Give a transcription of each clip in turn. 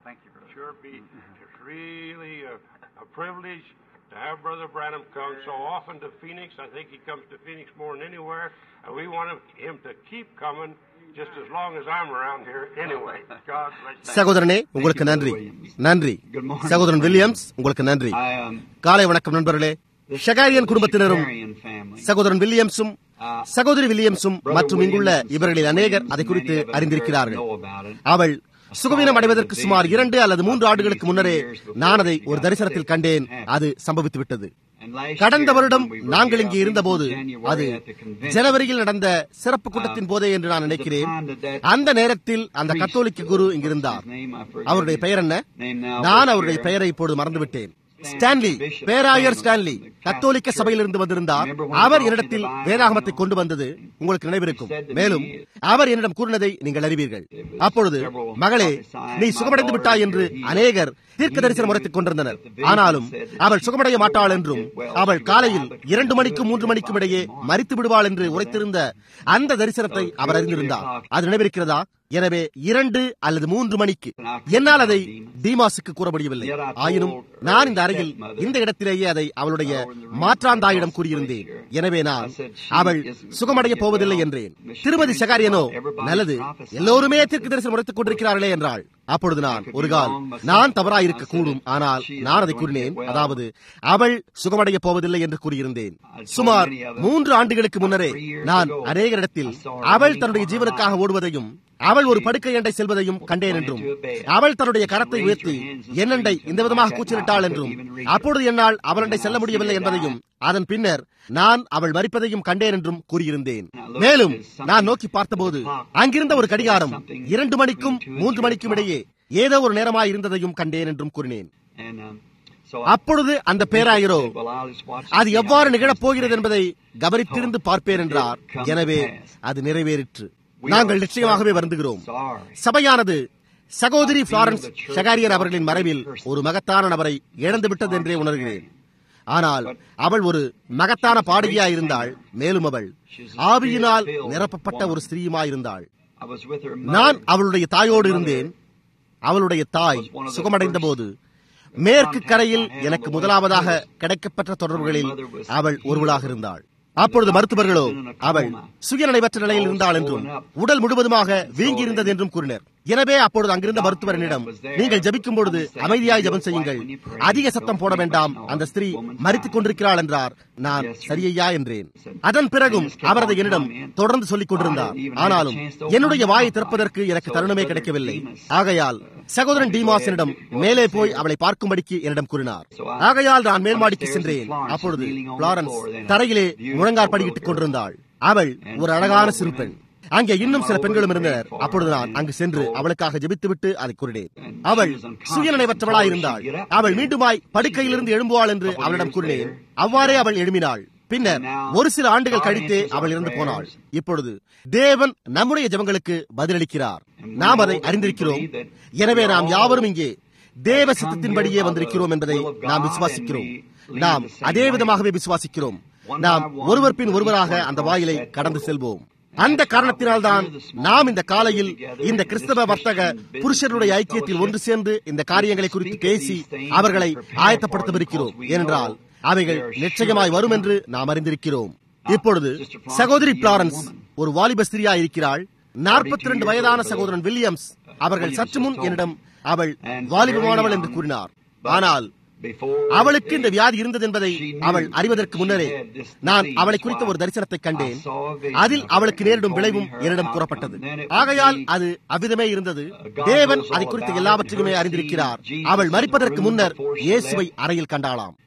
Thank you, brother. Sure be. It's really a, a privilege to have Brother Branham come so often to Phoenix. I think he comes to Phoenix more than anywhere, and we want him, him to keep coming just as long as I'm around here anyway. God bless you. சகோதரனே உங்களுக்கு நன்றி நன்றி சகோதரன் Williams உங்களுக்கு நன்றி I, um, காலை வணக்கம் நண்பர்களே ஷகாரியன் குடும்பத்தினரும் Shakarian family. சகோதரன் வில்லியம்ஸும் சகோதரி வில்லியம்ஸும் மற்றும் இங்குள்ள இவர்களில் அநேகர் அதை குறித்து அறிந்திருக்கிறார்கள் know about it. அவள் சுகவீனம் அடைவதற்கு சுமார் இரண்டு அல்லது மூன்று ஆண்டுகளுக்கு முன்னரே நான் அதை ஒரு தரிசனத்தில் கண்டேன் அது சம்பவித்து விட்டது And last கடந்த year, வருடம் when we were நாங்கள் here, இங்கே I think இருந்தபோது it was January அது at the convention, ஜனவரியில் நடந்த சிறப்பு கூட்டத்தின் போதே என்று நான் நினைக்கிறேன் அந்த நேரத்தில் அந்த கத்தோலிக்க குரு இங்கிருந்தார் his name, I forget அவருடைய his பெயர் என்ன name now, நான் but அவருடைய here- பெயரை இப்போது மறந்துவிட்டேன் ஸ்டான்லி பேராயர் ஸ்டான்லி கத்தோலிக்க சபையிலிருந்து வந்திருந்தார் அவர் என்னிடத்தில் வேதாகமத்தை கொண்டு வந்தது உங்களுக்கு நினைவிருக்கும் மேலும் அவர் என்னிடம் கூறினதை நீங்கள் அறிவீர்கள் அப்பொழுது மகளே நீ சுகமடைந்து விட்டாய் என்று அநேகர் தீர்க்க தரிசனம் உரைத்துக் கொண்டிருந்தனர் ஆனாலும் அவள் சுகமடைய மாட்டாள் என்றும் அவள் காலையில் இரண்டு மணிக்கும் மூன்று மணிக்கும் இடையே மறித்து விடுவாள் என்று உரைத்திருந்த அந்த தரிசனத்தை அவர் அறிந்திருந்தார் அது நினைவிருக்கிறதா எனவே இரண்டு அல்லது மூன்று மணிக்கு என்னால் அதை தீமாசுக்கு கூற முடியவில்லை ஆயினும் நான் இந்த அறையில் இந்த இடத்திலேயே அதை அவளுடைய மாற்றாந்தாயிடம் கூறியிருந்தேன் எனவே நான் அவள் சுகமடைய போவதில்லை என்றேன் திருமதி சகாரியனோ நல்லது எல்லோருமே தீர்க்க தரிசனம் உரைத்துக் கொண்டிருக்கிறார்களே என்றாள் அப்பொழுது நான் ஒரு கால் நான் தவறாயிருக்க கூடும் ஆனால் நான் அதை கூறினேன் அதாவது அவள் சுகமடைய போவதில்லை என்று கூறியிருந்தேன் சுமார் மூன்று ஆண்டுகளுக்கு முன்னரே நான் அநேகரிடத்தில் அவள் தன்னுடைய ஜீவனுக்காக ஓடுவதையும் அவள் ஒரு படுக்கை அண்டை செல்வதையும் கண்டேன் என்றும் அவள் தன்னுடைய கரத்தை உயர்த்தி என்னண்டை இந்த விதமாக கூச்சலிட்டாள் என்றும் அப்பொழுது என்னால் அவளண்டை செல்ல முடியவில்லை என்பதையும் அதன் பின்னர் நான் அவள் மறிப்பதையும் கண்டேன் என்றும் கூறியிருந்தேன் மேலும் நான் நோக்கி பார்த்தபோது அங்கிருந்த ஒரு கடிகாரம் இரண்டு மணிக்கும் மூன்று மணிக்கும் இடையே ஏதோ ஒரு நேரமாய் இருந்ததையும் கண்டேன் என்றும் கூறினேன் And, um, so I- அப்பொழுது அந்த பேராயரோ Well, I'll just watch அது it. எவ்வாறு நிகழப் போகிறது என்பதை கவனித்திருந்து பார்ப்பேன் என்றார் எனவே அது நிறைவேறிற்று நாங்கள் நிச்சயமாகவே வருந்துகிறோம் Sorry. சபையானது சகோதரி பிளாரன்ஸ் ஷகாரியர் அவர்களின் மறைவில் ஒரு மகத்தான நபரை இழந்து விட்டது என்றே உணர்கிறேன் ஆனால் அவள் ஒரு மகத்தான பாடகியாய் இருந்தாள் மேலும் அவள் ஆவியினால் நிரப்பப்பட்ட ஒரு ஸ்திரீயுமாயிருந்தாள் I was with her நான் mother. அவளுடைய தாயோடு இருந்தேன் அவளுடைய தாய் சுகமடைந்த போது மேற்கு கரையில் எனக்கு முதலாவதாக கிடைக்கப்பெற்ற தொடர்புகளில் அவள் ஒருவளாக இருந்தாள் அப்பொழுது மருத்துவர்களோ அவள் சுயநினைவற்ற நிலையில் இருந்தாள் என்றும் உடல் முழுவதுமாக வீங்கி இருந்தது என்றும் கூறினர் எனவே அப்பொழுது அங்கிருந்த மருத்துவரனிடம் நீங்கள் ஜபிக்கும் பொழுது அமைதியாய் ஜெபம் செய்யுங்கள் அதிக சத்தம் போட வேண்டாம் அந்த ஸ்திரீ மறித்துக் கொண்டிருக்கிறாள் என்றார் நான் சரியையா என்றேன் அதன் பிறகும் அவர் அதை என்னிடம் தொடர்ந்து சொல்லிக் கொண்டிருந்தார் ஆனாலும் என்னுடைய வாயை திறப்பதற்கு எனக்கு தருணமே கிடைக்கவில்லை ஆகையால் சகோதரன் டிமாசனிடம் மேலே போய் அவளை பார்க்கும்படிக்கு என்னிடம் கூறினார் ஆகையால் நான் மேல்மாடிக்கு சென்றேன் அப்பொழுது பிளாரன்ஸ் தரையிலே முழங்கால் படியிட்டுக் கொண்டிருந்தாள் அவள் ஒரு அழகான சிறு பெண் அங்கே இன்னும் சில பெண்களும் இருந்தனர் அப்பொழுது நான் அங்கு சென்று அவளுக்காக ஜெபித்துவிட்டு அதை கூறினேன் அவள் சுயநினைவற்றவளாய் இருந்தாள் அவள் மீண்டுமாய் படுக்கையிலிருந்து எழும்புவாள் என்று அவளிடம் கூறினேன் அவ்வாறே அவள் எழும்பினாள் பின்னர் ஒரு சில ஆண்டுகள் கழித்தே அவள் இறந்து போனாள் இப்பொழுது தேவன் நம்முடைய ஜெபங்களுக்கு பதிலளிக்கிறார் நாம் அதை அறிந்திருக்கிறோம் எனவே நாம் யாவரும் இங்கே தேவ சித்தத்தின்படியே வந்திருக்கிறோம் என்பதை நாம் விசுவாசிக்கிறோம் நாம் அதே விதமாகவே விசுவாசிக்கிறோம் நாம் ஒருவர் பின் ஒருவராக அந்த வாயிலை கடந்து செல்வோம் அந்த காரணத்தினால்தான் நாம் இந்த காலையில் இந்த கிறிஸ்தவ வர்த்தக புருஷருடைய ஐக்கியத்தில் ஒன்று சேர்ந்து இந்த காரியங்களை குறித்து பேசி அவர்களை ஆயத்தப்படுத்தவிருக்கிறோம் ஏனென்றால் அவைகள் நிச்சயமாய் வரும் என்று நாம் அறிந்திருக்கிறோம் இப்பொழுது சகோதரி பிளாரன்ஸ் ஒரு வாலிப ஸ்திரியா இருக்கிறாள் நாற்பத்தி ரெண்டு வயதான சகோதரன் வில்லியம்ஸ் அவர்கள் சற்று முன் என்னிடம் அவள் வாலிபமானவள் என்று கூறினார் ஆனால் அவளுக்கு இந்த வியாதி இருந்தது என்பதை அவள் அறிவதற்கு முன்னரே நான் அவளை குறித்த ஒரு தரிசனத்தை கண்டேன் அதில் அவளுக்கு நேரிடும் விளைவும் என்னிடம் கூறப்பட்டது ஆகையால் அது அவ்விதமே இருந்தது தேவன் அதை குறித்த எல்லாவற்றையுமே அறிந்திருக்கிறார் அவள் மறிப்பதற்கு முன்னர் இயேசுவை அறையில் கண்டாளாம்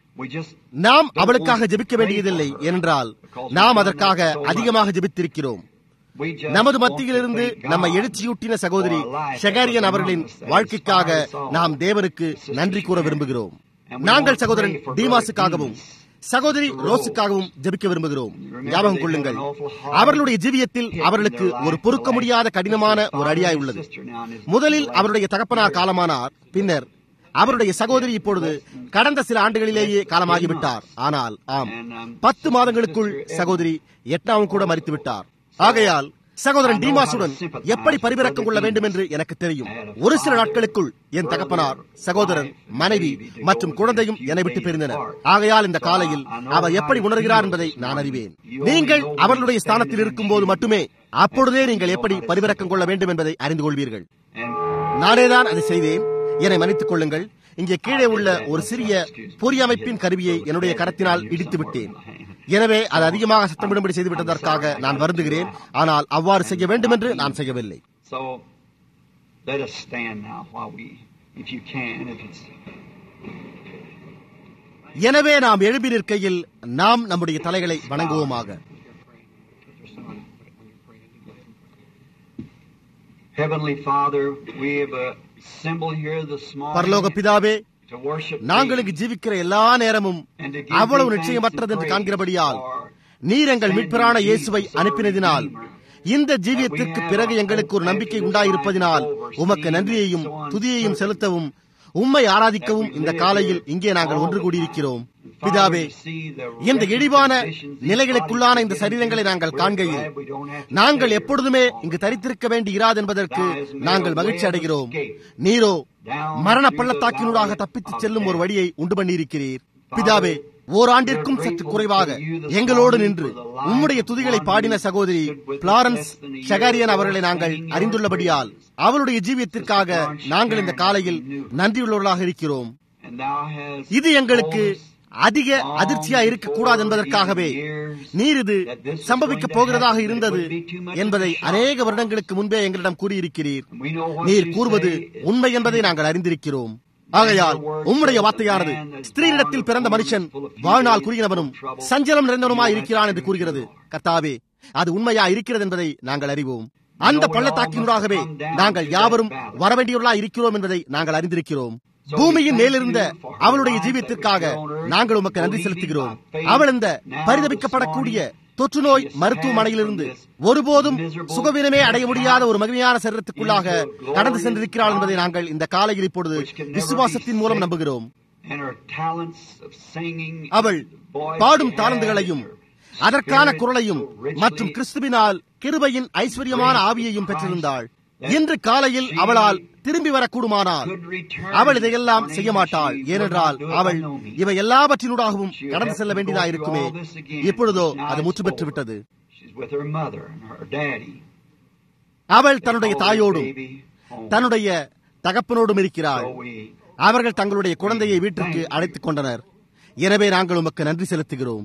நாம் அவளுக்காக ஜெபிக்க வேண்டியதில்லை என்றால் நாம் அதற்காக அதிகமாக ஜெபித்திருக்கிறோம் நமது மத்தியிலிருந்து நம்ம எழுச்சியூட்டின சகோதரி ஷெகாரியன் அவர்களின் வாழ்க்கைக்காக நாம் தேவனுக்கு நன்றி கூற விரும்புகிறோம் நாங்கள் சகோதரன் டீமாஸுக்காகவும் சகோதரி ரோஸுக்காகவும் ஜெபிக்க விரும்புகிறோம் ஞாபகம் கொள்ளுங்கள் அவர்களுடைய ஜீவியத்தில் அவர்களுக்கு ஒரு பொறுக்க முடியாத கடினமான ஒரு அடியாய் உள்ளது முதலில் அவருடைய தகப்பனார் காலமானார் பின்னர் அவருடைய சகோதரி இப்பொழுது கடந்த சில ஆண்டுகளிலேயே காலமாகிவிட்டார் ஆனால் ஆம் பத்து மாதங்களுக்குள் சகோதரி எட்டாவும் கூட மறித்து விட்டார் ஆகையால் சகோதரன் டீமாசுடன் எப்படி பரிவிறக்கம் கொள்ள வேண்டும் என்று எனக்கு தெரியும் ஒரு சில நாட்களுக்குள் என் தகப்பனார் சகோதரன் மனைவி மற்றும் குழந்தையும் என்னை விட்டு பிரிந்தனர் ஆகையால் இந்த காலையில் அவர் எப்படி உணர்கிறார் என்பதை நான் அறிவேன் நீங்கள் அவர்களுடைய ஸ்தானத்தில் இருக்கும் போது மட்டுமே அப்பொழுதே நீங்கள் எப்படி பரிவிறக்கம் கொள்ள வேண்டும் என்பதை அறிந்து கொள்வீர்கள் நானேதான் அதை செய்தேன் என்னை மன்னித்துக் கொள்ளுங்கள் இங்கே கீழே உள்ள ஒரு சிறிய பொறியமைப்பின் கருவியை என்னுடைய கரத்தினால் இடித்து விட்டேன் எனவே அது அதிகமாக சத்தமிடும்படி செய்துவிட்டதற்காக நான் வருந்துகிறேன் ஆனால் அவ்வாறு செய்ய வேண்டும் என்று நான் செய்யவில்லை So let us stand now while we, if you can, if it's. எனவே நாம் எழுப்பி நிற்கையில் நாம் நம்முடைய தலைகளை வணங்குவோமாக Heavenly Father, we have a symbol here this பரலோக morning பிதாவே to worship நாங்கள் thee இங்கு ஜீவிக்கிற எல்லா நேரமும் and to give அவ்வளவு thee நிச்சயமற்றது thanks என்று and காண்கிறபடியால் praise for நீர் எங்கள் sending மீட்பரான Jesus, இயேசுவை our அனுப்பினதினால் Redeemer. இந்த ஜீவியத்திற்கு பிறகு எங்களுக்கு ஒரு நம்பிக்கை உண்டாயிருப்பதனால் உமக்கு நன்றியையும் துதியையும் செலுத்தவும் உம்மை ஆராதிக்கவும் இந்த காலையில் இங்கே நாங்கள் ஒன்று கூடியிருக்கிறோம் பிதாவே இந்த இழிவான நிலைகளுக்குள்ளான இந்த சரீரங்களை நாங்கள் காண்கையில் நாங்கள் எப்பொழுதுமே இங்கு தரித்திருக்க வேண்டி இராது என்பதற்கு நாங்கள் மகிழ்ச்சி அடைகிறோம் நீரோ மரண பள்ளத்தாக்கினூடாக தப்பித்துச் செல்லும் ஒரு வழியை உண்டு பண்ணியிருக்கிறீர் பிதாவே ஓராண்டிற்கும் சற்று குறைவாக எங்களோடு நின்று உம்முடைய துதிகளை பாடின சகோதரி பிளாரன்ஸ் ஷகாரியன் அவர்களை நாங்கள் அறிந்துள்ளபடியால் அவளுடைய ஜீவியத்திற்காக நாங்கள் இந்த காலையில் நன்றியுள்ளவர்களாக இருக்கிறோம் இது எங்களுக்கு அதிக அதிர்ச்சியா இருக்கக்கூடாது என்பதற்காகவே நீர் இது சம்பவிக்க போகிறதாக இருந்தது என்பதை அநேக வருடங்களுக்கு முன்பே எங்களிடம் கூறியிருக்கிறீர் நீர் கூறுவது உண்மை என்பதை நாங்கள் அறிந்திருக்கிறோம் ஆகையால் உம்முடைய வார்த்தையானது ஸ்திரீனிடத்தில் பிறந்த மனுஷன் வாழ்நாள் கூறியவனும் சஞ்சலம் நிறைந்தவனுமாய் இருக்கிறான் என்று கூறுகிறது கர்த்தாவே அது உண்மையா இருக்கிறது என்பதை நாங்கள் அறிவோம் அந்த பள்ளத்தாக்கினூடாகவே நாங்கள் யாவரும் வரவேண்டியவர்களா இருக்கிறோம் என்பதை நாங்கள் அறிந்திருக்கிறோம் பூமியின் மேலிருந்த அவளுடைய ஜீவியத்திற்காக நாங்கள் உமக்கு நன்றி செலுத்துகிறோம் அவள் இந்த பரிதபிக்கப்படக்கூடிய தொற்று நோய் மருத்துவமனையிலிருந்து ஒருபோதும் சுகவீனமே அடைய முடியாத ஒரு மகிமையான சரீரத்துக்குள்ளாக கடந்து சென்றிருக்கிறாள் என்பதை நாங்கள் இந்த காலையில் இப்பொழுது விசுவாசத்தின் மூலம் நம்புகிறோம் அவள் பாடும் தாளந்துகளையும் அதற்கான குரலையும் மற்றும் கிறிஸ்துவினால் கிருபையின் ஐஸ்வர்யமான ஆவியையும் பெற்றிருந்தாள் இன்று காலையில் அவளால் திரும்பி வரக்கூடுமானால் அவள் இதையெல்லாம் செய்ய மாட்டாள் ஏனென்றால் அவள் இவை எல்லாவற்றினூடாகவும் கடந்து செல்ல வேண்டியதா இருக்குமே இப்பொழுதோ அது முற்று பெற்று விட்டது அவள் தன்னுடைய தாயோடும் தன்னுடைய தகப்பனோடும் இருக்கிறாள் அவர்கள் தங்களுடைய குழந்தையை வீட்டிற்கு அழைத்துக் கொண்டனர் எனவே நாங்கள் உமக்கு நன்றி செலுத்துகிறோம்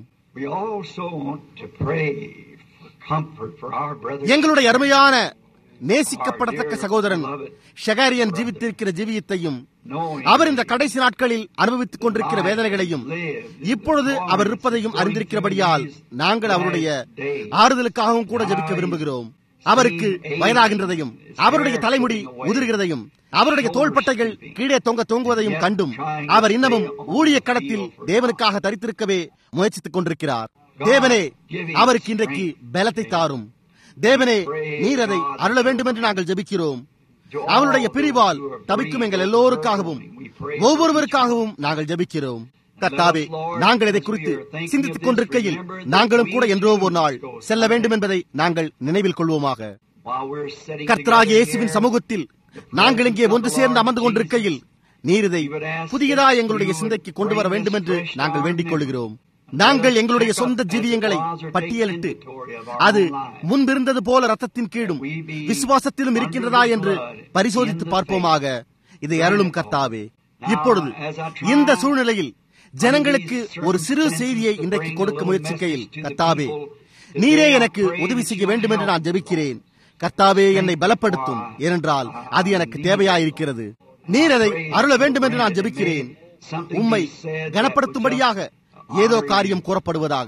எங்களுடைய அருமையான நேசிக்கப்படத்தக்க சகோதரன் ஷகாரியன் ஜீவித்திருக்கிற ஜீவியத்தையும் அவர் இந்த கடைசி நாட்களில் அனுபவித்துக் கொண்டிருக்கிற வேதனைகளையும் இப்பொழுது அவர் இருப்பதையும் அறிந்திருக்கிறபடியால் நாங்கள் அவருடைய ஆறுதலுக்காகவும் கூட ஜபிக்க விரும்புகிறோம் அவருக்கு வயதாகின்றதையும் அவருடைய தலைமுடி உதிர்கிறதையும் அவருடைய தோள்பட்டைகள் கீழே தொங்க தொங்குவதையும் கண்டும் அவர் இன்னமும் ஊழிய கடத்தில் தேவனுக்காக தரித்திருக்கவே முயற்சித்துக் கொண்டிருக்கிறார் தேவனே அவருக்கு இன்றைக்கு பலத்தை தாரும் தேவனே நீர் அதை அருள வேண்டும் என்று நாங்கள் ஜபிக்கிறோம் அவனுடைய பிரிவால் தவிக்கும் எங்கள் எல்லோருக்காகவும் ஒவ்வொருவருக்காகவும் நாங்கள் ஜபிக்கிறோம் கர்த்தாவே நாங்கள் இதை குறித்து சிந்தித்துக் கொண்டிருக்கையில் நாங்களும் கூட என்றோ ஒரு நாள் செல்ல வேண்டும் என்பதை நாங்கள் நினைவில் கொள்வோமாக கர்த்தராக இயேசுவின் சமூகத்தில் நாங்கள் இங்கே ஒன்று சேர்ந்து அமர்ந்து கொண்டிருக்கையில் நீர் இதை புதியதா எங்களுடைய சிந்தைக்கு கொண்டு வர வேண்டும் என்று நாங்கள் வேண்டிக் கொள்கிறோம் நாங்கள் எங்களுடைய சொந்த ஜீவியங்களை பட்டியலிட்டு அது முன்பிருந்தது போல ரத்தத்தின் கீழும் விசுவாசத்திலும் இருக்கின்றதா என்று பரிசோதித்து பார்ப்போமாக இதை அருளும் கர்த்தாவே இப்பொழுது இந்த சூழ்நிலையில் ஜனங்களுக்கு ஒரு சிறு செய்தியை இன்றைக்கு கொடுக்க முயற்சிக்கையில் கர்த்தாவே நீரே எனக்கு உதவி செய்ய வேண்டும் என்று நான் ஜெபிக்கிறேன் கர்த்தாவே என்னை பலப்படுத்தும் ஏனென்றால் அது எனக்கு தேவையாயிருக்கிறது நீர் அதை அருள வேண்டும் என்று நான் ஜெபிக்கிறேன் உம்மை கனப்படுத்தும்படியாக ஏதோ காரியம் கூறப்படுவதாக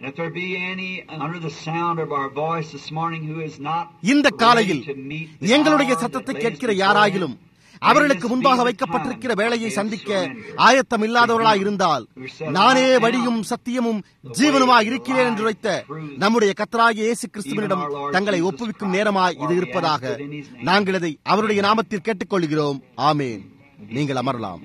இந்த காலையில் எங்களுடைய சத்தத்தை கேட்கிற யாராயிலும் அவர்களுக்கு முன்பாக வைக்கப்பட்டிருக்கிற வேலையை சந்திக்க ஆயத்தம் இல்லாதவர்களாய் இருந்தால் நானே வழியும் சத்தியமும் ஜீவனுமாய் இருக்கிறேன் என்று வைத்த நம்முடைய கத்தராகிய இயேசு கிறிஸ்துவனிடம் தங்களை ஒப்புவிக்கும் நேரமாய் இது இருப்பதாக நாங்கள் இதை அவருடைய நாமத்தில் கேட்டுக்கொள்கிறோம் ஆமேன் நீங்கள் அமரலாம்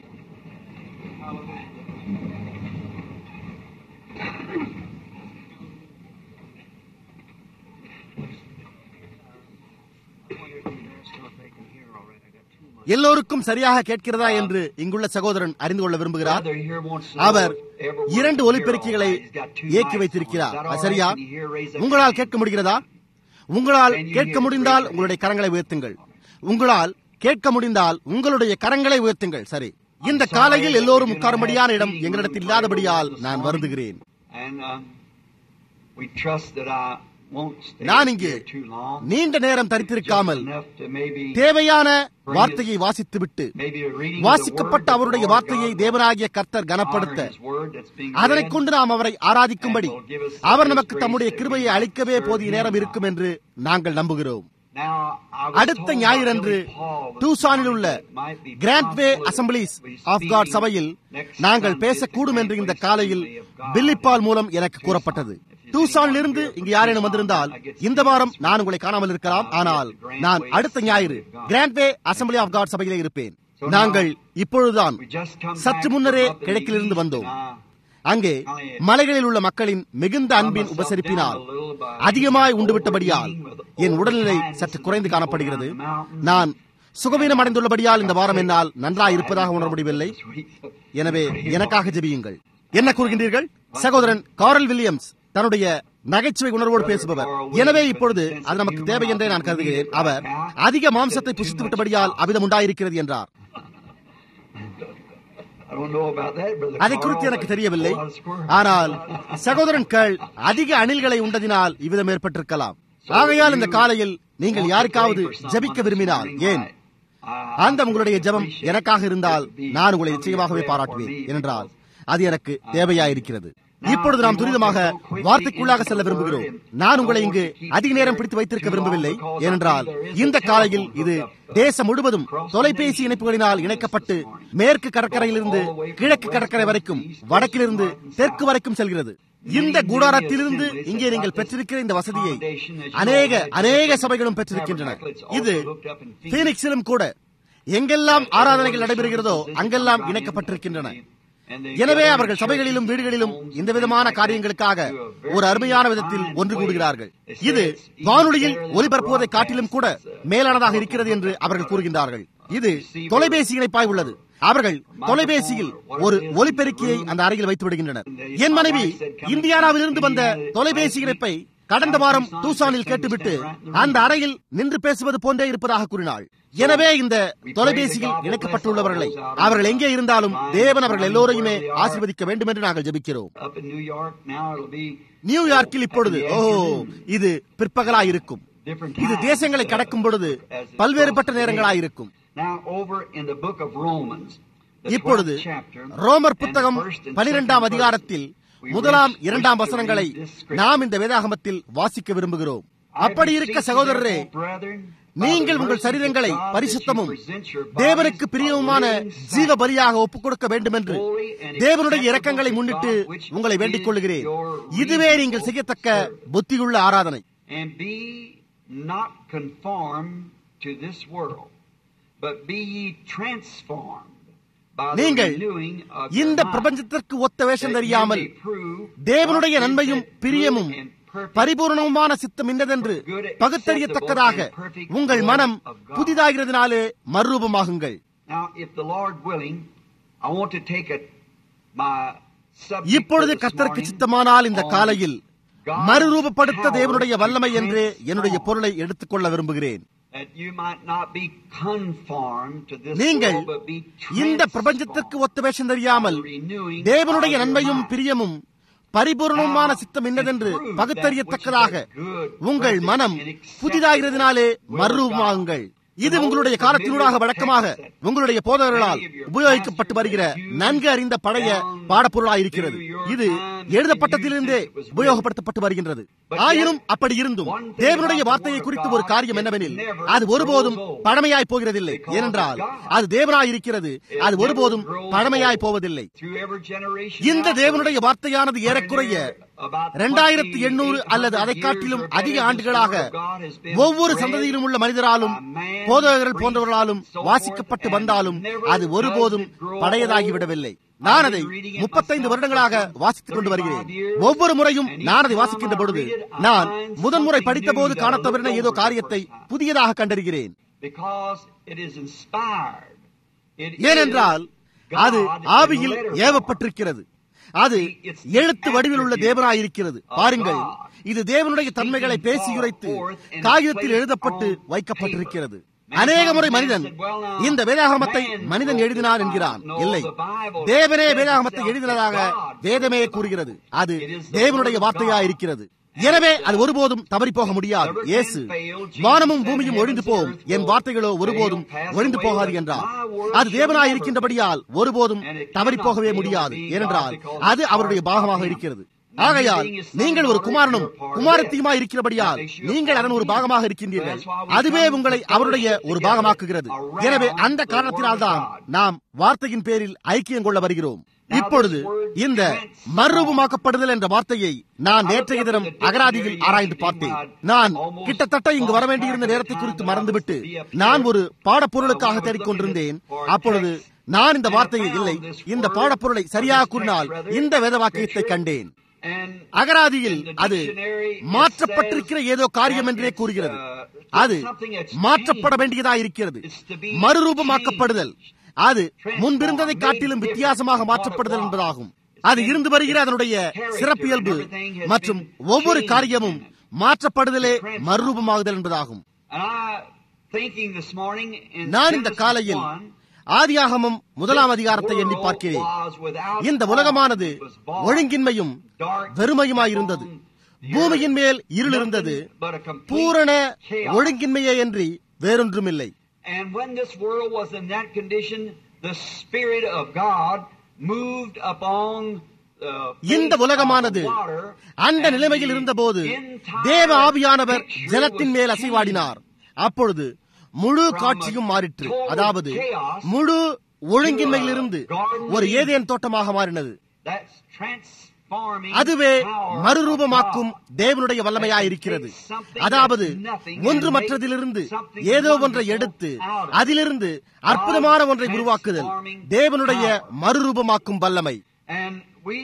எல்லோருக்கும் சரியாக கேட்கிறதா என்று இங்குள்ள சகோதரன் அறிந்து கொள்ள விரும்புகிறார் அவர் இரண்டு ஒலிபெருக்கிகளை இயக்கி வைத்திருக்கிறார் அது சரியா உங்களால் கேட்க முடிகிறதா உங்களால் கேட்க முடிந்தால் உங்களுடைய கரங்களை உயர்த்துங்கள் உங்களால் கேட்க முடிந்தால் உங்களுடைய கரங்களை உயர்த்துங்கள் சரி இந்த காலையில் எல்லோரும் உட்காரும்படியான இடம் எங்களிடத்தில் இல்லாதபடியால் நான் வருந்துகிறேன் நான் இங்கே நீண்ட நேரம் தரித்திருக்காமல் தேவையான வார்த்தையை வாசித்துவிட்டு வாசிக்கப்பட்ட அவருடைய வார்த்தையை தேவனாகிய கர்த்தர் கனப்படுத்த அதனை கொண்டு நாம் அவரை ஆராதிக்கும்படி அவர் நமக்கு தம்முடைய கிருபையை அளிக்கவே போதிய நேரம் இருக்கும் என்று நாங்கள் நம்புகிறோம் அடுத்த ஞாயிறன்று டூசானில் உள்ள கிராண்ட்வே அசம்பிளிஸ் ஆஃப் காட் சபையில் நாங்கள் பேசக்கூடும் என்று இந்த காலையில் பில்லிப்பால் மூலம் எனக்கு கூறப்பட்டது டூசானில் இருந்து இங்கு யாரேனும் வந்திருந்தால் இந்த வாரம் நான் உங்களை காணாமல் இருக்கலாம் ஆனால் நான் அடுத்த ஞாயிறு கிராண்ட்வே அசம்பிளி ஆஃப் காட் சபையிலே இருப்பேன் நாங்கள் இப்பொழுதுதான் சற்று முன்னரே கிழக்கிலிருந்து வந்தோம் அங்கே மலைகளில் உள்ள மக்களின் மிகுந்த அன்பின் உபசரிப்பினால் அதிகமாய் உண்டுவிட்டபடியால் என் உடல்நிலை சற்று குறைந்து காணப்படுகிறது நான் சுகவீனம் அடைந்துள்ளபடியால் இந்த வாரம் என்னால் நன்றாக இருப்பதாக உணர முடியவில்லை எனவே எனக்காக ஜெபியுங்கள் என்ன கூறுகின்றீர்கள் சகோதரன் காரல் வில்லியம்ஸ் தன்னுடைய நகைச்சுவை உணர்வோடு பேசுபவர் எனவே இப்பொழுது அது நமக்கு தேவை என்றே நான் கருதுகிறேன் அவர் அதிக மாம்சத்தை புசித்து விட்டபடியால் அவிதம் உண்டாயிருக்கிறது என்றார் அதை குறித்து எனக்கு தெரியவில்லை ஆனால் சகோதரன் கள் அதிக அணில்களை உண்டதினால் இவ்விதம் ஏற்பட்டிருக்கலாம் ஆகையால் இந்த காலையில் நீங்கள் யாருக்காவது ஜபிக்க விரும்பினால் ஏன் அந்த உங்களுடைய ஜபம் எனக்காக இருந்தால் நான் உங்களை நிச்சயமாகவே பாராட்டுவேன் என்றால் அது எனக்கு தேவையாயிருக்கிறது இப்பொழுது நாம் துரிதமாக வார்த்தைக்குள்ளாக செல்ல விரும்புகிறோம் நான் உங்களை இங்கு அதிக நேரம் பிடித்து வைத்திருக்க விரும்பவில்லை ஏனென்றால் இந்த காலையில் இது தேசம் முழுவதும் தொலைபேசி இணைப்புகளினால் இணைக்கப்பட்டு மேற்கு கடற்கரையிலிருந்து கிழக்கு கடற்கரை வரைக்கும் வடக்கிலிருந்து தெற்கு வரைக்கும் செல்கிறது இந்த கூடாரத்திலிருந்து இங்கே நீங்கள் பெற்றிருக்கிற இந்த வசதியை அநேக அநேக சபைகளும் பெற்றிருக்கின்றன இது பீனிக்ஸிலும் கூட எங்கெல்லாம் ஆராதனைகள் நடைபெறுகிறதோ அங்கெல்லாம் இணைக்கப்பட்டிருக்கின்றன எனவே அவர்கள் சபைகளிலும் வீடுகளிலும் இந்த விதமான காரியங்களுக்காக ஒரு அருமையான விதத்தில் ஒன்று கூடுகிறார்கள் இது வானொலியில் ஒலிபரப்புவதை காட்டிலும் கூட மேலானதாக இருக்கிறது என்று அவர்கள் கூறுகின்றார்கள் இது தொலைபேசி இணைப்பாய் உள்ளது அவர்கள் தொலைபேசியில் ஒரு ஒலிபெருக்கியை அந்த அறையில் வைத்து விடுகின்றனர் என் மனைவி இந்தியானாவிலிருந்து வந்த தொலைபேசி இணைப்பை கடந்த வாரம் டூசானில் கேட்டுவிட்டு அந்த அறையில் நின்று பேசுவது போன்றே இருப்பதாக கூறினாள் எனவே இந்த தொலைபேசியில் இணைக்கப்பட்டுள்ளவர்களை அவர்கள் எங்கே இருந்தாலும் தேவன் அவர்கள் எல்லோரையுமே ஆசீர்வதிக்க வேண்டும் என்று நாங்கள் ஜபிக்கிறோம் நியூயார்க்கில் இப்பொழுது ஓ இது பிற்பகலாயிருக்கும் இது தேசங்களை கடக்கும் பொழுது பல்வேறுபட்ட நேரங்களாயிருக்கும் இப்பொழுது ரோமர் புத்தகம் பனிரெண்டாம் அதிகாரத்தில் முதலாம் இரண்டாம் வசனங்களை நாம் இந்த வேதாகமத்தில் வாசிக்க விரும்புகிறோம் அப்படி இருக்க சகோதரரே நீங்கள் உங்கள் சரீரங்களை பரிசுத்தமும் தேவனுக்கு பிரியவுமான ஜீவ பலியாக ஒப்புக் கொடுக்க வேண்டும் என்று தேவனுடைய இரக்கங்களை முன்னிட்டு உங்களை வேண்டிக் கொள்கிறேன் இதுவே நீங்கள் செய்யத்தக்க புத்தியுள்ள ஆராதனை நீங்கள் இந்த பிரபஞ்சத்திற்கு ஒத்த வேஷம் தெரியாமல் தேவனுடைய நன்மையும் பிரியமும் பரிபூர்ணமான சித்தம் இன்னதென்று பகுத்தறியத்தக்கதாக உங்கள் மனம் புதிதாகிறதுனாலே மறுரூபமாகுங்கள் இப்பொழுது கத்தருக்கு சித்தமானால் இந்த காலையில் மறுரூபப்படுத்த தேவனுடைய வல்லமை என்று என்னுடைய பொருளை எடுத்துக்கொள்ள விரும்புகிறேன் நீங்கள் இந்த பிரபஞ்சத்திற்கு ஒத்த வேஷம் தெரியாமல் தேவனுடைய நன்மையும் பிரியமும் பரிபூர்ணமான சித்தம் என்னதென்று பகுத்தறியத்தக்கதாக உங்கள் மனம் புதிதாகிறதுனாலே மறுரூபமாகுங்கள் இது உங்களுடைய காலத்தினூடாக வழக்கமாக உங்களுடைய போதகர்களால் உபயோகிக்கப்பட்டு வருகிற நன்கு அறிந்த பழைய பாடப்பொருளாக இருக்கிறது இது எழுதப்பட்டதிலிருந்தே உபயோகப்படுத்தப்பட்டு வருகின்றது ஆயினும் அப்படி இருந்தும் தேவனுடைய வார்த்தையை குறித்து ஒரு காரியம் என்னவெனில் அது ஒருபோதும் பழமையாய் போகிறதில்லை ஏனென்றால் அது தேவனாய் இருக்கிறது அது ஒருபோதும் பழமையாய் போவதில்லை இந்த தேவனுடைய வார்த்தையானது ஏறக்குறைய இரண்டாயிரத்தி எண்ணூறு அல்லது அதை காட்டிலும் அதிக ஆண்டுகளாக ஒவ்வொரு சந்ததியிலும் உள்ள மனிதராலும் போதகர்கள் போன்றவர்களாலும் வாசிக்கப்பட்டு வந்தாலும் அது ஒருபோதும் பழையதாகிவிடவில்லை நான் அதை முப்பத்தைந்து வருடங்களாக வாசித்துக் கொண்டு வருகிறேன் ஒவ்வொரு முறையும் நான் அதை வாசிக்கின்ற பொழுது நான் முதன்முறை படித்த போது காணத்தவரின ஏதோ காரியத்தை புதியதாக கண்டறிகிறேன் because it is inspired. It ஏனென்றால் is அது God in ஆவியில் letter form. ஏவப்பட்டிருக்கிறது அது எழுத்து வடிவில் உள்ள தேவனாயிருக்கிறது பாருங்கள் இது தேவனுடைய தன்மைகளை பேசியுரைத்து காகிதத்தில் எழுதப்பட்டு வைக்கப்பட்டிருக்கிறது அநேக முறை மனிதன் இந்த வேதாகமத்தை மனிதன் எழுதினான் என்கிறான் இல்லை தேவனே வேதாகமத்தை எழுதினதாக வேதமே கூறுகிறது அது தேவனுடைய வார்த்தையா இருக்கிறது எனவே அது ஒருபோதும் தவறி போக முடியாது இயேசு வானமும் பூமியும் ஒழிந்து போகும் என் வார்த்தைகளோ ஒருபோதும் ஒழிந்து போகாது என்றார் அது தேவனாய் இருக்கின்றபடியால் ஒருபோதும் தவறி போகவே முடியாது ஏனென்றால் அது அவருடைய பாகமாக இருக்கிறது ஆகையால் நீங்கள் ஒரு குமாரனும் குமாரத்தியுமாய் இருக்கிறபடியால் நீங்கள் அதன் ஒரு பாகமாக இருக்கின்றீர்கள் அதுவே உங்களை அவருடைய ஒரு பாகமாக்குகிறது எனவே அந்த காரணத்தினால்தான் நாம் வார்த்தையின் பேரில் ஐக்கியம் கொள்ள வருகிறோம் இப்பொழுது இந்த மறுரூபமாக்கப்படுதல் என்ற வார்த்தையை நான் நேற்றைய தினம் அகராதியில் ஆராய்ந்து பார்த்தேன் நான் கிட்டத்தட்ட இங்கு வர வேண்டியிருந்த நேரத்தை குறித்து மறந்துவிட்டு நான் ஒரு பாடப்பொருளுக்காக தேடிக்கொண்டிருந்தேன் அப்பொழுது நான் இந்த வார்த்தையை இல்லை இந்த பாடப்பொருளை சரியாக கூறினால் இந்த வேத வாக்கியத்தை கண்டேன் And அகராதியில் அது மாற்றப்பட்டிருக்கிற ஏதோ காரியம் என்றே கூறுகிறது அது மாற்றப்பட வேண்டியதா இருக்கிறது மறுரூபமாக்கப்படுதல் அது முன்பிருந்ததை காட்டிலும் வித்தியாசமாக மாற்றப்படுதல் என்பதாகும் அது இருந்து வருகிற அதனுடைய சிறப்பியல்பு மற்றும் ஒவ்வொரு காரியமும் மாற்றப்படுதலே மறுரூபமாகுதல் என்பதாகும் And I, thinking this morning in நான் இந்த Genesis காலையில் 1, ஆதியாகமம் முதலாம் அதிகாரத்தை எண்ணி world பார்க்கிறேன் was without இந்த form. உலகமானது It was void, ஒழுங்கின்மையும் dark, வெறுமையுமாயிருந்தது பூமியின் மேல் இருள் இருந்தது but a complete பூரண chaos. ஒழுங்கின்மையே அன்றி வேறொன்றுமில்லை And when this world was in that condition, the Spirit of God moved upon the இந்த face உலகமானது of the water, அந்த and நிலைமையில் the இருந்தபோது entire தேவ ஆவியானவர் picture ஜலத்தின் was மேல் changed. அசைவாடினார் அப்பொழுது முழு காட்சியும் மாறிற்று அதாவது முழு ஒழுங்கின்மையிலிருந்து ஒரு ஏதேன் தோட்டமாக மாறினது That's transforming அதுவே power of மறுரூபமாக்கும் God. தேவனுடைய வல்லமையாயிருக்கிறது அதாவது ஒன்று மற்றதிலிருந்து ஏதோ ஒன்றை எடுத்து அதிலிருந்து அற்புதமான ஒன்றை உருவாக்குதல் தேவனுடைய மறுரூபமாக்கும் வல்லமை And we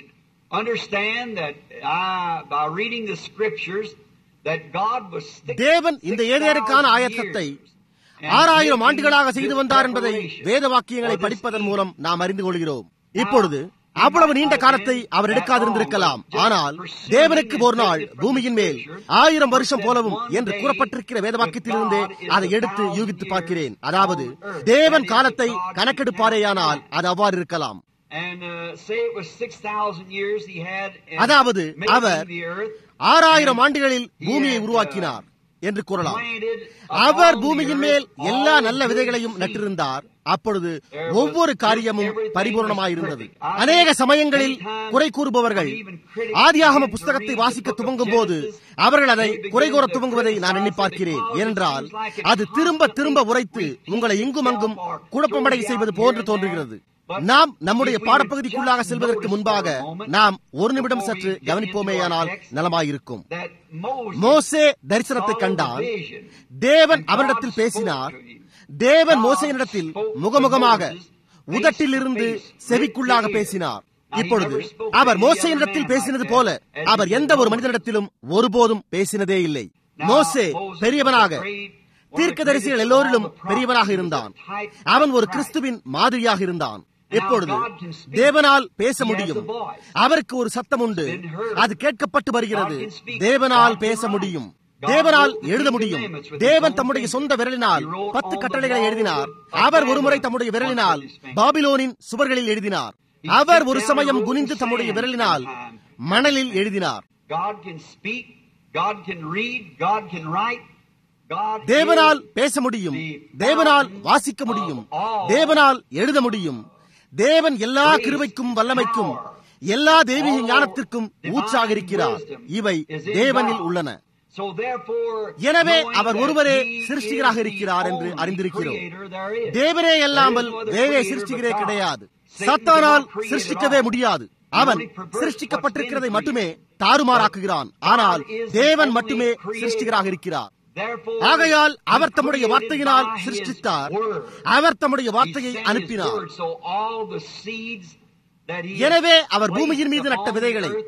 understand that I, by reading the scriptures, that God was six- தேவன் இந்த ஏதேனுக்கான 6,000 ஆயத்தத்தை years and ஆறாயிரம் making ஆண்டுகளாக செய்து this வந்தார் என்பதை preparation வேத வாக்கியங்களை for this படிப்பதன் Eden. மூலம் நாம் அறிந்து கொள்கிறோம் இப்பொழுது அவ்வளவு நீண்ட காலத்தை அவர் எடுக்காதிருந்திருக்கலாம் ஆனால் தேவனுக்கு ஒரு நாள் பூமியின் மேல் ஆயிரம் வருஷம் போலவும் என்று கூறப்பட்டிருக்கிற வேத வாக்கியத்திலிருந்தே அதை எடுத்து யூகித்து பார்க்கிறேன் அதாவது தேவன் காலத்தை கணக்கெடுப்பாரேயானால் அது அவ்வாறு இருக்கலாம் And uh, say it was 6,000 years he had in அதாவது making அவர் the earth. ஆறாயிரம் ஆண்டுகளில் பூமியை உருவாக்கினார் என்று கூறலாம் planted அவர் upon பூமியின் the மேல் earth எல்லா all நல்ல good விதைகளையும் seed. நட்டிருந்தார் அப்பொழுது ஒவ்வொரு காரியமும் பரிபூர்ணமாயிருந்தது அநேக சமயங்களில் குறை கூறுபவர்கள் ஆதியாகம புஸ்தகத்தை வாசிக்க துவங்கும் போது அவர்கள் அதை குறை கூற துவங்குவதை நான் எண்ணி பார்க்கிறேன் ஏனென்றால் அது திரும்ப திரும்ப உரைத்து உங்களை இங்கும் அங்கும் குழப்பமடை செய்வது போன்று தோன்றுகிறது நாம் நம்முடைய பாடப்பகுதிக்குள்ளாக செல்வதற்கு முன்பாக நாம் ஒரு நிமிடம் சற்று கவனிப்போமேயானால் நலமாயிருக்கும் that Moses மோசே தரிசனத்தை கண்டான் தேவன் அவரிடத்தில் பேசினார் தேவன் மோசையினிடத்தில் முகமுகமாக உதட்டிலிருந்து செவிக்குள்ளாக பேசினார் இப்பொழுது அவர் மோசையினிடத்தில் பேசினது போல அவர் எந்த ஒரு மனிதனிடத்திலும் ஒருபோதும் பேசினதே இல்லை மோசே பெரியவனாக தீர்க்கதரிசிகள் எல்லோரிலும் பெரியவனாக இருந்தான் அவன் ஒரு கிறிஸ்துவின் மாதிரியாக இருந்தான் இப்பொழுது தேவனால் பேச முடியும் அவருக்கு ஒரு சத்தம் உண்டு அது கேட்கப்பட்டு வருகிறது தேவனால் பேச முடியும் தேவனால் எழுத முடியும் தேவன் தம்முடைய சொந்த விரலினால் பத்து கட்டளைகளை எழுதினார் அவர் ஒருமுறை தம்முடைய விரலினால் பாபிலோனின் சுவர்களில் எழுதினார் அவர் ஒரு சமயம் குனிந்து தம்முடைய விரலினால் மணலில் எழுதினார் God can speak, God can read, God can write. God தேவனால் is பேச முடியும் தேவனால் வாசிக்க முடியும் தேவனால் எழுத முடியும் தேவன் எல்லா கிருபைக்கும் வல்லமைக்கும் எல்லா தெய்வீக ஞானத்திற்கும் ஊற்றாக இருக்கிறார் இவை தேவனில் உள்ளன So therefore, எனவே knowing அவர் that ஒருவரே he is சிருஷ்டிகராக the இருக்கிறார் என்று only அறிந்திருக்கிறோம் creator there is. தேவனே அல்லாமல் There is no other வேறே creator சிருஷ்டிகரே but God. கிடையாது Satan சத்தானால் did not create சிருஷ்டிக்கவே at all. முடியாது He அவன் only perverts சிருஷ்டிக்கப்பட்டிருக்கிறதை what's been மட்டுமே created. தாறுமாறாக்குகிறான் ஆனால் God is the தேவன் only மட்டுமே creator. சிருஷ்டிகராக இருக்கிறார் Therefore, ஆகையால் he அவர் தம்முடைய created வார்த்தையினால் by his சிருஷ்டித்தார் word. அவர் தம்முடைய He வார்த்தையை sent his அனுப்பினார் word, so all the seeds that he எனவே has அவர் பூமியின் மீது placed நட்ட upon the விதைகளை earth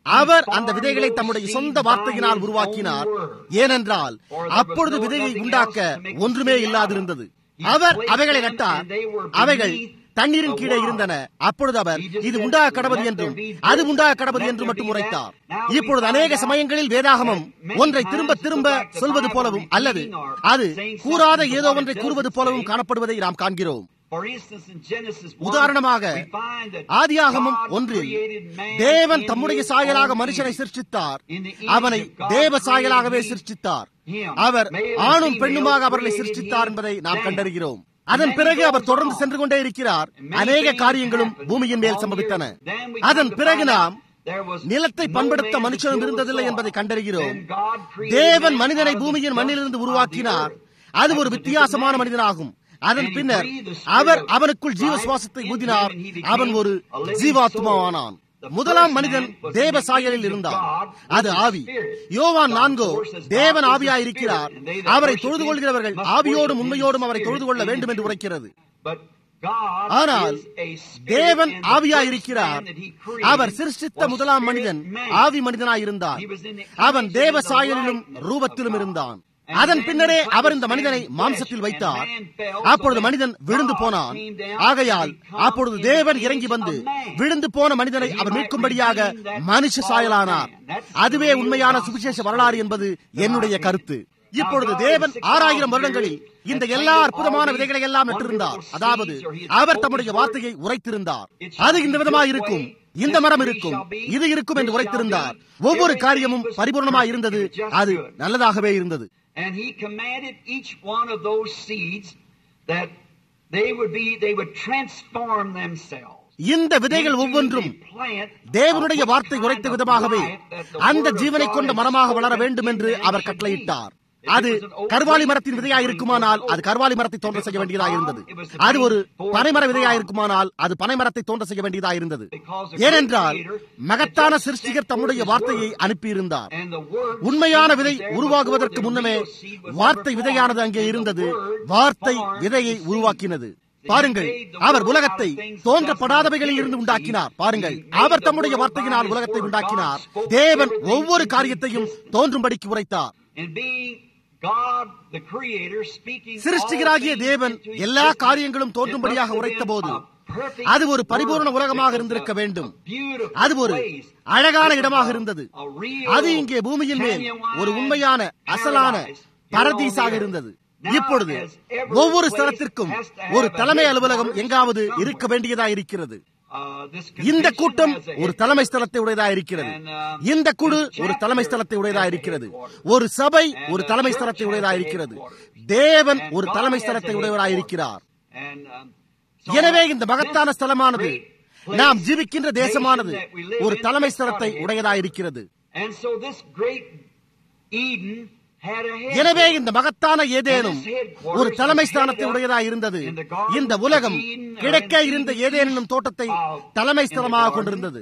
அவர் அந்த விதைகளை தம்முடைய சொந்த வார்த்தையினால் உருவாக்கினார் ஏனென்றால் அப்பொழுது விதையை உண்டாக்க ஒன்றுமே இல்லாதிருந்தது அவர் அவைகளை நட்டார் அவைகள் தண்ணீரின் கீழே இருந்தன அப்பொழுது அவர் இது உண்டாக கடவுது என்றும் அது உண்டாக கடவுது என்றும் மட்டும் உரைத்தார் இப்பொழுது அநேக சமயங்களில் வேதாகமம் ஒன்றை திரும்ப திரும்ப சொல்வது போலவும் அல்லது அது கூறாத ஏதோ ஒன்றை கூறுவது போலவும் காணப்படுவதை நாம் காண்கிறோம் உதாரணமாக ஆதியாகமும் ஒன்றில் தேவன் தம்முடைய சாயலாக மனுஷனை சிருஷ்டித்தார் அவனை தேவ சாயலாகவே சிருஷ்டித்தார் அவர் ஆணும் பெண்ணுமாக அவர்களை சிருஷ்டித்தார் என்பதை நாம் கண்டறிகிறோம் அதன் பிறகு அவர் தொடர்ந்து சென்று கொண்டே இருக்கிறார் அநேக காரியங்களும் பூமியின் மேல் சம்பவித்தன அதன் பிறகு நாம் நிலத்தை பண்படுத்த மனுஷனும் இருந்ததில்லை என்பதை கண்டறிகிறோம் தேவன் மனிதனை பூமியின் மண்ணிலிருந்து உருவாக்கினார் அது ஒரு வித்தியாசமான மனிதனாகும் அதன் பின்னர் அவர் அவனுக்குள் ஜீவ சுவாசத்தை ஊதினார் அவன் ஒரு ஜீவாத்மாவானான் முதலாம் மனிதன் தேவ சாயலில் இருந்தார் அது ஆவி யோவான் நான்கோ தேவன் ஆவியாயிருக்கிறார் அவரை தொழுது கொள்கிறவர்கள் ஆவியோடும் உண்மையோடும் அவரை தொழுது கொள்ள வேண்டும் என்று உரைக்கிறது ஆனால் தேவன் ஆவியாயிருக்கிறார் அவர் சிருஷ்டித்த முதலாம் மனிதன் ஆவி மனிதனாயிருந்தார் அவன் தேவ சாயலிலும் ரூபத்திலும் இருந்தான் அதன் பின்னரே அவர் இந்த மனிதனை மாம்சத்தில் வைத்தார் அப்பொழுது மனிதன் விழுந்து போனான் ஆகையால் அப்பொழுது தேவன் இறங்கி வந்து விழுந்து போன மனிதனை அவர் மீட்கும்படியாக மனுஷ சாயலானார் அதுவே உண்மையான சுவிசேஷ வரலாறு என்பது என்னுடைய கருத்து இப்பொழுது தேவன் ஆறாயிரம் வருடங்களில் இந்த எல்லா அற்புதமான விதைகளை எல்லாம் நட்டிருந்தார் அதாவது அவர் தம்முடைய வார்த்தையை உரைத்திருந்தார் அது இந்த விதமாக இருக்கும் இந்த மரம் இருக்கும் இது இருக்கும் என்று உரைத்திருந்தார் ஒவ்வொரு காரியமும் பரிபூர்ணமாக இருந்தது அது நல்லதாகவே இருந்தது And he commanded each one of those seeds that they would be, they would transform themselves. இந்த விதைகள் ஒவ்வொன்றும் தேவனுடைய வார்த்தை உரைத்த விதமாகவே அந்த ஜீவனை கொண்ட மரமாக வளர வேண்டும் என்று அவர் கட்டளையிட்டார் அது கர்வாலி மரத்தின் விதையாக இருக்குமானால் அது கர்வாலி மரத்தை தோன்ற செய்ய வேண்டியதாக இருந்தது அது ஒரு பனைமர விதையாக இருக்குமானால் அது பனைமரத்தை தோன்ற செய்ய வேண்டியதாக இருந்தது ஏனென்றால் மகத்தான சிருஷ்டிகர் தம்முடைய வார்த்தையை அனுப்பியிருந்தார் உண்மையான விதை உருவாகுவதற்கு முன்னமே வார்த்தை விதையானது அங்கே இருந்தது வார்த்தை விதையை உருவாக்கினது பாருங்கள் அவர் உலகத்தை தோன்றப்படாதவைகளில் இருந்து உண்டாக்கினார் பாருங்கள் அவர் தம்முடைய வார்த்தையினால் உலகத்தை உண்டாக்கினார் தேவன் ஒவ்வொரு காரியத்தையும் தோன்றும்படிக்கு உரைத்தார் சிருஷ்டிகராகிய தேவன் எல்லா காரியங்களும் தோன்றும்படியாக உரைத்த போது அது ஒரு பரிபூர்ண உலகமாக இருந்திருக்க வேண்டும் அது ஒரு அழகான இடமாக இருந்தது அது இங்கே பூமியின் மேல் ஒரு உண்மையான அசலான பரதீசாக இருந்தது இப்பொழுது ஒவ்வொரு ஸ்தலத்திற்கும் ஒரு தலைமை அலுவலகம் எங்காவது இருக்க வேண்டியதா இருக்கிறது இந்த கூட்டம் ஒரு தலைமை ஸ்தலத்தை உடையதா இருக்கிறது இந்த குழு ஒரு தலைமை ஸ்தலத்தை உடையதா இருக்கிறது ஒரு சபை ஒரு தலைமை ஸ்தலத்தை உடையதா இருக்கிறது தேவன் ஒரு தலைமை ஸ்தலத்தை உடையவராக இருக்கிறார் எனவே இந்த மகத்தான ஸ்தலமானது நாம் ஜீவிக்கின்ற தேசமானது ஒரு தலைமை ஸ்தலத்தை உடையதா இருக்கிறது எனவே இந்த மகத்தான ஏதேனும் ஒரு தலைமை ஸ்தானத்தை உடையதா இருந்தது இந்த உலகம் கிடைக்க இருந்த ஏதேனும் தோட்டத்தை தலைமை ஸ்தலமாக கொண்டிருந்தது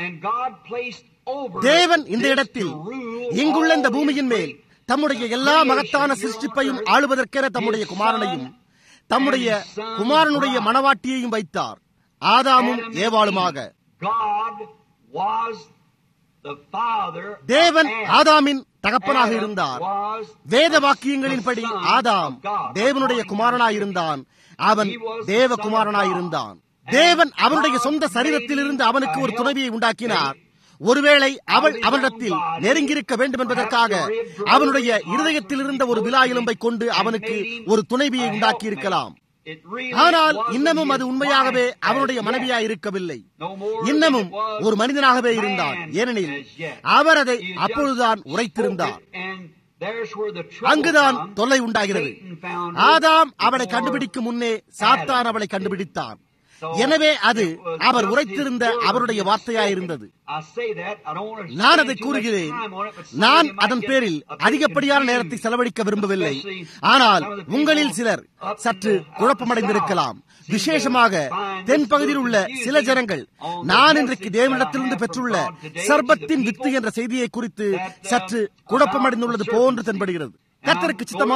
தேவன் இந்த இடத்தில் இங்குள்ள இந்த பூமியின் மேல் தம்முடைய எல்லா மகத்தான சிருஷ்டிப்பையும் ஆளுவதற்கென தம்முடைய குமாரனையும் தம்முடைய குமாரனுடைய மனவாட்டியையும் வைத்தார் ஆதாமும் ஏவாளுமாக தேவன் ஆதாமின் தகப்பனாக இருந்தார் வேத வாக்கியங்களின்படி ஆதாம் தேவனுடைய குமாரனாயிருந்தான் அவன் தேவகுமாரனாயிருந்தான் தேவன் அவனுடைய சொந்த சரீரத்திலிருந்து அவனுக்கு ஒரு துணைவியை உண்டாக்கினார் ஒருவேளை அவள் அவனிடத்தில் நெருங்கியிருக்க வேண்டும் என்பதற்காக அவனுடைய இருதயத்தில் இருந்த ஒரு விழா எலும்பை கொண்டு அவனுக்கு ஒரு துணைவியை உண்டாக்கி இருக்கலாம் ஆனால் இன்னமும் அது உண்மையாகவே அவனுடைய மனைவியா இருக்கவில்லை இன்னமும் ஒரு மனிதனாகவே இருந்தான் ஏனெனில் அவர் அதை அப்பொழுதுதான் உரைத்திருந்தார் அங்குதான் தொல்லை உண்டாகிறது ஆதாம் அவளை கண்டுபிடிக்கும் முன்னே சாத்தான் அவளை கண்டுபிடித்தான் எனவே அது அவர் உரைத்திருந்த அவருடைய வார்த்தையாயிருந்தது நான் அதை கூறுகிறேன் நான் அதன் பேரில் அதிகப்படியான நேரத்தை செலவழிக்க விரும்பவில்லை ஆனால் உங்களில் சிலர் சற்று குழப்பமடைந்திருக்கலாம் விசேஷமாக தென் பகுதியில் உள்ள சில ஜனங்கள் நான் இன்றைக்கு தேவனிடத்திலிருந்து பெற்றுள்ள சர்பத்தின் வித்து என்ற செய்தியை குறித்து சற்று குழப்பமடைந்துள்ளது போன்று தென்படுகிறது கத்தருக்கு சித்தமானால்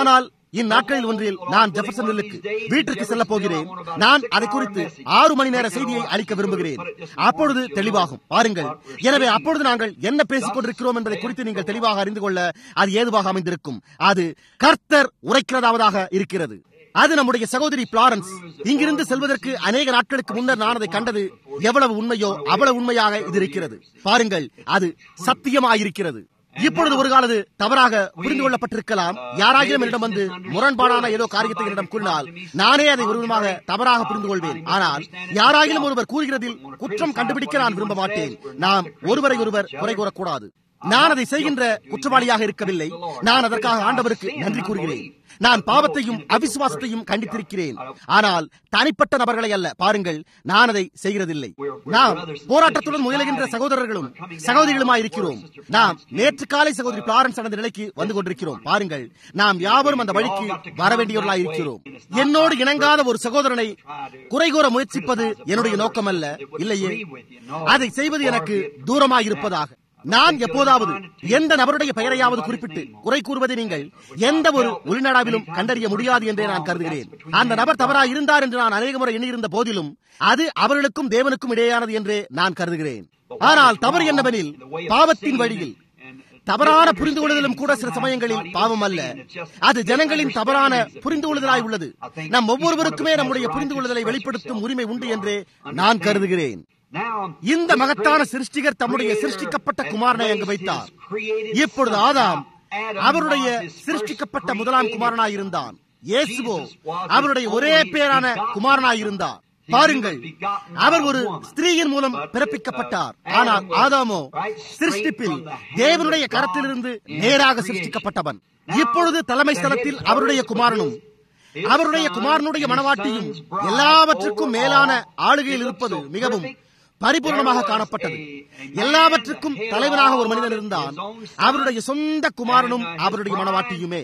இந்நாட்களில் ஒன்றில் நான் ஜெஃபர்சனிலுக்கு வீட்டிற்கு செல்ல போகிறேன் நான் அதை குறித்து ஆறு மணி நேர செய்தியை அளிக்க விரும்புகிறேன் அப்பொழுது தெளிவாகும் பாருங்கள் எனவே அப்பொழுது நாங்கள் என்ன பேசிக் கொண்டிருக்கிறோம் என்பதை குறித்து நீங்கள் தெளிவாக அறிந்து கொள்ள அது ஏதுவாக அமைந்திருக்கும் அது கர்த்தர் உரைக்கிறதாவதாக இருக்கிறது அது நம்முடைய சகோதரி பிளாரன்ஸ் இங்கிருந்து செல்வதற்கு அநேக நாட்களுக்கு முன்னர் நான் அதை கண்டது எவ்வளவு உண்மையோ அவ்வளவு உண்மையாக இது இருக்கிறது பாருங்கள் அது சத்தியமாயிருக்கிறது இப்பொழுது ஒரு காலது தவறாக புரிந்து கொள்ளப்பட்டிருக்கலாம் யாராகிலும் என்னிடம் வந்து முரண்பாடான ஏதோ காரியத்தை என்னிடம் கூறினால் நானே அதை ஒரு விதமாக தவறாக புரிந்து கொள்வேன் ஆனால் யாராகிலும் ஒருவர் கூறுகிறதில் குற்றம் கண்டுபிடிக்க நான் விரும்ப மாட்டேன் நாம் ஒருவரை ஒருவர் குறை கூறக்கூடாது நான் அதை செய்கின்ற குற்றவாளியாக இருக்கவில்லை நான் அதற்காக ஆண்டவருக்கு நன்றி கூறுகிறேன் நான் பாவத்தையும் அவிசுவாசத்தையும் கண்டித்திருக்கிறேன் ஆனால் தனிப்பட்ட நபர்களை அல்ல பாருங்கள் நான் அதை செய்கிறதில்லை நாம் போராட்டத்துடன் முயலுகின்ற சகோதரர்களும் சகோதரிகளுமாய் இருக்கிறோம் நாம் நேற்று காலை சகோதரி பிளாரன்ஸ் அந்த நிலைக்கு வந்து கொண்டிருக்கிறோம் பாருங்கள் நாம் யாவரும் அந்த வழிக்கு வர வேண்டியவர்களாய் இருக்கிறோம் என்னோடு இணங்காத ஒரு சகோதரனை குறை கூற முயற்சிப்பது என்னுடைய நோக்கம் அல்ல இல்லையே அதை செய்வது எனக்கு தூரமாய் இருப்பதாக நான் எப்போதாவது எந்த நபருடைய பெயரையாவது குறிப்பிட்டு குறை கூறுவதை நீங்கள் எந்த ஒரு உள்நடாவிலும் கண்டறிய முடியாது என்றே நான் கருதுகிறேன் அந்த நபர் தவறாக இருந்தார் என்று நான் அநேக முறை எண்ணியிருந்த போதிலும் அது அவர்களுக்கும் தேவனுக்கும் இடையேயானது என்றே நான் கருதுகிறேன் ஆனால் தவறு என்னவெனில் பாவத்தின் வழியில் தவறான புரிந்து கொள்ளுதலும் கூட சில சமயங்களில் பாவம் அல்ல அது ஜனங்களின் தவறான புரிந்து கொள்ளுதலாய் உள்ளது நம் ஒவ்வொருவருக்குமே நம்முடைய புரிந்து கொள்ளுதலை வெளிப்படுத்தும் உரிமை உண்டு என்றே நான் கருதுகிறேன் இந்த மகத்தான சிருஷ்டிகர் தம்முடைய சிருஷ்டிக்கப்பட்ட குமாரனை அங்கு வைத்தார் இப்பொழுது ஆதாம் அவருடைய சிருஷ்டிக்கப்பட்ட முதலாம் குமாரனாய் இருந்தான் இயேசுவோ அவருடைய ஒரே பேரான குமாரனாய் இருந்தார் பாருங்கள் அவர் ஒரு ஸ்திரீயின் மூலம் பிறப்பிக்கப்பட்டார் ஆனால் ஆதாமோ சிருஷ்டிப்பில் தேவனுடைய கரத்திலிருந்து நேராக சிருஷ்டிக்கப்பட்டவன் இப்பொழுது தலைமை ஸ்தலத்தில் அவருடைய குமாரனும் அவருடைய குமாரனுடைய மனவாட்டியும் எல்லாவற்றுக்கும் மேலான ஆளுகையில் இருப்பது மிகவும் பரிபூர்ணமாக காணப்பட்டது எல்லாவற்றுக்கும் தலைவனாக ஒரு மனிதன் இருந்தான் அவருடைய சொந்த குமாரனும் அவருடைய மனவாட்டியுமே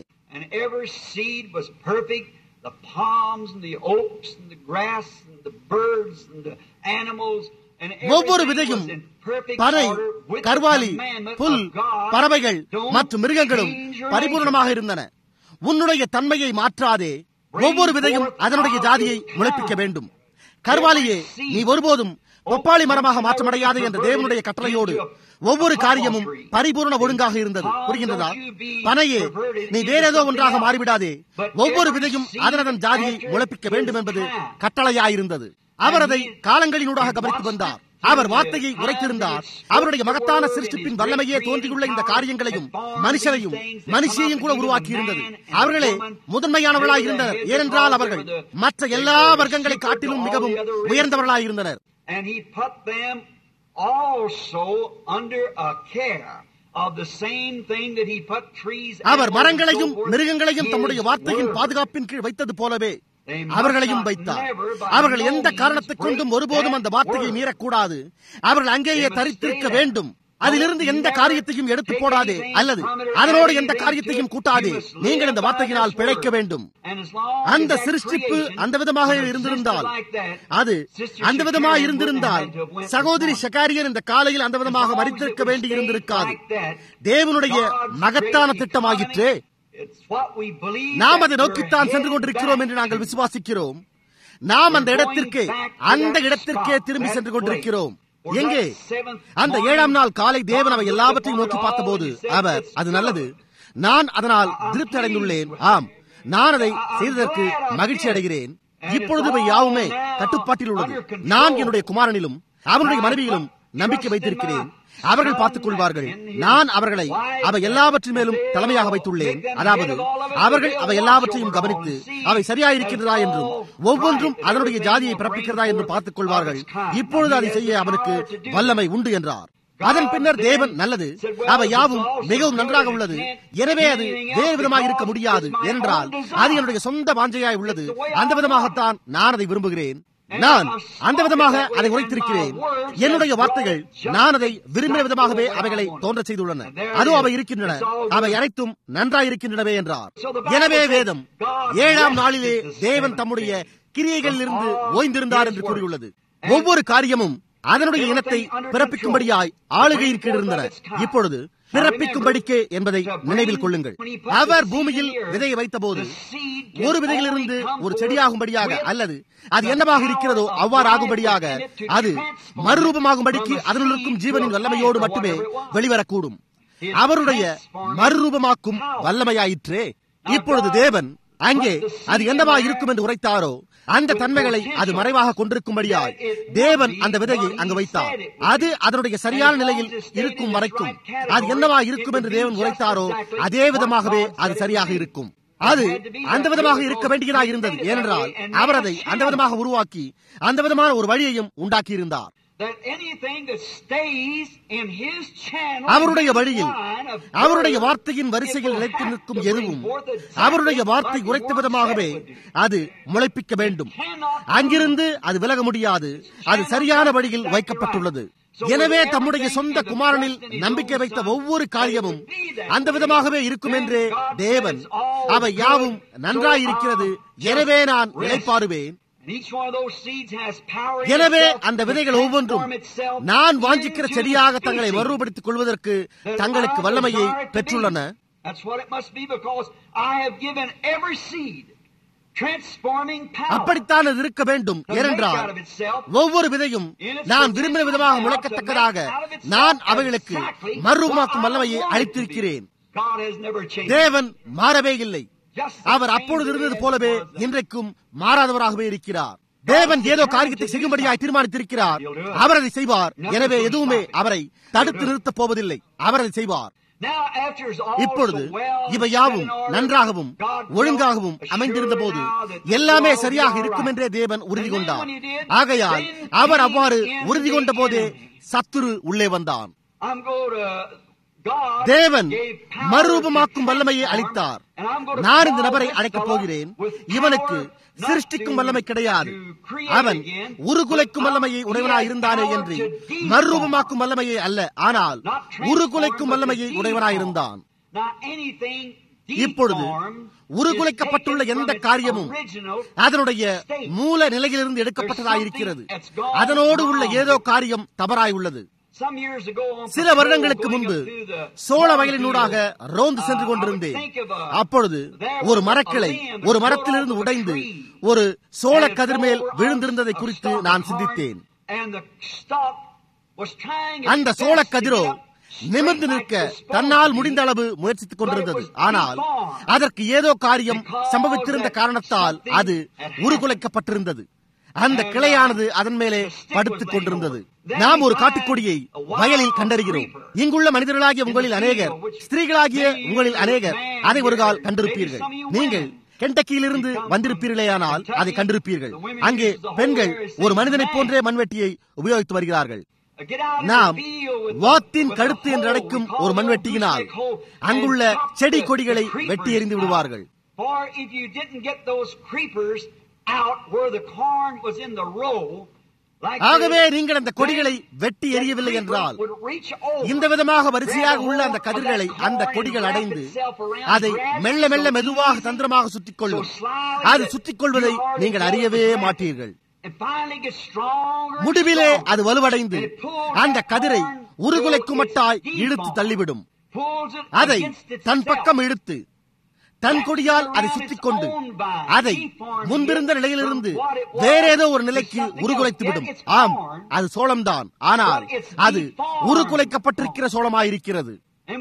the palms and the oaks and the grass and the birds and the animals ஒவ்வொரு விதையும் பனை கர்வாலி புல் பறவைகள் மற்றும் மிருகங்களும் பரிபூர்ணமாக இருந்தன உன்னுடைய தன்மையை மாற்றாதே ஒவ்வொரு விதையும் அதனுடைய ஜாதியை முளைப்பிக்க வேண்டும் கர்வாலியே நீ ஒருபோதும் ஒப்பாளி மரமாக மாற்றமடையாது என்ற தேவனுடைய கட்டளையோடு ஒவ்வொரு காரியமும் பரிபூர்ண ஒழுங்காக இருந்தது புரிகின்றதா பனையே நீ வேற ஏதோ ஒன்றாக மாறிவிடாதே ஒவ்வொரு விதையும் அதனதன் ஜாதியை முளைப்பிக்க வேண்டும் என்பது கட்டளையாயிருந்தது அவர் அதை காலங்களினூடாக கவனித்து வந்தார் அவர் வார்த்தையை உரைத்திருந்தார் அவருடைய மகத்தான சிருஷ்டிப்பின் வல்லமையே தோன்றியுள்ள இந்த காரியங்களையும் மனுஷரையும் மனுஷியையும் கூட உருவாக்கி இருந்தது அவர்களே முதன்மையானவர்களாய் இருந்தனர் ஏனென்றால் அவர்கள் மற்ற எல்லா வர்க்கங்களை காட்டிலும் மிகவும் உயர்ந்தவர்களாய் இருந்தனர் and he put them also under a care of the same thing that he put trees அவர் மரங்களையும் மிருகங்களையும் தம்முடைய வார்த்தையின் பாதுகாப்பின் கீழ் வைத்தது போலவே அவர்களையும் வைத்தார் அவர்கள் எந்த காரணத்தை கொண்டும் ஒருபோதும் அந்த வார்த்தையை மீறக்கூடாது அவர்கள் அங்கேயே தரித்திருக்க வேண்டும் அதிலிருந்து எந்த காரியத்தையும் எடுத்து போடாதே அல்லது அதனோடு எந்த காரியத்தையும் கூட்டாதே நீங்கள் இந்த வார்த்தையினால் பிழைக்க வேண்டும் அந்த சிருஷ்டிப்பு அந்த விதமாக இருந்திருந்தால் அது அந்த விதமாக இருந்திருந்தால் சகோதரி ஷகாரியன் இந்த காலையில் அந்த விதமாக மறித்திருக்க வேண்டி இருந்திருக்காது தேவனுடைய மகத்தான திட்டமாகிற்றே நாம் அதை நோக்கித்தான் சென்று கொண்டிருக்கிறோம் என்று நாங்கள் விசுவாசிக்கிறோம் நாம் அந்த இடத்திற்கே அந்த இடத்திற்கே திரும்பி சென்று கொண்டிருக்கிறோம் எங்கே அந்த ஏழாம் நாள் காலை தேவன் அவை எல்லாவற்றையும் நோக்கி பார்த்தபோது அவர் அது நல்லது நான் அதனால் திருப்தி அடைந்துள்ளேன் ஆம் நான் அதை செய்ததற்கு மகிழ்ச்சி அடைகிறேன் இப்பொழுது இவை யாவுமே கட்டுப்பாட்டில் உள்ளது நான் என்னுடைய குமாரனிலும் அவனுடைய மனைவியிலும் நம்பிக்கை வைத்திருக்கிறேன் அவர்கள் பார்த்துக் கொள்வார்கள் நான் அவர்களை அவை எல்லாவற்றின் மேலும் தலைமையாக வைத்துள்ளேன் அதாவது அவர்கள் அவை எல்லாவற்றையும் கவனித்து அவை சரியாயிருக்கிறதா என்றும் ஒவ்வொன்றும் அதனுடைய ஜாதியை பிறப்பிக்கிறதா என்று பார்த்துக் கொள்வார்கள் இப்பொழுது அதை செய்ய அவனுக்கு வல்லமை உண்டு என்றார் அதன் பின்னர் தேவன் நல்லது அவை யாவும் மிகவும் நன்றாக உள்ளது எனவே அது வேறு விதமாக இருக்க முடியாது என்றால் அது என்னுடைய சொந்த வாஞ்சையாய் உள்ளது அந்த விதமாகத்தான் நான் அதை விரும்புகிறேன் நான் அந்த விதமாக அதை உரைத்திருக்கிறேன் என்னுடைய வார்த்தைகள் நான் அதை விரும்பின விதமாகவே அவைகளை தோன்ற செய்துள்ளன அதோ அவை இருக்கின்றன அவை அனைத்தும் நன்றாயிருக்கின்றனவே என்றார் எனவே வேதம் ஏழாம் நாளிலே தேவன் தம்முடைய கிரியைகளில் இருந்து ஓய்ந்திருந்தார் என்று கூறியுள்ளது ஒவ்வொரு காரியமும் அதனுடைய இனத்தை பிறப்பிக்கும்படியாய் ஆளுகையின் கீழ் இருந்தனர் இப்பொழுது பிறப்பிக்கும்படிக்கே என்பதை நினைவில் கொள்ளுங்கள் அவர் பூமியில் விதையை வைத்தபோது ஒரு விதையிலிருந்து ஒரு செடியாகும்படியாக அல்லது அது என்னவாக இருக்கிறதோ அவ்வாறு ஆகும்படியாக அது மறுரூபமாகும்படிக்கு அதனுள் இருக்கும் ஜீவனின் வல்லமையோடு மட்டுமே வெளிவரக்கூடும் அவருடைய மறுரூபமாக்கும் வல்லமையாயிற்றே இப்பொழுது தேவன் அங்கே அது என்னவா இருக்கும் என்று உரைத்தாரோ அந்த தன்மைகளை அது மறைவாக கொண்டிருக்கும்படியாய் தேவன் அந்த விதையை அங்கு வைத்தார் அது அதனுடைய சரியான நிலையில் இருக்கும் வரைக்கும் அது என்னவா இருக்கும் என்று தேவன் உரைத்தாரோ அதே விதமாகவே அது சரியாக இருக்கும் அது அந்த விதமாக இருக்க வேண்டியதாக இருந்தது ஏனென்றால் அவர் அதை அந்த விதமாக உருவாக்கி அந்த விதமான ஒரு வழியையும் உண்டாக்கி இருந்தார் அவருடைய வழியில் அவருடைய வார்த்தையின் வரிசையில் நிலைத்து நிற்கும் எதுவும் அவருடைய வார்த்தை உரைத்த விதமாகவே அது முளைப்பிக்க வேண்டும் அங்கிருந்து அது விலக முடியாது அது சரியான வழியில் வைக்கப்பட்டுள்ளது எனவே தம்முடைய சொந்த குமாரனில் நம்பிக்கை வைத்த ஒவ்வொரு காரியமும் அந்த விதமாகவே இருக்கும் என்றே தேவன் அவை யாவும் நன்றாயிருக்கிறது எனவே நான் நிலைப்பாருவேன் எனவே அந்த விதைகள் ஒவ்வொன்றும் நான் வாஞ்சிக்கிற செடியாக தங்களை மறுபடுத்திக் கொள்வதற்கு தங்களுக்கு வல்லமையை பெற்றுள்ளன அப்படித்தான் அது இருக்க வேண்டும் ஏனென்றால் ஒவ்வொரு விதையும் நான் விரும்பின விதமாக முளைக்கத்தக்கதாக நான் அவைகளுக்கு மறுமாக்கும் வல்லமையை அளித்திருக்கிறேன் தேவன் மாறவே இல்லை அவர் அப்பொழுது இருந்தது போலவே இன்றைக்கும் மாறாதவராகவே இருக்கிறார் தேவன் ஏதோ காரியத்தை செய்யும்படியாய் தீர்மானித்திருக்கிறார் அவர் அதை செய்வார் எனவே எதுவுமே அவரை தடுத்து நிறுத்தப் போவதில்லை அவர் அதை செய்வார் இப்பொழுது இவை யாவும் நன்றாகவும் ஒழுங்காகவும் அமைந்திருந்த போது எல்லாமே சரியாக இருக்கும் என்றே தேவன் உறுதி கொண்டார் ஆகையால் அவர் அவ்வாறு உறுதி கொண்ட போதே சத்துரு உள்ளே வந்தான் தேவன் மறுரூபமாக்கும் வல்லமையை அளித்தார் நான் இந்த நபரை அழைக்கப் போகிறேன் இவனுக்கு சிருஷ்டிக்கும் வல்லமை கிடையாது அவன் உருகுலைக்கும் வல்லமையை உடையவனாய் இருந்தானே என்று மறுரூபமாக்கும் வல்லமையை அல்ல ஆனால் உருகுலைக்கும் வல்லமையை உடையவனாயிருந்தான் இப்பொழுது உருகுலைக்கப்பட்டுள்ள எந்த காரியமும் அதனுடைய மூல நிலையிலிருந்து எடுக்கப்பட்டதாயிருக்கிறது அதனோடு உள்ள ஏதோ காரியம் தவறாய் உள்ளது சில வருடங்களுக்கு முன்பு சோழ வயலினூடாக ரோந்து சென்று கொண்டிருந்தேன் அப்பொழுது ஒரு மரக்கிளை ஒரு மரத்திலிருந்து உடைந்து ஒரு சோழ கதிர் மேல் விழுந்திருந்ததை குறித்து நான் சிந்தித்தேன் அந்த சோழ கதிரோ நிமிர்ந்து நிற்க தன்னால் முடிந்த அளவு முயற்சித்துக் கொண்டிருந்தது ஆனால் அதற்கு ஏதோ காரியம் சம்பவித்திருந்த காரணத்தால் அது உருகுலைக்கப்பட்டிருந்தது அந்த கிளையானது அதன் மேலே படுத்துக் கொண்டிருந்தது நாம் ஒரு காட்டுக்கொடியை வயலில் கண்டறிகிறோம் இங்குள்ள மனிதர்களாகிய உங்களில் அநேகர் ஸ்திரீகளாகிய உங்களில் அநேகர் அதை ஒரு கால் கண்டிருப்பீர்கள் நீங்கள் கெண்டக்கியிலிருந்து வந்திருப்பீர்களேயானால் அதை கண்டிருப்பீர்கள் அங்கே பெண்கள் ஒரு மனிதனைப் போன்றே மண்வெட்டியை உபயோகித்து வருகிறார்கள் நாம் வாத்தின் கழுத்து என்று அழைக்கும் ஒரு மண்வெட்டியினால் அங்குள்ள செடி கொடிகளை வெட்டி எறிந்து விடுவார்கள் ஆகவே நீங்கள் அந்த கொடிகளை வெட்டி எறியவில்லை என்றால் இந்த விதமாக வரிசையாக உள்ள அந்த கதிர்களை அந்த கொடிகள் அடைந்து அதை மெல்ல மெல்ல மெதுவாக தந்திரமாக சுற்றிக் கொள்ளும் அது சுற்றிக் கொள்வதை நீங்கள் அறியவே மாட்டீர்கள் முடிவிலே அது வலுவடைந்து அந்த கதிரை உருகுலைக்கும் மட்டாய் இழுத்து தள்ளிவிடும் அதை தன் பக்கம் இழுத்து தன் கொடியால் அதை சுற்றிக் கொண்டு அதை முன்பிருந்த நிலையிலிருந்து வேற ஏதோ ஒரு நிலைக்கு உருகுலைத்து விடும் ஆம் அது சோளம்தான் ஆனால் அது உருகுலைக்கப்பட்டிருக்கிற சோளமாயிருக்கிறது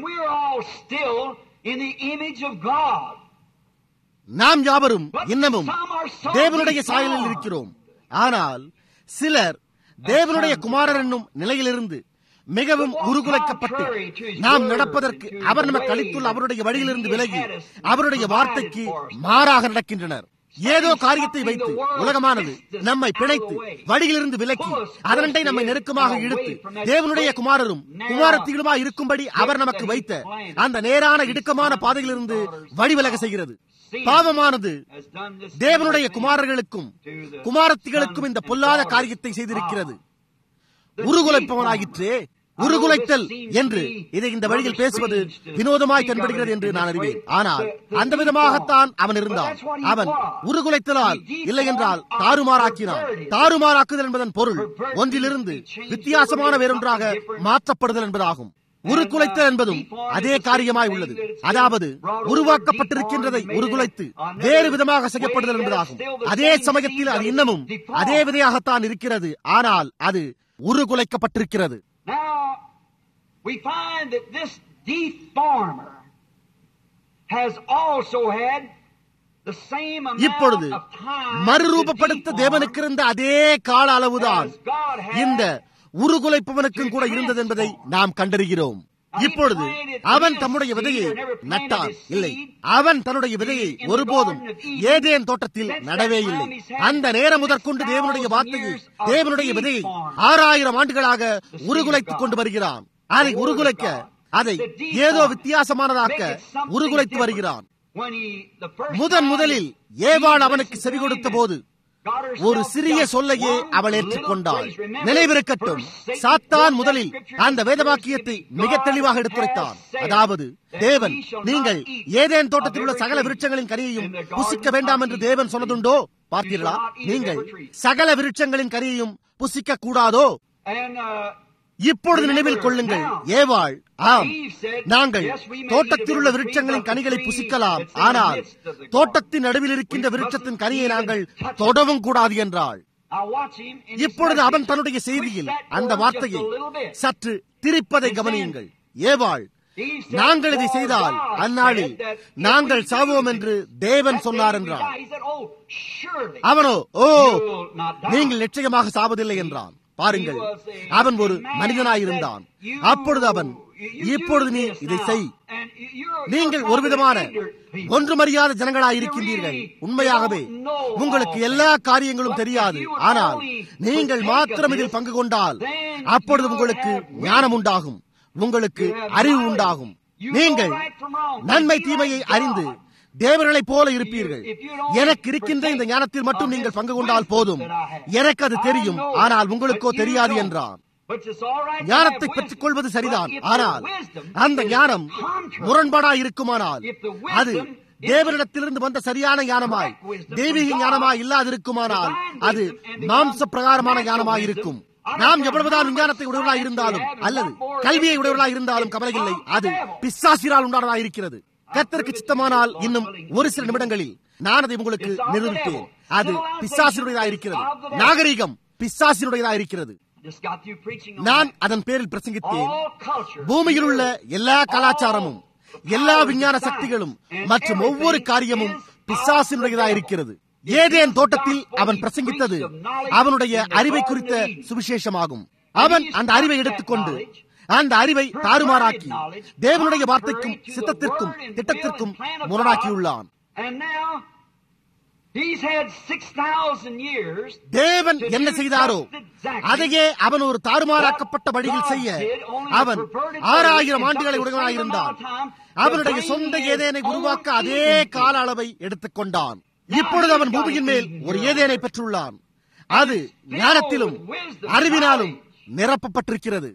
நாம் யாவரும் இன்னமும் தேவனுடைய சாயலில் இருக்கிறோம் ஆனால் சிலர் தேவனுடைய குமாரர் என்னும் நிலையிலிருந்து மிகவும் உருகுலைக்கப்பட்டு நாம் நடப்பதற்கு அவர் நமக்கு அளித்துள்ள அவருடைய வழியிலிருந்து விலகி அவருடைய வார்த்தைக்கு மாறாக நடக்கின்றனர் ஏதோ காரியத்தை வைத்து உலகமானது நம்மை பிணைத்து வழியிலிருந்து விலக்கி அதனண்டை நம்மை நெருக்கமாக இழுத்து தேவனுடைய குமாரரும் குமாரத்திகளுமா இருக்கும்படி அவர் நமக்கு வைத்த அந்த நேரான இடுக்கமான பாதையிலிருந்து வழிவிலக செய்கிறது பாவமானது தேவனுடைய குமாரர்களுக்கும் குமாரத்திகளுக்கும் இந்த பொல்லாத காரியத்தை செய்திருக்கிறது உருகுலைப்பவனாயிற்றே உருகுலைத்தல் என்று இதை இந்த வழியில் பேசுவது வினோதமாய் தென்படுகிறது என்று நான் அறிவேன் ஆனால் அந்த விதமாகத்தான் அவன் இருந்தான் அவன் உருகுலைத்தலால் இல்லை என்றால் தாறுமாறாக்கினான் தாறுமாறாக்குதல் என்பதன் பொருள் ஒன்றிலிருந்து வித்தியாசமான வேறொன்றாக மாற்றப்படுதல் என்பதாகும் உருகுலைத்தல் என்பதும் அதே காரியமாய் உள்ளது அதாவது உருவாக்கப்பட்டிருக்கின்றதை உருகுலைத்து வேறு விதமாக செய்யப்படுதல் என்பதாகும் அதே சமயத்தில் அது இன்னமும் அதே விதையாகத்தான் இருக்கிறது ஆனால் அது உருகுலைக்கப்பட்டிருக்கிறது Now, we find that this deformer has also had the same amount இப்பொழுது of time மறுரூபப்படுத்த to தேவனுக்கு இருந்த அதே கால அளவுதான் as God had இந்த உருகுலைப்பவனுக்கும் கூட இருந்தது என்பதை நாம் கண்டறிகிறோம் இப்பொழுது அவன் தம்முடைய விதையை நட்டான் இல்லை அவன் தன்னுடைய விதையை ஒருபோதும் ஏதேன் தோட்டத்தில் நடவே இல்லை அந்த நேரம் முதற்கொண்டு தேவனுடைய வார்த்தையை தேவனுடைய விதையை ஆறாயிரம் ஆண்டுகளாக உருகுலைத்துக் கொண்டு வருகிறான் அதை உருகுலைக்க அதை ஏதோ வித்தியாசமானதாக்க உருகுலைத்து வருகிறான் when he, the first முதன் time முதலில் he ஏவாள் listened அவனுக்கு to செவி him கொடுத்த and போது got herself ஒரு சிறிய just சொல்லையே one அவள் little ஏற்றுக்கொண்டாள் phrase. Remember, நினைவிருக்கட்டும் first Satan சாத்தான் quoted முதலில் that scripture அந்த in வேதவாக்கியத்தை verse மிக 50, தெளிவாக God எடுத்துரைத்தான் has said அதாவது that தேவன் we shall நீங்கள் not eat ஏதேன் தோட்டத்தில் உள்ள of every சகல tree விருட்சங்களின் கனியையும் in the garden புசிக்க of வேண்டாம் என்று Eden. தேவன் சொன்னதுண்டோ You பார்த்தீர்களா shall not eat of நீங்கள் every tree. சகல விருட்சங்களின் கனியையும் புசிக்க கூடாதோ And, uh, இப்பொழுது நினைவில் கொள்ளுங்கள் ஏவாள் ஆம் நாங்கள் தோட்டத்தில் உள்ள விருட்சங்களின் கனிகளை புசிக்கலாம் ஆனால் தோட்டத்தின் நடுவில் இருக்கின்ற விருட்சத்தின் கனியை நாங்கள் தொடவும் கூடாது என்றாள் I watch him in his இப்பொழுது அவன் message தன்னுடைய செய்தியில் twist that அந்த word வார்த்தையை just a little bit. சற்று திரிப்பதை கவனியுங்கள் ஏவாள் He said, நாங்கள் இதை "For செய்தால் God அந்நாளில் said that if நாங்கள் we சாவோம் do என்று this, தேவன் that சொன்னார் day we என்றார் die." He said, "Oh, surely அவனோ ஓ you'll not die." நீங்கள் நிச்சயமாக சாவதில்லை என்றான் பாருங்கள் அவன் ஒரு மனிதனாயிருந்தான் அப்பொழுது அவன் இப்பொழுது நீ இதை செய் நீங்கள் ஒரு விதமான ஒன்றுமறியாத ஜனங்களாயிருக்கின்றீர்கள் உண்மையாகவே உங்களுக்கு எல்லா காரியங்களும் தெரியாது ஆனால் நீங்கள் மாத்திரம் இதில் பங்கு கொண்டால் அப்பொழுது உங்களுக்கு ஞானம் உண்டாகும் உங்களுக்கு அறிவு உண்டாகும் நீங்கள் நன்மை தீமையை அறிந்து தேவர்களைப் போல இருப்பீர்கள் எனக்கு இருக்கின்ற இந்த ஞானத்தில் மட்டும் நீங்கள் பங்கு கொண்டால் போதும் எனக்கு அது தெரியும் ஆனால் உங்களுக்கோ தெரியாது என்றான் ஞானத்தை பெற்றுக் கொள்வது சரிதான் ஆனால் அந்த ஞானம் முரண்பாடாய் இருக்குமானால் அது தேவனிடத்திலிருந்து வந்த சரியான ஞானமாய் தெய்வீக ஞானமாய் இல்லாதிருக்குமானால் அது மாம்ச பிரகாரமான ஞானமாய் இருக்கும் நாம் எவ்வளவுதான் விஞ்ஞானத்தை உடையவர்களாய் இருந்தாலும் அல்லது கல்வியை உடையவர்களாய் இருந்தாலும் கவலை இல்லை அது பிசாசிரால் உண்டானதாக இருக்கிறது கர்த்தருக்கு சித்தமானால் இன்னும் ஒரு சில நிமிடங்களில் நான் அதை உங்களுக்கு நிரூபிப்பேன் அது பிசாசினுடையதாக இருக்கிறது நாகரிகம் பிசாசினுடையதாக இருக்கிறது நான் அதன் பேரில் பிரசங்கித்தேன் பூமியில் உள்ள எல்லா கலாச்சாரமும் எல்லா விஞ்ஞான சக்திகளும் மற்றும் ஒவ்வொரு காரியமும் பிசாசினுடையதாக இருக்கிறது ஏதேன் தோட்டத்தில் அவன் பிரசங்கித்தது அவனுடைய அறிவை குறித்த சுவிசேஷமாகும் அவன் அந்த அறிவை எடுத்துக்கொண்டு அந்த அறிவை தாறுமாறாக்கி தேவனுடைய வார்த்தைக்கும் சித்தத்திற்கும் திட்டத்திற்கும் முரணாக்கியுள்ளான் தேவன் என்ன செய்தாரோ அதையே அவன் ஒரு தாறுமாறாக்கப்பட்ட வழியில் செய்ய அவன் ஆறாயிரம் ஆண்டுகளை உடையவனாயிருந்தான் அவனுடைய சொந்த ஏதேனை உருவாக்க அதே கால அளவை எடுத்துக்கொண்டான் இப்பொழுது அவன் பூமியின் மேல் ஒரு ஏதேனை பெற்றுள்ளான் அது ஞானத்திலும் அறிவினாலும் நிரப்பப்பட்டிருக்கிறது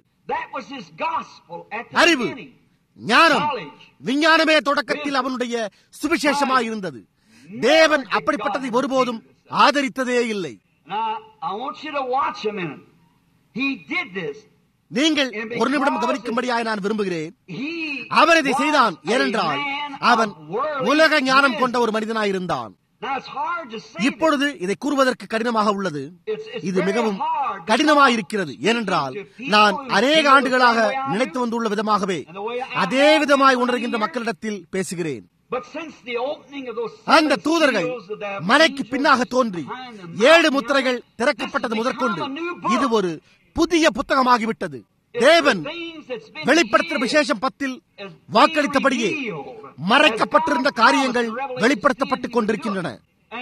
அறிவு ஞானம் விஞ்ஞானமே தொடக்கத்தில் அவனுடைய சுவிசேஷமாய் இருந்தது தேவன் அப்படிப்பட்டதை ஒருபோதும் ஆதரித்ததே இல்லை நீங்கள் ஒரு நிமிடம் கவனிக்கும்படியாக நான் விரும்புகிறேன் அவன் இதை செய்தான் ஏனென்றால் அவன் உலக ஞானம் கொண்ட ஒரு மனிதனாயிருந்தான் இப்பொழுது இதை கூறுவதற்கு கடினமாக உள்ளது இது மிகவும் கடினமாயிருக்கிறது ஏனென்றால் நான் அநேக ஆண்டுகளாக நினைத்து வந்துள்ள விதமாகவே அதே விதமாய் உணர்கின்ற மக்களிடத்தில் பேசுகிறேன் அந்த தூதர்கள் மலைக்கு பின்னாக தோன்றி ஏழு முத்திரைகள் திறக்கப்பட்டது முதற்கொண்டு இது ஒரு புதிய புத்தகமாகிவிட்டது தேவன் வெளிப்படுத்துகிற விசேஷம் பத்தில் வாக்களித்தபடியே மறைக்கப்பட்டிருந்த காரியங்கள் வெளிப்படுத்தப்பட்டுக் கொண்டிருக்கின்றன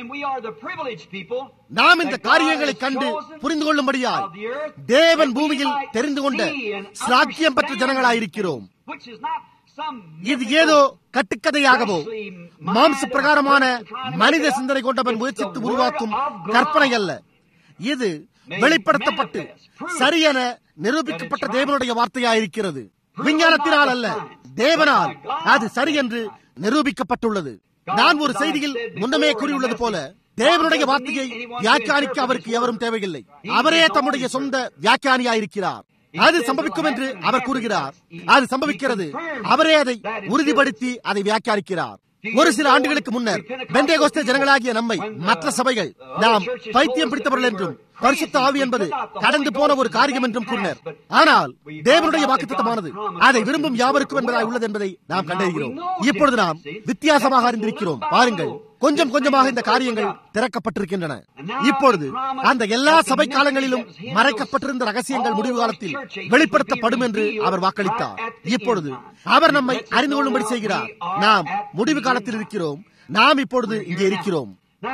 நாம் இந்த காரியங்களை கண்டு புரிந்து கொள்ளும்படியால் தேவன் பூமியில் தெரிந்து கொண்ட சாக்கியம் பெற்ற ஜனங்களாயிருக்கிறோம் இது ஏதோ கட்டுக்கதையாகவோ மாம்ச பிரகாரமான மனித சிந்தனை கொண்டவன் முயற்சித்து உருவாக்கும் கற்பனை அல்ல இது வெளிப்படுத்தப்பட்டு சரியென நிரூபிக்கப்பட்ட தேவனுடைய வார்த்தையாயிருக்கிறது விஞ்ஞானத்தினால் அல்ல தேவனால் அது சரி என்று நிரூபிக்கப்பட்டுள்ளது நான் ஒரு செய்தியில் முன்னமே கூறியுள்ளது போல தேவனுடைய வார்த்தையை வியாக்கியானிக்க அவருக்கு எவரும் தேவையில்லை அவரே தம்முடைய சொந்த வியாக்கியானியாயிருக்கிறார் அது சம்பவிக்கும் என்று அவர் கூறுகிறார் அது சம்பவிக்கிறது அவரே அதை உறுதிப்படுத்தி அதை வியாக்கியானிக்கிறார் ஒரு சில ஆண்டுகளுக்கு முன்னர் பெந்தேகோஸ்தே ஜனங்களாகிய நம்மை மற்ற சபைகள் நாம் பைத்தியம் பிடித்தவர்கள் என்றும் பரிசுத்த ஆவி என்பது கடந்து போன ஒரு காரியம் என்றும் கூறினர் ஆனால் தேவனுடைய வாக்குத்தமானது அதை விரும்பும் யாவருக்கும் என்பதாய் உள்ளது என்பதை நாம் கண்டறிகிறோம் இப்பொழுது நாம் வித்தியாசமாக அறிந்திருக்கிறோம் பாருங்கள் கொஞ்சம் கொஞ்சமாக இந்த காரியங்கள் திறக்கப்பட்டிருக்கின்றன இப்பொழுது அந்த எல்லா சபை காலங்களிலும் மறைக்கப்பட்டிருந்த ரகசியங்கள் முடிவு காலத்தில் வெளிப்படுத்தப்படும் என்று அவர் வாக்களித்தார் இப்பொழுது அவர் நம்மை அறிந்து கொள்ளும்படி செய்கிறார் நாம் முடிவு காலத்தில் இருக்கிறோம் நாம் இப்பொழுது இங்கே இருக்கிறோம்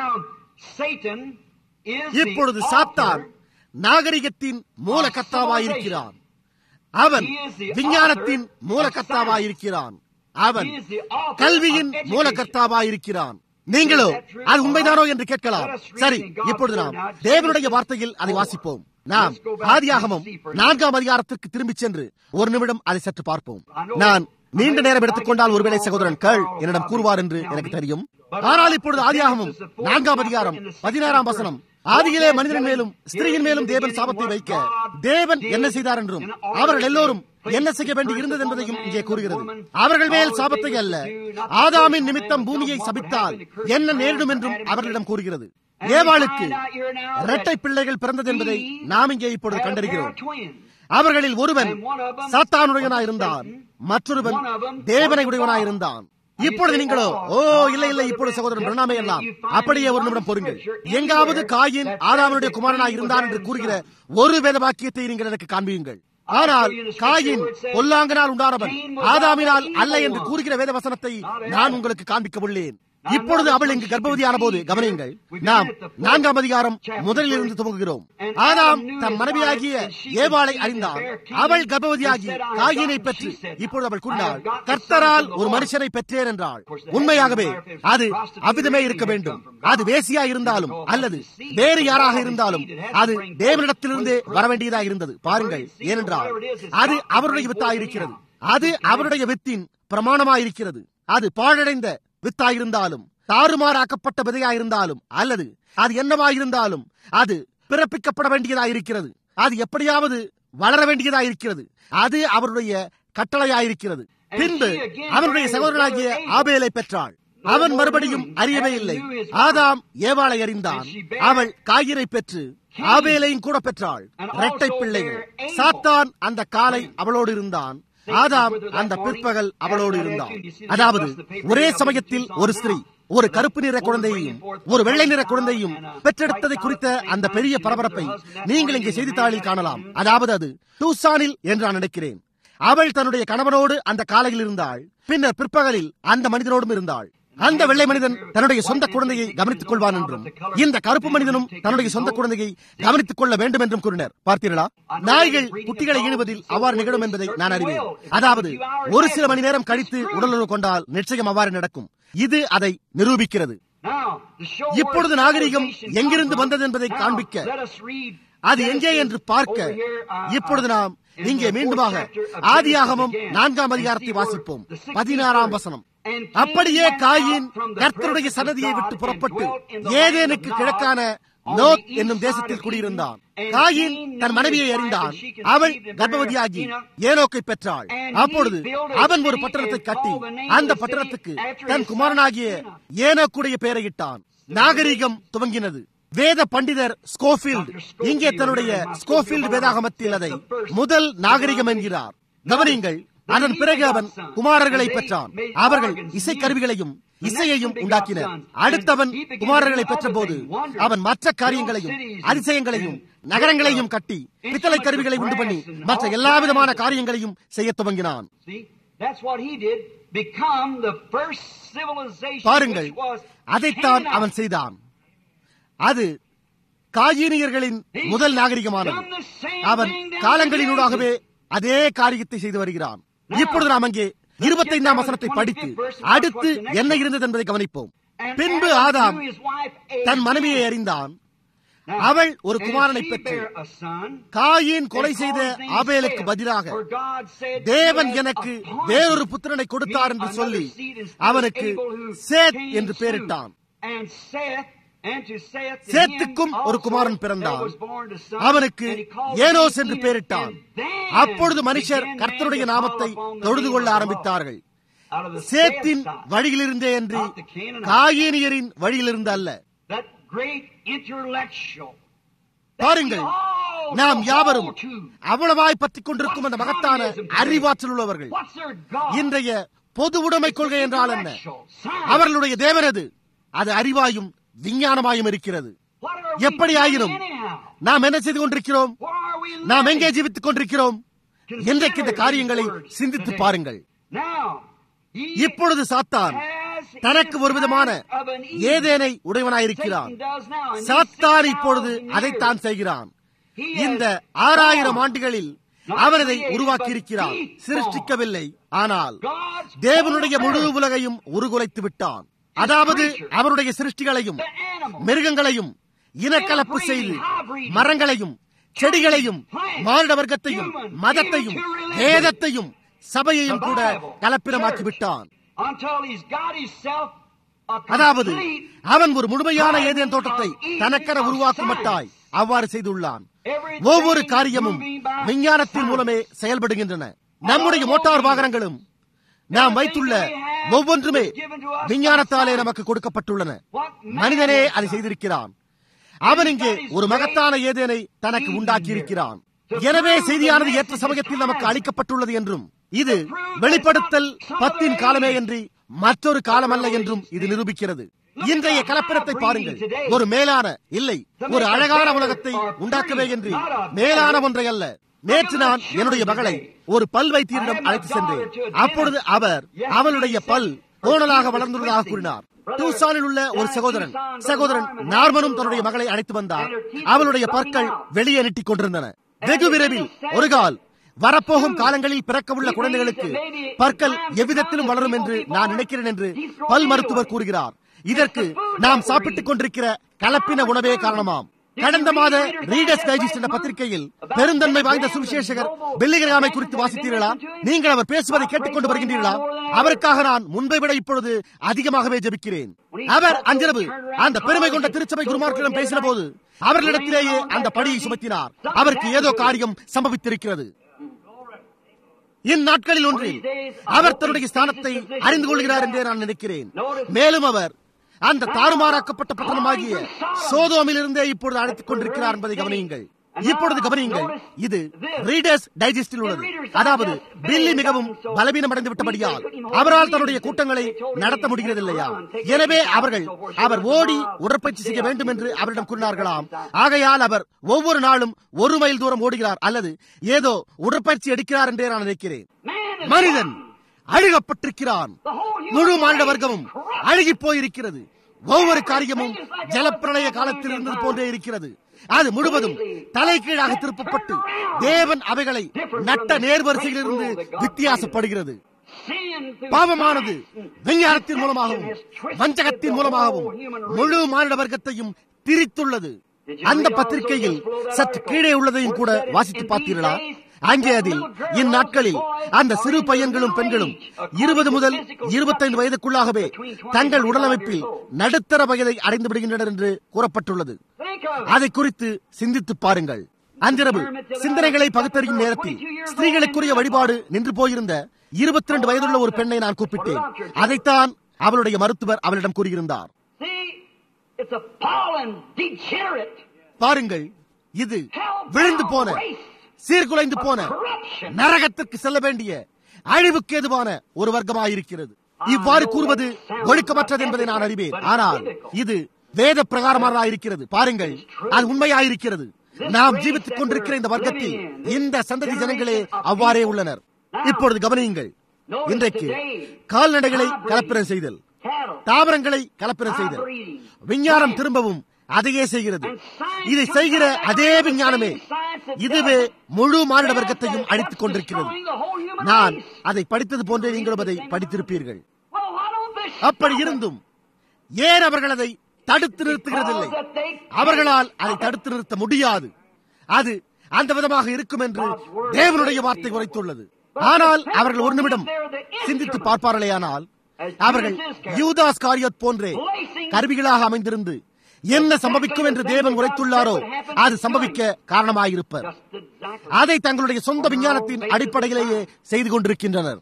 இப்பொழுது சாத்தான் நாகரிகத்தின் மூல கத்தாவாயிருக்கிறான் அவன் விஞ்ஞானத்தின் மூல கத்தாவாயிருக்கிறான் அவன் கல்வியின் மூலகர்த்தாவாயிருக்கிறான் நீங்களோ அது உண்மைதானோ என்று கேட்கலாம் சரி இப்பொழுது நாம் தேவனுடைய வார்த்தையில் அதை வாசிப்போம் நாம் ஆதியாகமும் நான்காம் அதிகாரத்திற்கு திரும்பிச் சென்று ஒரு நிமிடம் அதை சற்று பார்ப்போம் நான் நீண்ட நேரம் எடுத்துக்கொண்டால் ஒருவேளை சகோதரன் கேள் என்னிடம் கூறுவார் என்று எனக்கு தெரியும் ஆனால் இப்பொழுது ஆதியாகமும் நான்காம் அதிகாரம் பதினாறாம் வசனம் ஆதியிலே மனிதன் மேலும் ஸ்திரீயின் மேலும் தேவன் சாபத்தை வைக்க தேவன் என்ன செய்தார் என்றும் அவர்கள் எல்லோரும் என்ன செய்ய வேண்டி இருந்தது என்பதையும் இங்கே கூறுகிறது அவர்கள் மேல் சாபத்தை அல்ல ஆதாமின் நிமித்தம் பூமியை சபித்தால் என்ன நேரிடும் என்றும் அவர்களிடம் கூறுகிறது ஏவாளுக்கு இரட்டை பிள்ளைகள் பிறந்தது என்பதை நாம் இங்கே இப்பொழுது கண்டறிகிறோம் அவர்களில் ஒருவன் சாத்தானுடையவனாயிருந்தான் மற்றொருவன் தேவனை உடையவனாயிருந்தான் இப்பொழுது நீங்களோ ஓ இல்லை இல்லை இப்பொழுது சகோதரன் பிரணாமே எல்லாம் அப்படியே ஒரு நிமிடம் பொறுங்கள் எங்காவது காயின் ஆதாமனுடைய குமாரனாய் இருந்தான் என்று கூறுகிற ஒரு வேத வாக்கியத்தை நீங்கள் எனக்கு காண்பியுங்கள் ஆனால் காயின் பொல்லாங்கனால் உண்டானவன் ஆதாமினால் அல்ல என்று கூறுகிற வேத வசனத்தை நான் உங்களுக்கு காண்பிக்க உள்ளேன் இப்பொழுது அவள் இங்கு கர்ப்பவதியான போது கவனியுங்கள் நாம் நான்காம் அதிகாரம் முதலில் இருந்து துவங்குகிறோம் ஆதாம் தன் மனைவியாகிய ஏவாளை அறிந்தால் அவள் கர்ப்பவதியாகி காயினை பெற்று இப்பொழுது அவள் கூறினாள் கர்த்தரால் ஒரு மனுஷனை பெற்றேன் என்றாள் உண்மையாகவே அது அவ்விதமே இருக்க வேண்டும் அது வேசியா இருந்தாலும் அல்லது வேறு யாராக இருந்தாலும் அது தேவனிடத்திலிருந்தே வர வேண்டியதாக இருந்தது பாருங்கள் ஏனென்றால் அது அவருடைய வித்தாயிருக்கிறது அது அவருடைய வித்தின் பிரமாணமாயிருக்கிறது அது பாழடைந்த வித்தாயிருந்தாலும் தாறுமாறாக்கப்பட்ட விதையாயிருந்தாலும் அல்லது அது என்னவாயிருந்தாலும் அது பிறப்பிக்கப்பட வேண்டியதாயிருக்கிறது அது எப்படியாவது வளர வேண்டியதாயிருக்கிறது அது அவருடைய கட்டளையாயிருக்கிறது பின்பு அவருடைய சகோதரனாகிய ஆபேலை பெற்றாள் அவன் மறுபடியும் அறியவே இல்லை ஆதாம் ஏவாளை அறிந்தான் அவள் காயினை பெற்று ஆபேலையும் கூட பெற்றாள் இரட்டை பிள்ளைகள் சாத்தான் அந்த காலை அவளோடு இருந்தான் ஆதாம் அந்த பிற்பகல் அவளோடு இருந்தான் அதாவது ஒரே சமயத்தில் ஒரு ஸ்திரீ ஒரு கருப்பு நிற குழந்தையையும் ஒரு வெள்ளை நிற குழந்தையும் பெற்றெடுத்ததை குறித்த அந்த பெரிய பரபரப்பை நீங்கள் இங்கே செய்தித்தாளில் காணலாம் அதாவது அது டூசானில் என்று நான் நினைக்கிறேன் அவள் தன்னுடைய கணவனோடு அந்த காலையில் இருந்தாள் பின்னர் பிற்பகலில் அந்த மனிதனோடும் இருந்தாள் அந்த வெள்ளை மனிதன் தன்னுடைய சொந்த குழந்தையை கவனித்துக் கொள்வான் என்றும் இந்த கருப்பு மனிதனும் தன்னுடைய சொந்த குழந்தையை கவனித்துக் கொள்ள வேண்டும் என்றும் கூறினர் பார்த்தீர்களா நாய்கள் குட்டிகளை ஈணுவதில் அவ்வாறு நிகழும் என்பதை நான் அறிவேன் அதாவது ஒரு சில மணி நேரம் கழித்து உடலுறவு கொண்டால் நிச்சயம் அவ்வாறு நடக்கும் இது அதை நிரூபிக்கிறது இப்பொழுது நாகரிகம் எங்கிருந்து வந்தது என்பதை காண்பிக்க அது எங்கே என்று பார்க்க இப்பொழுது நாம் இங்கே மீண்டுமாக ஆதியாகமும் நான்காம் அதிகாரத்தை வாசிப்போம் பதினாறாம் வசனம் அப்படியே காயின் கர்த்தருடைய சன்னதியை விட்டு புறப்பட்டு ஏதேனுக்கு கிழக்கான நோத் என்னும் தேசத்தில் குடியிருந்தான் காயின் தன் மனைவியை அறிந்தான் அவள் கர்ப்பவதியாகி ஏனோக்கை பெற்றாள் அப்பொழுது அவன் ஒரு பட்டணத்தை கட்டி அந்த பட்டணத்துக்கு தன் குமாரனாகிய ஏனோக்குடைய பெயரையிட்டான் நாகரிகம் துவங்கினது வேத பண்டிதர் ஸ்கோஃபீல்ட் இங்கே தன்னுடைய ஸ்கோஃபீல்டு வேதாகமத்தில் அதை முதல் நாகரிகம் என்கிறார் கவனியுங்கள் அதன் பிறகு அவன் குமாரர்களை பெற்றான் அவர்கள் இசைக்கருவிகளையும் இசையையும் உண்டாக்கினர் அடுத்தவன் குமாரர்களை பெற்ற போது அவன் மற்ற காரியங்களையும் அதிசயங்களையும் நகரங்களையும் கட்டி பித்தளை கருவிகளை உண்டு பண்ணி மற்ற எல்லா விதமான காரியங்களையும் செய்ய துவங்கினான் பாருங்கள் அதைத்தான் அவன் செய்தான் அது காயினியர்களின் முதல் நாகரிகமானது அவன் காலங்களினூடாகவே அதே காரியத்தை செய்து வருகிறான் இப்பொழுது நாம் அங்கே இருபத்தைந்தாம் வசனத்தை படித்து அடுத்து என்ன இருந்தது என்பதை கவனிப்போம் பின்பு ஆதாம் தன் மனைவியை அறிந்தான் அவள் ஒரு குமாரனை பெற்று காயின் கொலை செய்த ஆபேலுக்கு பதிலாக தேவன் எனக்கு வேறொரு புத்திரனை கொடுத்தார் என்று சொல்லி அவனுக்கு சேத் என்று பெயரிட்டான் சேத்துக்கும் ஒரு குமாரன் பிறந்தான் அவனுக்கு ஏனோஸ் என்று பெயரிட்டான் அப்பொழுது மனுஷர் கர்த்தருடைய நாமத்தை தொழுது கொள்ள ஆரம்பித்தார்கள் சேத்தின் வழியிலிருந்தே என்று காயேனியரின் வழியிலிருந்து அல்ல பாருங்கள் நாம் யாவரும் அவ்வளவாய் பற்றிக் கொண்டிருக்கும் அந்த மகத்தான அறிவாற்றல் உள்ளவர்கள் இன்றைய பொது உடைமை கொள்கை என்றால் என்ன அவர்களுடைய தேவனது அது அறிவாயும் விஞ்ஞானமாயும் இருக்கிறது எப்படி ஆயினும் நாம் என்ன செய்து கொண்டிருக்கிறோம் நாம் எங்கே ஜீவித்துக் கொண்டிருக்கிறோம் இன்றைக்கு இந்த காரியங்களை சிந்தித்து பாருங்கள் இப்பொழுது சாத்தான் தனக்கு ஒரு விதமான ஏதேனை உடையவனாயிருக்கிறான் சாத்தான் இப்பொழுது அதைத்தான் செய்கிறான் இந்த ஆறாயிரம் ஆண்டுகளில் அவர் அதை உருவாக்கி இருக்கிறார் சிருஷ்டிக்கவில்லை ஆனால் தேவனுடைய முழு உலகையும் உருகுலைத்து விட்டான் அதாவது அவருடைய சிருஷ்டிகளையும் மிருகங்களையும் இனக்கலப்பு செய்து மரங்களையும் செடிகளையும் மானிட வர்க்கத்தையும் மதத்தையும் வேதத்தையும் சபையையும் கூட கலப்பிரமாக்கி விட்டான் அதாவது அவன் ஒரு முழுமையான ஏதேன் தோட்டத்தை தனக்கென உருவாக்கும் மட்டாய் அவ்வாறு செய்துள்ளான் ஒவ்வொரு காரியமும் விஞ்ஞானத்தின் மூலமே செயல்படுகின்றன நம்முடைய மோட்டார் வாகனங்களும் நாம் வைத்துள்ள ஒவ்வொன்றுமே விஞ்ஞானத்தாலே நமக்கு கொடுக்கப்பட்டுள்ளன மனிதனே அதை செய்திருக்கிறான் அவன் இங்கே ஒரு மகத்தான ஏதேனை தனக்கு உண்டாக்கி இருக்கிறான் எனவே செய்தியானது ஏற்ற சமயத்தில் நமக்கு அளிக்கப்பட்டுள்ளது என்றும் இது வெளிப்படுத்தல் பத்தின் காலமே என்று மற்றொரு காலமல்ல என்றும் இது நிரூபிக்கிறது இன்றைய கலப்பிரத்தை பாருங்கள் ஒரு மேலான இல்லை ஒரு அழகான உலகத்தை உண்டாக்கவே என்று மேலான ஒன்றை அல்ல நேற்று நான் என்னுடைய மகளை ஒரு பல் வைத்தியரிடம் அழைத்து சென்றேன் அப்பொழுது அவர் அவளுடைய பல் கோணலாக வளர்ந்துள்ளதாக கூறினார் டூசானில் உள்ள ஒரு சகோதரன் சகோதரன் நார்மனும் தன்னுடைய மகளை அழைத்து வந்தார் அவளுடைய பற்கள் வெளியே நீட்டிக் கொண்டிருந்தன வெகு விரைவில் ஒரு கால் வரப்போகும் காலங்களில் பிறக்க உள்ள குழந்தைகளுக்கு பற்கள் எவ்விதத்திலும் வளரும் என்று நான் நினைக்கிறேன் என்று பல் மருத்துவர் கூறுகிறார் இதற்கு நாம் சாப்பிட்டுக் கொண்டிருக்கிற கலப்பின உணவே காரணமாம் கடந்த மாத ரீடர்ஸ் டைஜஸ்ட் என்ற பத்திரிகையில் பெருந்தன்மை வாய்ந்த சுவிசேஷகர் பில்லிகிராமை குறித்து வாசித்தீர்களா நீங்கள் அவர் பேசுவதை கேட்டுக்கொண்டு வருகின்றீர்களா அவருக்காக நான் முன்பை விட இப்பொழுது அதிகமாகவே ஜபிக்கிறேன் அவர் அஞ்சிரவு அந்த பெருமை கொண்ட திருச்சபை குருமார்களிடம் பேசின போது அவர்களிடத்திலேயே அந்த படியை சுமத்தினார் அவருக்கு ஏதோ காரியம் சம்பவித்திருக்கிறது இந்நாட்களில் ஒன்றில் அவர் தன்னுடைய ஸ்தானத்தை அறிந்து கொள்கிறார் என்றே நான் நினைக்கிறேன் மேலும் அவர் அந்த தாறுமாறாக்கப்பட்ட பட்டணமாகிய சோதோமில் இருந்தே இப்பொழுது அழைத்துக் கொண்டிருக்கிறார் என்பதை கவனியுங்கள் இப்பொழுது கவனியுங்கள் இது ரீடர்ஸ் டைஜஸ்டில் உள்ளது அதாவது பில்லி மிகவும் பலவீனம் அடைந்து விட்டபடியால் அவரால் தன்னுடைய கூட்டங்களை நடத்த முடிகிறது இல்லையா எனவே அவர்கள் அவர் ஓடி உடற்பயிற்சி செய்ய வேண்டும் என்று அவரிடம் கூறினார்களாம் ஆகையால் அவர் ஒவ்வொரு நாளும் ஒரு மைல் தூரம் ஓடுகிறார் அல்லது ஏதோ உடற்பயிற்சி எடுக்கிறார் என்றே நான் நினைக்கிறேன் மனிதன் அழுகப்பட்டிருக்கிறான் முழு மாநில வர்க்கமும் அழுகி போயிருக்கிறது ஒவ்வொரு காரியமும் ஜலப்பிரளய காலத்தில் இருந்தது போன்றே இருக்கிறது அது முழுவதும் தலைகீழாக திருப்பப்பட்டு தேவன் அவைகளை நட்ட நேர்வரிசையிலிருந்து வித்தியாசப்படுகிறது பாவமானது விஞ்ஞானத்தின் மூலமாகவும் வஞ்சகத்தின் மூலமாகவும் முழு மாநில வர்க்கத்தையும் திரித்துள்ளது அந்த பத்திரிகையில் சற்று கீழே உள்ளதையும் கூட வாசித்து பார்த்தீர்களா அங்கே அதில் இந்நாட்களில் அந்த சிறு பையன்களும் பெண்களும் இருபது முதல் இருபத்தைந்து வயதுக்குள்ளாகவே தங்கள் உடலமைப்பில் நடுத்தர வயதை அடைந்து விடுகின்றனர் என்று கூறப்பட்டுள்ளது அதை குறித்து சிந்தித்து பாருங்கள் அன்றிரவு சிந்தனைகளை பகுத்தறியும் நேரத்தில் ஸ்திரீகளுக்குரிய வழிபாடு நின்று போயிருந்த இருபத்தி ரெண்டு வயதுள்ள ஒரு பெண்ணை நான் கூப்பிட்டேன் அதைத்தான் அவளுடைய மருத்துவர் அவளிடம் கூறியிருந்தார் பாருங்கள் இது விழுந்து போன சீர்குலைந்து போன நரகத்திற்கு செல்ல வேண்டிய அழிவுக்கு எதுவான ஒரு வர்க்கமாயிருக்கிறது இவ்வாறு கூறுவது ஒழுக்கமற்றது என்பதை நான் அறிவேன் ஆனால் இது வேத பிரகாரமாக இருக்கிறது பாருங்கள் அது உண்மையாயிருக்கிறது நாம் ஜீவித்துக் கொண்டிருக்கிற இந்த வர்க்கத்தில் இந்த சந்ததி ஜனங்களே அவ்வாறே உள்ளனர் இப்பொழுது கவனியுங்கள் இன்றைக்கு கால்நடைகளை கலப்பிரம் செய்தல் தாவரங்களை கலப்பிரம் செய்தல் விஞ்ஞானம் திரும்பவும் அதையே செய்கிறது இதை செய்கிற அதே விஞ்ஞானமே இதுவே முழு மானிட வர்க்கத்தையும் அழித்துக் கொண்டிருக்கிறது நான் அதை படித்தது போன்றே நீங்களும் அதை படித்திருப்பீர்கள் அப்படி இருந்தும் ஏன் அவர்கள் அதை தடுத்து நிறுத்துகிறதில்லை அவர்களால் அதை தடுத்து நிறுத்த முடியாது அது அந்த விதமாக இருக்கும் என்று தேவனுடைய வார்த்தை உரைத்துள்ளது ஆனால் அவர்கள் ஒரு நிமிடம் சிந்தித்து பார்ப்பார்களேயானால் அவர்கள் யூதாஸ் காரியத் போன்றே கருவிகளாக அமைந்திருந்து என்ன சம்பவிக்கும் என்று தேவன் உரைத்துள்ளாரோ அது சம்பவிக்க காரணமாயிருப்பர் அதை தங்களுடைய சொந்த விஞ்ஞானத்தின் அடிப்படையிலேயே செய்து கொண்டிருக்கின்றனர்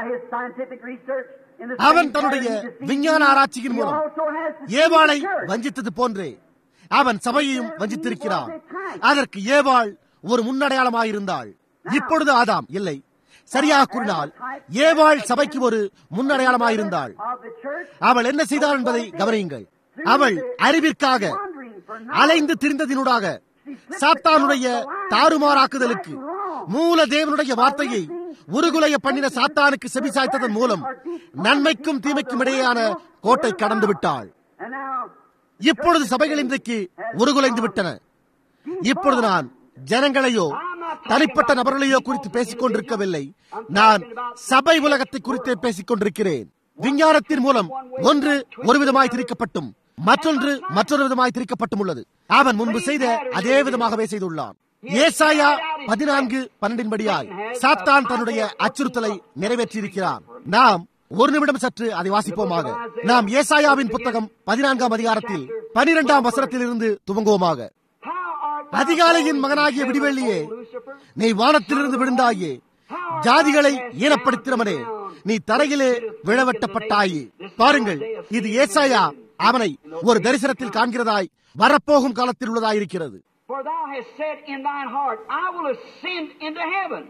அவன் தன்னுடைய விஞ்ஞான ஆராய்ச்சியின் மூலம் ஏவாளை வஞ்சித்தது போன்றே அவன் சபையையும் வஞ்சித்திருக்கிறான் அதற்கு ஏவாள் ஒரு முன்னடையாளமாயிருந்தாள் இப்பொழுது ஆதாம் இல்லை சரியாக கூறினால் ஏவாள் சபைக்கு ஒரு முன்னடையாளமாயிருந்தாள் அவள் என்ன செய்தாள் என்பதை கவனியுங்கள் அவள் அறிவிற்காக அலைந்து திரிந்ததினூடாக சாத்தானுடைய தாறுமாறாக்குதலுக்கு மூல தேவனுடைய வார்த்தையை உருகுலைய பண்ணின சாத்தானுக்கு செபிசாய்த்ததன் மூலம் நன்மைக்கும் தீமைக்கும் இடையேயான கோட்டை கடந்து விட்டாள் இப்பொழுது சபைகள் இன்றைக்கு உருகுலைந்து விட்டன இப்பொழுது நான் ஜனங்களையோ தனிப்பட்ட நபர்களையோ குறித்து பேசிக் கொண்டிருக்கவில்லை நான் சபை உலகத்தை குறித்தே பேசிக் கொண்டிருக்கிறேன் விஞ்ஞானத்தின் மூலம் ஒன்று ஒரு விதமாய் திரிக்கப்பட்டும் மற்றொன்று மற்றொரு விதமாய் திரிக்கப்பட்டும் உள்ளது அவன் முன்பு செய்த அதே விதமாகவே செய்துள்ளான் ஏசாயா பதினான்கு பன்னெண்டின் படியாய் சாத்தான் தன்னுடைய அச்சுறுத்தலை நிறைவேற்றியிருக்கிறான் நாம் ஒரு நிமிடம் சற்று அதை வாசிப்போமாக நாம் ஏசாயாவின் புத்தகம் பதினான்காம் அதிகாரத்தில் பனிரெண்டாம் வசனத்தில் இருந்து துவங்குவோமாக அதிகாலையின் மகனாகிய விடிவெள்ளியே நீ வானத்திலிருந்து விழுந்தாயே ஜாதிகளை ஈனப்படுத்தினவனே நீ தரையிலே விழவெட்டப்பட்டாயே பாருங்கள் இது ஏசாயா அவனை ஒரு தரிசனத்தில் காண்கிறதாய் வரப்போகும் காலத்தில் உள்ளதாயிருக்கிறது For thou hast said in thine heart, I will ascend into heaven.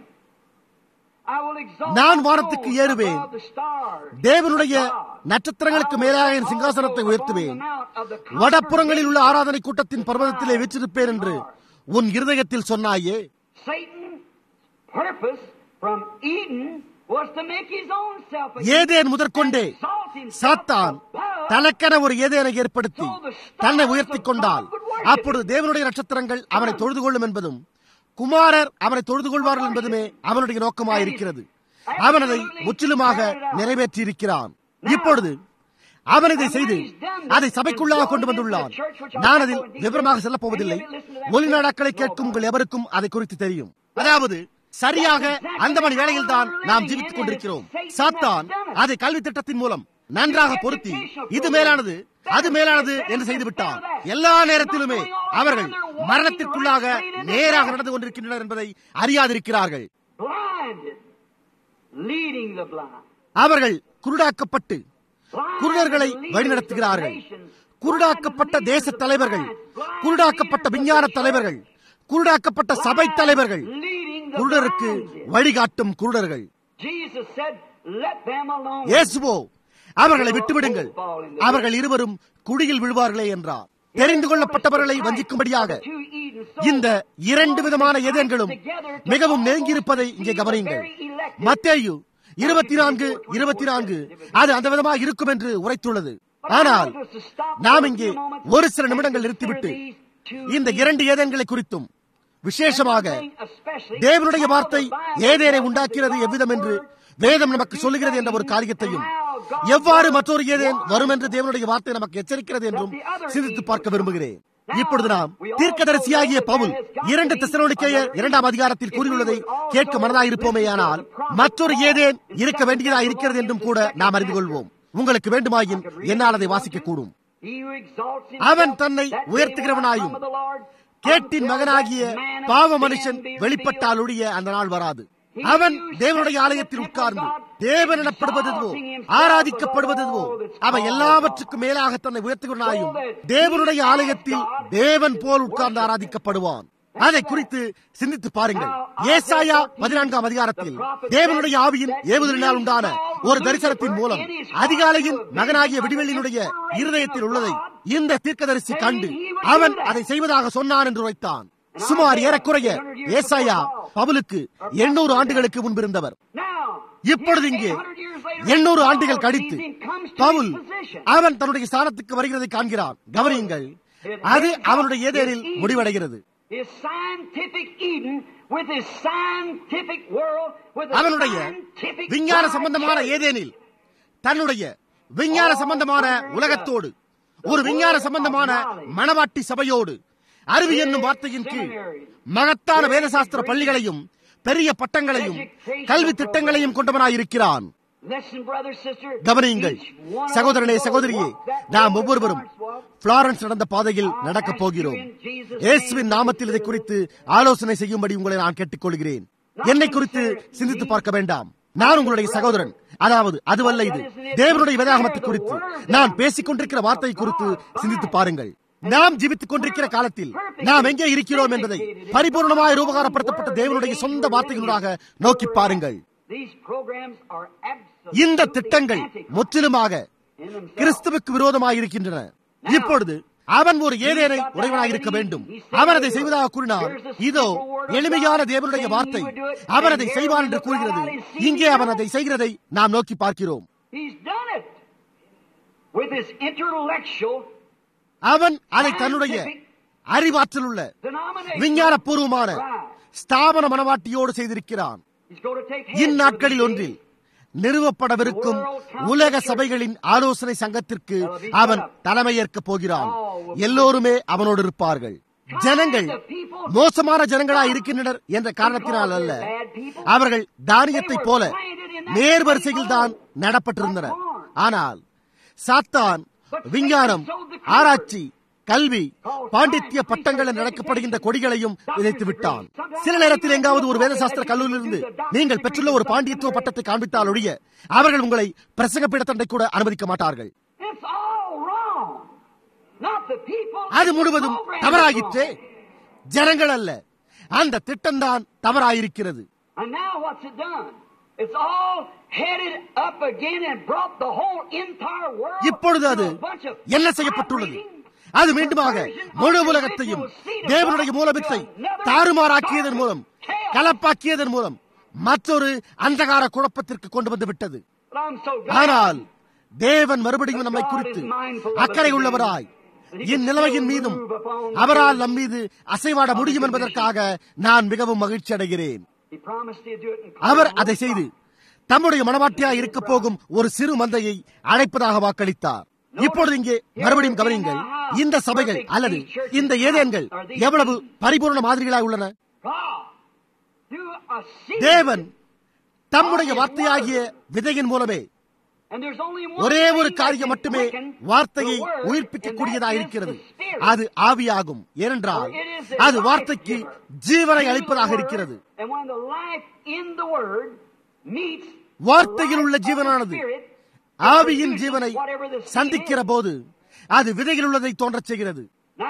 I will exalt நான் my வானத்துக்கு throne ஏறுவேன். above the stars. தேவனுடைய நட்சத்திரங்களுக்கு மேலாக என் சிங்காசனத்தை உயர்த்துவேன் வடப்புறங்களில் உள்ள ஆராதனை கூட்டத்தின் பர்வதத்திலே வீற்றிருப்பேன் என்று உன் இருதயத்தில் சொன்னாயே Satan's purpose from Eden was to make his own self a ஏதேன் முதற்கொண்டே exalt himself சாத்தான் above தனக்கென ஒரு ஏதேனை ஏற்படுத்தி தன்னை உயர்த்திக் கொண்டால் அப்பொழுது தேவனுடைய நட்சத்திரங்கள் அவனை தொழுது கொள்ளும் என்பதும் குமாரர் அவனை தொழுது கொள்வார்கள் என்பதுமே அவனுடைய நோக்கமாயிருக்கிறது அவன் அதை முற்றிலுமாக நிறைவேற்றியிருக்கிறான் இப்பொழுது அவன் இதை செய்து அதை சபைக்குள்ளாக கொண்டு வந்துள்ளான் நான் அதில் விவரமாக செல்லப் போவதில்லை ஒளிநாடாக்களை கேட்கும் உங்கள் எவருக்கும் அதை குறித்து தெரியும் அதாவது சரியாக அந்த மணி வேளையில் தான் நாம் ஜீவித்துக் கொண்டிருக்கிறோம் சாத்தான் அதை கல்வி திட்டத்தின் மூலம் நன்றாக பொருத்தி இது மேலானது அது மேலானது என்று செய்துவிட்டான் எல்லா நேரத்திலுமே அவர்கள் மரணத்திற்குள்ளாக நேராக நடந்து கொண்டிருக்கின்றனர் என்பதை அறியாதிருக்கிறார்கள் blinded, leading the blind. அவர்கள் குருடாக்கப்பட்டு குருடர்களை வழிநடத்துகிறார்கள் குருடாக்கப்பட்ட தேச தலைவர்கள் குருடாக்கப்பட்ட விஞ்ஞான தலைவர்கள் குருடாக்கப்பட்ட சபை தலைவர்கள் Leading the குருடருக்கு blinded. வழிகாட்டும் குருடர்கள் Jesus said, let them alone. இயேசுவோ அவர்களை விட்டுவிடுங்கள் அவர்கள் இருவரும் குழியில் விழுவார்களே என்றார் தெரிந்து கொள்ளப்பட்டவர்களை வஞ்சிக்கும்படியாக இந்த இரண்டு விதமான ஏதேன்களும் மிகவும் நெருங்கியிருப்பதை இங்கே கவனியுங்கள் மத்தேயு இருபத்தி நான்கு இருபத்தி நான்கு அது அந்த விதமாக இருக்கும் என்று உரைத்துள்ளது ஆனால் நாம் இங்கே ஒரு சில நிமிடங்கள் நிறுத்திவிட்டு இந்த இரண்டு ஏதேன்களை குறித்தும் விசேஷமாக தேவனுடைய வார்த்தை ஏதேனை உண்டாக்கிறது எவ்விதம் என்று வேதம் நமக்கு சொல்லுகிறது என்ற ஒரு காரியத்தையும் எவ்வாறு மற்றொரு ஏதேன் வரும் என்று தேவனுடைய வார்த்தை நமக்கு எச்சரிக்கிறது என்றும் சிந்தித்து பார்க்க விரும்புகிறேன் இப்பொழுது நாம் தீர்க்கதரிசியாகிய பவுல் இரண்டு தெசலோனிக்கேயர் இரண்டாம் அதிகாரத்தில் கூறியுள்ளதை கேட்க மனதாயிருப்போமேயானால் மற்றொரு ஏதேன் இருக்க வேண்டியதா இருக்கிறது என்றும் கூட நாம் அறிந்து கொள்வோம் உங்களுக்கு வேண்டுமாயின் என்னால் அதை வாசிக்க கூடும் அவன் தன்னை உயர்த்துகிறவனாயும் கேட்டின் மகனாகிய பாவ மனுஷன் வெளிப்பட்டால் ஒழிய அந்த நாள் வராது அவன் தேவனுடைய ஆலயத்தில் உட்கார்ந்து தேவன் எனப்படுவதுவோ ஆராதிக்கப்படுவதுவோ அவை எல்லாவற்றுக்கும் மேலாக தன்னை உயர்த்துகிறனாயும் தேவனுடைய ஆலயத்தில் தேவன் போல் உட்கார்ந்து ஆராதிக்கப்படுவான் அதை குறித்து சிந்தித்து பாருங்கள் ஏசாயா பதினான்காம் அதிகாரத்தில் தேவனுடைய ஆவியின் ஏவுதலினால் உண்டான ஒரு தரிசனத்தின் மூலம் அதிகாலையின் மகனாகிய விடிவெள்ளியினுடைய இருதயத்தில் உள்ளதை இந்த தீர்க்கதரிசி கண்டு அவன் அதை செய்வதாக சொன்னான் என்று உரைத்தான் சுமார் ஏறக்குறைய ஏசாயா பவுலுக்கு எண்ணூறு ஆண்டுகளுக்கு முன்பிருந்தவர் இப்பொழுது இங்கே எண்ணூறு ஆண்டுகள் கழித்து பவுல் அவன் தன்னுடைய ஸ்தானத்துக்கு வருகிறதை காண்கிறான் கவனியுங்கள் அது அவனுடைய ஏதேனில் முடிவடைகிறது His scientific Eden with his scientific world with a அவனுடைய scientific விஞ்ஞான bride சம்பந்தமான church. ஏதேனில் தன்னுடைய விஞ்ஞான சம்பந்தமான உலகத்தோடு ஒரு விஞ்ஞான சம்பந்தமான மணவாட்டி சபையோடு அறிவு என்னும் வார்த்தையின் கீழ் மகத்தான வேதசாஸ்திர பள்ளிகளையும் பெரிய பட்டங்களையும் கல்வி திட்டங்களையும் கொண்டவனாயிருக்கிறான் கவனியுங்கள் சகோதரனே சகோதரியே நாம் ஒவ்வொருவரும் பிளாரன்ஸ் நடந்த பாதையில் நடக்கப் போகிறோம் இயேசுவின் நாமத்தில் இதை குறித்து ஆலோசனை செய்யும்படி உங்களை நான் கேட்டுக்கொள்கிறேன் என்னை குறித்து சிந்தித்து பார்க்க வேண்டாம் நான் உங்களுடைய சகோதரன் அதாவது அதுவல்ல இது தேவனுடைய வேதாகமத்தை குறித்து நான் பேசிக் கொண்டிருக்கிற வார்த்தை குறித்து சிந்தித்து பாருங்கள் நாம் ஜீவித்துக் கொண்டிருக்கிற காலத்தில் நாம் எங்கே இருக்கிறோம் என்பதை பரிபூர்ணமாய் ரூபகாரப்படுத்தப்பட்ட தேவனுடைய சொந்த வார்த்தைகளாக நோக்கி பாருங்கள் இந்த திட்டங்கள் முற்றிலுமாக கிறிஸ்துவுக்கு விரோதமாக இருக்கின்றன இப்பொழுது அவன் ஒரு ஏதேனை உடையவனாக இருக்க வேண்டும் அவன் அதை செய்வதாக கூறினார் இதோ எளிமையான தேவனுடைய வார்த்தை அவன் அதை செய்வான் என்று கூறுகிறது இங்கே அவன் அதை செய்கிறதை நாம் நோக்கி பார்க்கிறோம் அவன் அதை தன்னுடைய அறிவாற்றல் உள்ள விஞ்ஞான பூர்வமான ஸ்தாபன மனவாட்டியோடு செய்திருக்கிறான் இந்நாட்களில் ஒன்றில் நிறுவப்படவிருக்கும் உலக சபைகளின் ஆலோசனை சங்கத்திற்கு அவன் தலைமையேற்கப் போகிறான் எல்லோருமே அவனோடு இருப்பார்கள் ஜனங்கள் மோசமான ஜனங்களா இருக்கின்றனர் என்ற காரணத்தினால் அல்ல அவர்கள் தானியத்தை போல நேர்வரிசையில் தான் நடப்பட்டிருந்தனர் ஆனால் சாத்தான் விஞ்ஞானம் ஆராய்ச்சி கல்வி பாண்டித்ய பட்டங்கள் நடக்கப்படுகின்ற கொடிகளையும் விதைத்து விட்டான் சில நேரத்தில் எங்காவது ஒரு வேதசாஸ்திர கல்லூரியிலிருந்து நீங்கள் பெற்றுள்ள ஒரு பாண்டியத்துவ பட்டத்தை காண்பித்தால் ஒழிய அவர்கள் உங்களை பிரசங்க பீடத்தண்டை கூட அனுமதிக்க மாட்டார்கள் அது முழுவதும் தவறாயிற்றே ஜனங்கள் அல்ல அந்த திட்டம்தான் தவறாயிருக்கிறது இப்பொழுது அது என்ன செய்யப்பட்டுள்ளது அது மீண்டுமாக முழு உலகத்தையும் தேவனுடைய மூலவித்தை தாறுமாறாக்கியதன் மூலம் கலப்பாக்கியதன் மூலம் மற்றொரு அந்தகார குழப்பத்திற்கு கொண்டு வந்து விட்டது ஆனால் தேவன் மறுபடியும் நம்மை குறித்து அக்கறை உள்ளவராய் இந்நிலைமையின் மீதும் அவரால் நம் மீது அசைவாட முடியும் என்பதற்காக நான் மிகவும் மகிழ்ச்சி அடைகிறேன் அவர் அதை செய்து தம்முடைய மனவாட்டியாய் இருக்க போகும் ஒரு சிறு மந்தையை அழைப்பதாக வாக்களித்தார் இப்பொழுது இங்கே மறுபடியும் கவனியுங்கள் இந்த சபைகள் அல்லது இந்த ஏதேன்கள் எவ்வளவு பரிபூர்ண மாதிரிகளாக உள்ளன தேவன் தம்முடைய வார்த்தையாகிய விதையின் மூலமே ஒரே ஒரு காரியம் மட்டுமே வார்த்தையை உயிர்ப்பிக்கக்கூடியதாக இருக்கிறது அது ஆவியாகும் ஏனென்றால் அது வார்த்தைக்கு ஜீவனை அளிப்பதாக இருக்கிறது வார்த்தையில் உள்ள ஜீவனானது ஆவியின் ஜீவனை சந்திக்கிற போது அது விதையில் உள்ளதை தோன்றச் செய்கிறது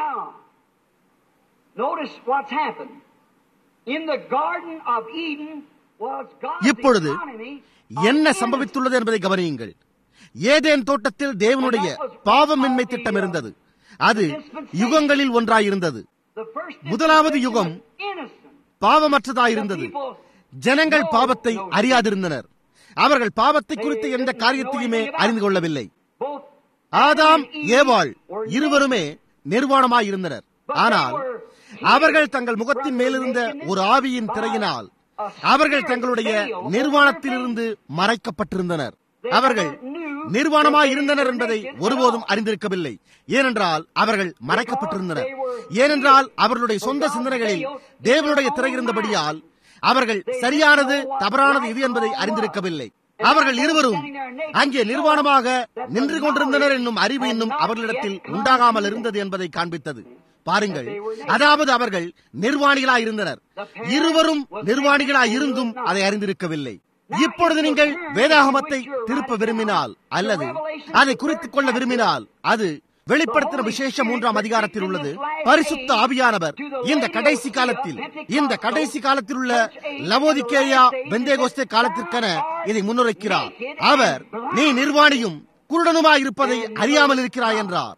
இப்பொழுது என்ன சம்பவித்துள்ளது என்பதை கவனியுங்கள் ஏதேன் தோட்டத்தில் தேவனுடைய பாவமின்மை திட்டம் இருந்தது அது யுகங்களில் ஒன்றாயிருந்தது முதலாவது யுகம் பாவமற்றதாயிருந்தது ஜனங்கள் பாவத்தை அறியாதிருந்தனர் அவர்கள் பாவத்தை குறித்த எந்த காரியத்தையுமே அறிந்து கொள்ளவில்லை ஆதாம் ஏவாள் இருவருமே நிர்வாணமாயிருந்தனர் ஆனால் அவர்கள் தங்கள் முகத்தின் மேலிருந்த ஒரு ஆவியின் திரையினால் அவர்கள் தங்களுடைய நிர்வாணத்திலிருந்து மறைக்கப்பட்டிருந்தனர் அவர்கள் நிர்வாணமாய் இருந்தனர் என்பதை ஒருபோதும் அறிந்திருக்கவில்லை ஏனென்றால் அவர்கள் மறைக்கப்பட்டிருந்தனர் ஏனென்றால் அவர்களுடைய சொந்த சிந்தனைகளில் தேவனுடைய திரை இருந்தபடியால் அவர்கள் சரியானது தவறானது இது என்பதை அறிந்திருக்கவில்லை அவர்கள் இருவரும் அங்கே நிர்வாணமாக நின்று கொண்டிருந்தனர் என்னும் அறிவு இன்னும் அவர்களிடத்தில் உண்டாகாமல் இருந்தது என்பதை காண்பித்தது பாருங்கள் அதாவது அவர்கள் நிர்வாணிகளாய் இருந்தனர் இருவரும் நிர்வாணிகளாய் இருந்தும் அதை அறிந்திருக்கவில்லை இப்பொழுது நீங்கள் வேதாகமத்தை திருப்ப விரும்பினால் அல்லது அதை குறித்துக் கொள்ள விரும்பினால் அது வெளிப்படுத்தின விசேஷ மூன்றாம் அதிகாரத்தில் உள்ளது பரிசுத்த ஆவியானவர் இந்த கடைசி காலத்தில் இந்த கடைசி காலத்தில் உள்ள லவோதிக்கேயா வெந்தேகோஸ்தே காலத்திற்கென இதை முன்னுரைக்கிறார் அவர் நீ நிர்வாணியும் குருடனுமாய் இருப்பதை அறியாமல் இருக்கிறாய் என்றார்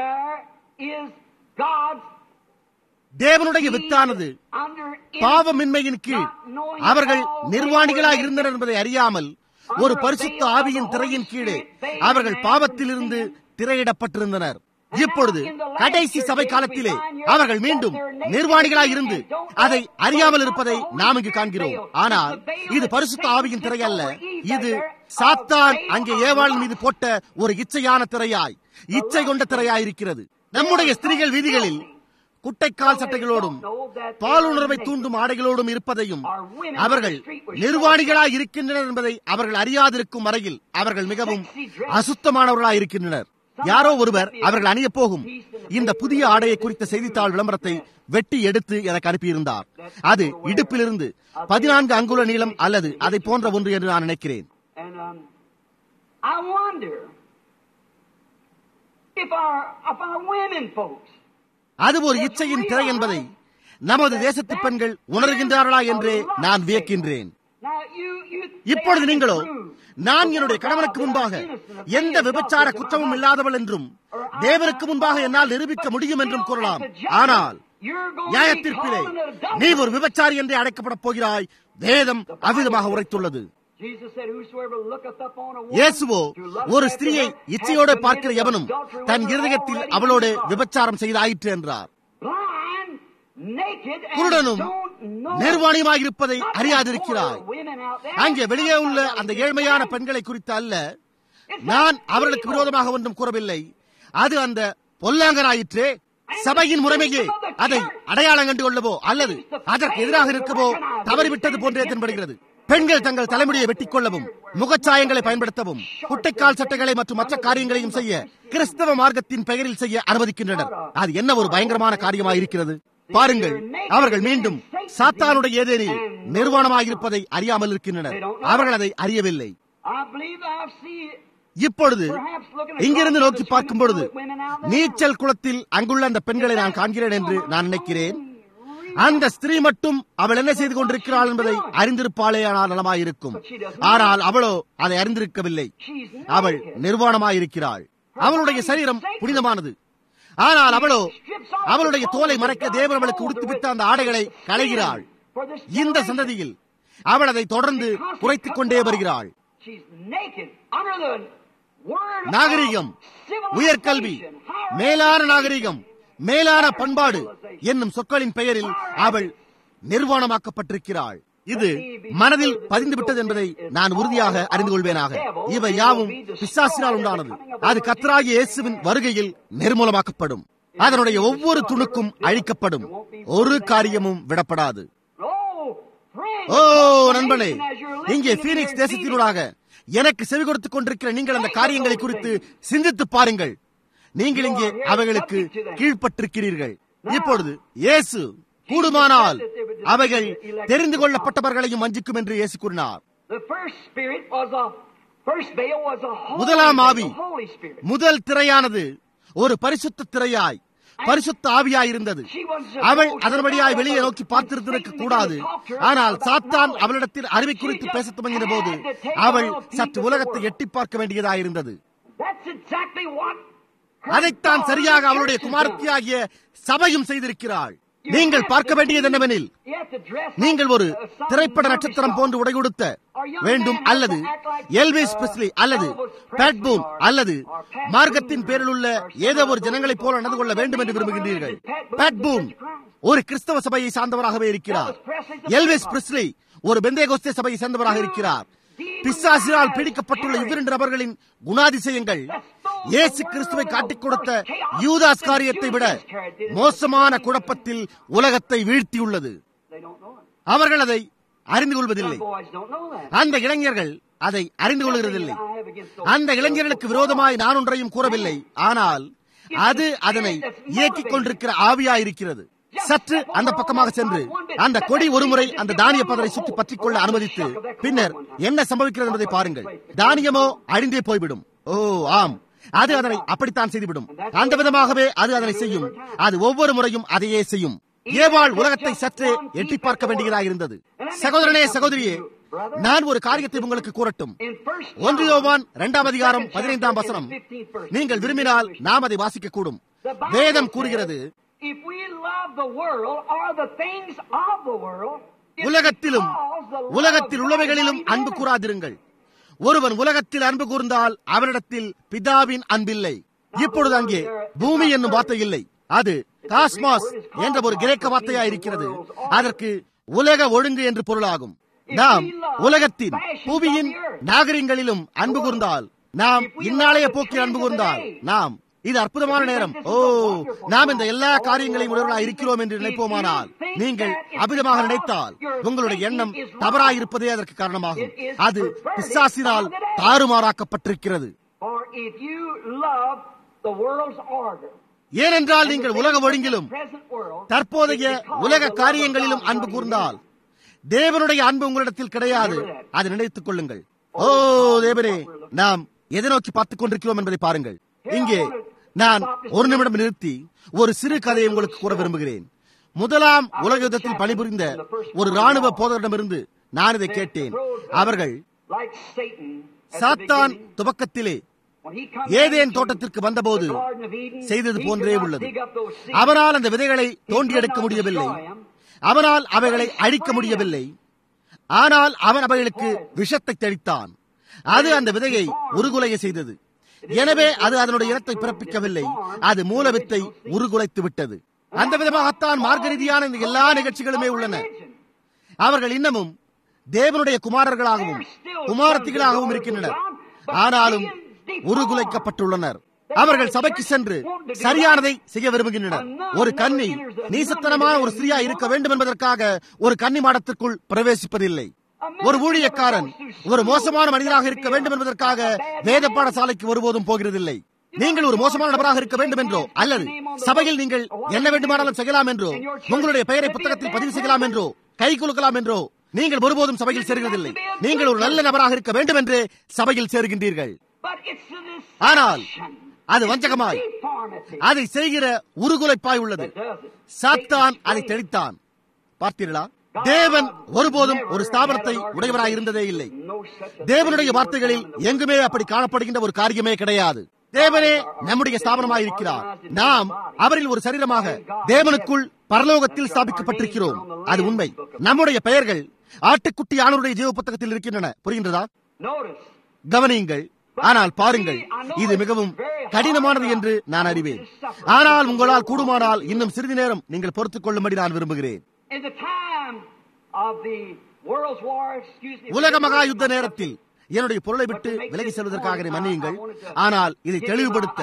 தேவனுடைய வித்தானது பாவமின்மையின் கீழ் அவர்கள் நிர்வாணிகளாக இருந்தனர் என்பதை அறியாமல் ஒரு பரிசுத்த ஆவியின் திரையின் கீழே அவர்கள் பாவத்திலிருந்து திரையிடப்பட்டிருந்தனர் இப்பொழுது கடைசி சபை காலத்திலே அவர்கள் மீண்டும் நிர்வாணிகளாய் இருந்து அதை அறியாமல் இருப்பதை நாம் இங்கு காண்கிறோம் ஆனால் இது பரிசுத்த ஆவியின் திரை அல்ல இது சாத்தான் அங்கே ஏவாளின் மீது போட்ட ஒரு இச்சையான திரையாய் இச்சை கொண்ட திரையாயிருக்கிறது நம்முடைய ஸ்திரீகள் வீதிகளில் குட்டைக்கால் சட்டைகளோடும் பாலுணர்வை தூண்டும் ஆடைகளோடும் இருப்பதையும் அவர்கள் நிர்வாணிகளாய் இருக்கின்றனர் என்பதை அவர்கள் அறியாதிருக்கும் வரையில் அவர்கள் மிகவும் அசுத்தமானவர்களாய் இருக்கின்றனர் யாரோ ஒருவர் அவர்கள் அணிய போகும் இந்த புதிய ஆடையை குறித்த செய்தித்தாள் விளம்பரத்தை வெட்டி எடுத்து எனக்கு அனுப்பியிருந்தார் அது இடுப்பிலிருந்து பதினான்கு அங்குல நீளம் அல்லது அதை போன்ற ஒன்று என்று நான் நினைக்கிறேன் And um, I wonder if our, if our women folks அது ஒரு இச்சையின் திரை என்பதை நமது தேசத்து பெண்கள் உணர்கின்றார்களா என்றே நான் வியக்கின்றேன் Now, you, you இப்பொழுது think நீங்களோ it's true. நான் என்னுடைய கணவனுக்கு முன்பாக எந்த விபச்சார குற்றமும் இல்லாதவள் என்றும் தேவனுக்கு முன்பாக என்னால் நிரூபிக்க முடியும் என்றும் கூறலாம் ஆனால் நியாயத்திற்பிலே நீ ஒரு விபச்சாரி என்றே அழைக்கப்படப் போகிறாய் வேதம் அவ்விதமாக உரைத்துள்ளது Jesus said, Whosoever looketh upon a woman இயேசுவோ to lust ஒரு after ஸ்திரியை her hath இச்சையோடு committed பார்க்கிற எவனும் adultery with தன் her இருதயத்தில் already அவளோடு in his heart. விபச்சாரம் செய்தாயிற்று என்றார் Blind, naked, and குருடனும் don't know. நிர்வாணியமாக இருப்பதை Not அறியாதிருக்கிறாய் the women out there. அங்கே வெளியே உள்ள அந்த ஏழ்மையான பெண்களை குறித்து அல்ல நான் அவர்களுக்கு விரோதமாக ஒன்றும் கூறவில்லை அது அந்த பொல்லாங்கனாயிற்றே சபையின் முறைமையே அதை அடையாளம் கண்டு கொள்ளவோ அல்லது அதற்கு எதிராக இருக்கவோ தவறிவிட்டது போன்றே தென்படுகிறது பெண்கள் தங்கள் தலைமுடியை வெட்டிக் கொள்ளவும் முகச்சாயங்களை பயன்படுத்தவும் குட்டைக்கால் சட்டைகளை மற்றும் மற்ற காரியங்களையும் செய்ய கிறிஸ்தவ மார்க்கத்தின் பெயரில் செய்ய அனுமதிக்கின்றனர் அது என்ன ஒரு பயங்கரமான காரியமாக இருக்கிறது பாருங்கள் அவர்கள் மீண்டும் சாத்தானுடைய ஏதேனில் நிர்வாணமாயிருப்பதை அறியாமல் இருக்கின்றனர் அவர்கள் அதை அறியவில்லை I believe I've seen இப்பொழுது இங்கிருந்து நோக்கி பார்க்கும் பொழுது நீச்சல் குளத்தில் அங்குள்ள அந்த பெண்களை நான் காண்கிறேன் என்று நான் நினைக்கிறேன் அந்த ஸ்திரீ மட்டும் அவள் என்ன செய்து கொண்டிருக்கிறாள் என்பதை அறிந்திருப்பாளேயானால் நலமாயிருக்கும் ஆனால் அவளோ அதை அறிந்திருக்கவில்லை அவள் நிர்வாணமாயிருக்கிறாள் அவளுடைய சரீரம் புனிதமானது ஆனால் அவளோ அவளுடைய தோலை மறைக்க தேவன் அவளுக்கு உடுத்துவித்த அந்த ஆடைகளை களைகிறாள் இந்த சந்ததியில் அவள் அதை தொடர்ந்து குறைத்துக் கொண்டே வருகிறாள் She's naked under the word of நாகரிகம் civilization, உயர்கல்வி higher மேலான நாகரிகம் மேலான பண்பாடு என்னும் சொற்களின் பெயரில் அவள் நிர்வாணமாக்கப்பட்டிருக்கிறாள் இது மனதில் பதிந்து விட்டது என்பதை நான் உறுதியாக அறிந்து கொள்வேனாக இவை யாவும் பிசாசினால் உண்டானது அது கத்தராகிய இயேசுவின் வருகையில் நிர்மூலமாக்கப்படும் அதனுடைய ஒவ்வொரு துணுக்கும் அழிக்கப்படும் ஒரு காரியமும் விடப்படாது Oh, friend, ஓ the நண்பனே nation as you're இங்கே listening பீனிக்ஸ் to your தேசத்தினூடாக எனக்கு செவி கொடுத்துக் கொண்டிருக்கிற நீங்கள் அந்த காரியங்களை குறித்து சிந்தித்து பாருங்கள் நீங்கள் இங்கே அவைகளுக்கு கீழ்ப்பட்டிருக்கிறீர்கள் இப்பொழுது இயேசு கூடுமானால் அவைகள் தெரிந்து கொள்ளப்பட்டவர்களையும் வஞ்சிக்கும் என்று இயேசு கூறினார் The first spirit was a first veil was a holy, முதலாம் veil, ஆவி a holy spirit. முதல் திரையானது ஒரு பரிசுத்த திரையாய் பரிசுத்த ஆவியாய் இருந்தது அவள் அதன்படியாய் வெளியே நோக்கி பார்த்திருந்திருக்க கூடாது ஆனால் சாத்தான் அவளிடத்தில் அறிவை குறித்து பேசத் துவங்கின போது அவள் சற்று உலகத்தை எட்டி பார்க்க வேண்டியதாயிருந்தது That's exactly what அதைத்தான் சரியாக அவளுடைய குமாரத்தியாகிய சபையும் செய்திருக்கிறாள் நீங்கள் பார்க்க வேண்டியது என்னவெனில் you have to dress நீங்கள் ஒரு like, uh, some திரைப்பட movie நட்சத்திரம் star. போன்று உடை கொடுத்த வேண்டும் அல்லது எல்விஸ் பிரிஸ்லி அல்லது பேட்பூன் அல்லது மார்க்கத்தின் பேரில் உள்ள ஏதோ ஒரு ஜனங்களைப் போல நடந்து கொள்ள வேண்டும் என்று விரும்புகின்றீர்கள் பேட்பூன் ஒரு கிறிஸ்தவ சபையை சார்ந்தவராகவே இருக்கிறார் எல்விஸ் பிரிஸ்லி ஒரு பெந்தேகோஸ்தே சபையை சேர்ந்தவராக இருக்கிறார் பிசாசினால் பீடிக்கப்பட்டுள்ள இவ்விரண்டு நபர்களின் குணாதிசயங்கள் இயேசு கிறிஸ்துவை காட்டிக் கொடுத்த யூதாஸ் காரியத்தை விட மோசமான குழப்பத்தில் உலகத்தை வீழ்த்தியுள்ளது They don't know it. அவர்கள் அதை அறிந்து கொள்வதில்லை Some boys don't know that. அந்த இளைஞர்கள் அதை அறிந்து கொள்கிறதில்லை I have against those அந்த இளைஞர்களுக்கு விரோதமாய் நான் ஒன்றையும் கூறவில்லை ஆனால் அது அதனை இயக்கிக் கொண்டிருக்கிற ஆவியாயிருக்கிறது சற்று அந்த பக்கமாக சென்று அந்த கொடி ஒருமுறை அந்த தானிய பதரை சுற்றி பற்றிக் கொள்ள அனுமதித்து பின்னர் என்ன சம்பவிக்கிறது என்பதை பாருங்கள் தானியமோ அழிந்தே போய்விடும் ஓ ஆம் அது அதனை அப்படித்தான் செய்துவிடும் அந்த விதமாகவே அது அதனை செய்யும் அது ஒவ்வொரு முறையும் அதையே செய்யும் ஏவாள் உலகத்தை சற்றே எட்டி பார்க்க வேண்டியதாக இருந்தது சகோதரனே சகோதரியே நான் ஒரு காரியத்தை உங்களுக்கு கூறட்டும் In first ஒன்று John, யோவான் இரண்டாம் அதிகாரம் second chapter பதினைந்தாம் in the வசனம் 15th verse. நீங்கள் விரும்பினால் நாம் அதை வாசிக்க கூடும் The Bible வேதம் says, கூறுகிறது If we love the world or the things of the world, it's உலகத்திலும் because the love உலகத்தில் of God உள்ளவைகளிலும் is not அன்பு in us. கூறாதிருங்கள் ஒருவன் உலகத்தில் அன்பு கூர்ந்தால் அவனிடத்தில் பிதாவின் அன்பில்லை இப்பொழுது அங்கே பூமி என்னும் வார்த்தை இல்லை அது காஸ்மாஸ் என்ற ஒரு கிரேக்க வார்த்தையா இருக்கிறது அதற்கு உலக ஒழுங்கு என்று பொருளாகும் நாம் உலகத்தின் புவியின் நாகரிகங்களிலும் அன்பு கூர்ந்தால் நாம் இந்நாளைய போக்கில் அன்பு கூர்ந்தால் நாம் இது அற்புதமான நேரம் ஓ நாம் இந்த எல்லா காரியங்களையும் உடையவர்களாக இருக்கிறோம் என்று நினைப்போமானால் நீங்கள் அபிதமாக நினைத்தால் உங்களுடைய எண்ணம் தவறாயிருப்பதே அதற்கு காரணமாகும் அது பிசாசினால் தாறுமாறாக்கப்பட்டிருக்கிறது For if you love the world's order, ஏனென்றால் நீங்கள் உலக ஒழுங்கிலும் present world, தற்போதைய உலக காரியங்களிலும் அன்பு கூர்ந்தால் தேவனுடைய அன்பு உங்களிடத்தில் கிடையாது அதை நினைத்துக் கொள்ளுங்கள் ஓ தேவனே நாம் எதை நோக்கி பார்த்துக் கொண்டிருக்கிறோம் என்பதை பாருங்கள் இங்கே நான் ஒரு நிமிடம் நிறுத்தி ஒரு சிறு கதையை உங்களுக்கு கூற விரும்புகிறேன் முதலாம் உலக யுத்தத்தில் பணிபுரிந்த ஒரு ராணுவ போதரிடமிருந்து நான் இதை கேட்டேன் அவர்கள் like Satan, at the சாத்தான் beginning, துவக்கத்திலே when he comes ஏதேன் into தோட்டத்திற்கு வந்தபோது the Garden of Eden, செய்தது he போன்றே could not உள்ளது dig up those seeds. அவனால் அந்த விதைகளை தோண்டி எடுக்க முடியவில்லை அவனால் அவைகளை அழிக்க முடியவில்லை ஆனால் அவன் அவைகளுக்கு விஷத்தை தெளித்தான் அது அந்த விதையை உருகுலைய செய்தது எனவே அது அதனுடைய இனத்தை பிறப்பிக்கவில்லை அது மூலவித்தை உருகுலைத்து விட்டது அந்த விதமாகத்தான் மார்க்க ரீதியான இந்த எல்லா நிகழ்ச்சிகளுமே உள்ளன அவர்கள் இன்னமும் தேவனுடைய குமாரர்களாகவும் குமாரத்திகளாகவும் இருக்கின்றனர் ஆனாலும் உருகுலைக்கப்பட்டுள்ளனர் அவர்கள் சபைக்கு சென்று சரியானதை செய்ய விரும்புகின்றனர் ஒரு கன்னி நீசத்தனமான ஒரு ஸ்திரீயா இருக்க வேண்டும் என்பதற்காக ஒரு கன்னி மாடத்திற்குள் பிரவேசிப்பதில்லை ஒரு ஊழியக்காரன் ஒரு மோசமான மனிதனாக இருக்க வேண்டும் என்பதற்காக வேத பாடசாலைக்கு ஒருபோதும் போகிறதில்லை நீங்கள் ஒரு மோசமான நபராக இருக்க வேண்டும் என்றோ அல்லது சபையில் நீங்கள் என்ன வேண்டுமானாலும் செய்யலாம் என்றோ உங்களுடைய பெயரை புத்தகத்தில் பதிவு செய்யலாம் என்றோ கை குலுக்கலாம் என்றோ நீங்கள் ஒருபோதும் சபையில் சேர்கிறதில்லை நீங்கள் ஒரு நல்ல நபராக இருக்க வேண்டும் என்று சபையில் சேர்கின்றீர்கள் But it's a ஆனால் deception. அது வஞ்சகமாய் Deformity அதை செய்கிற உருகுலைப்பாய் உள்ளது that does it. சாத்தான் அதை தெளித்தான் பார்த்தீர்களா தேவன் ஒருபோதும் ஒரு ஸ்தாபனத்தை உடையவராய் இருந்ததே இல்லை No such a தேவனுடைய வார்த்தைகளில் எங்குமே அப்படி காணப்படுகின்ற ஒரு காரியமே கிடையாது தேவனே நம்முடைய ஸ்தாபனமாய் இருக்கிறார் நாம் அவரில் ஒரு சரீரமாக தேவனுக்குள் பரலோகத்தில் ஸ்தாபிக்கப்பட்டிருக்கிறோம் அது உண்மை நம்முடைய பெயர்கள் ஆட்டுக்குட்டி ஆணுடைய ஜீவ புத்தகத்தில் இருக்கின்றன புரிகின்றதா Notice. கவனியுங்கள் ஆனால் பாருங்கள் இது மிகவும் கடினமானது என்று நான் அறிவேன் ஆனால் உங்களால் கூடுமானால் இன்னும் சிறிது நேரம் நீங்கள் பொறுத்துக் கொள்ளும்படி நான் விரும்புகிறேன் In the time of the world's war, excuse me. உலக மகா யுத்த நேரத்தில் என்னுடைய பொருளை விட்டு விலகி செல்வதற்காக என்னை மன்னியுங்கள் ஆனால் இதை தெளிவுபடுத்த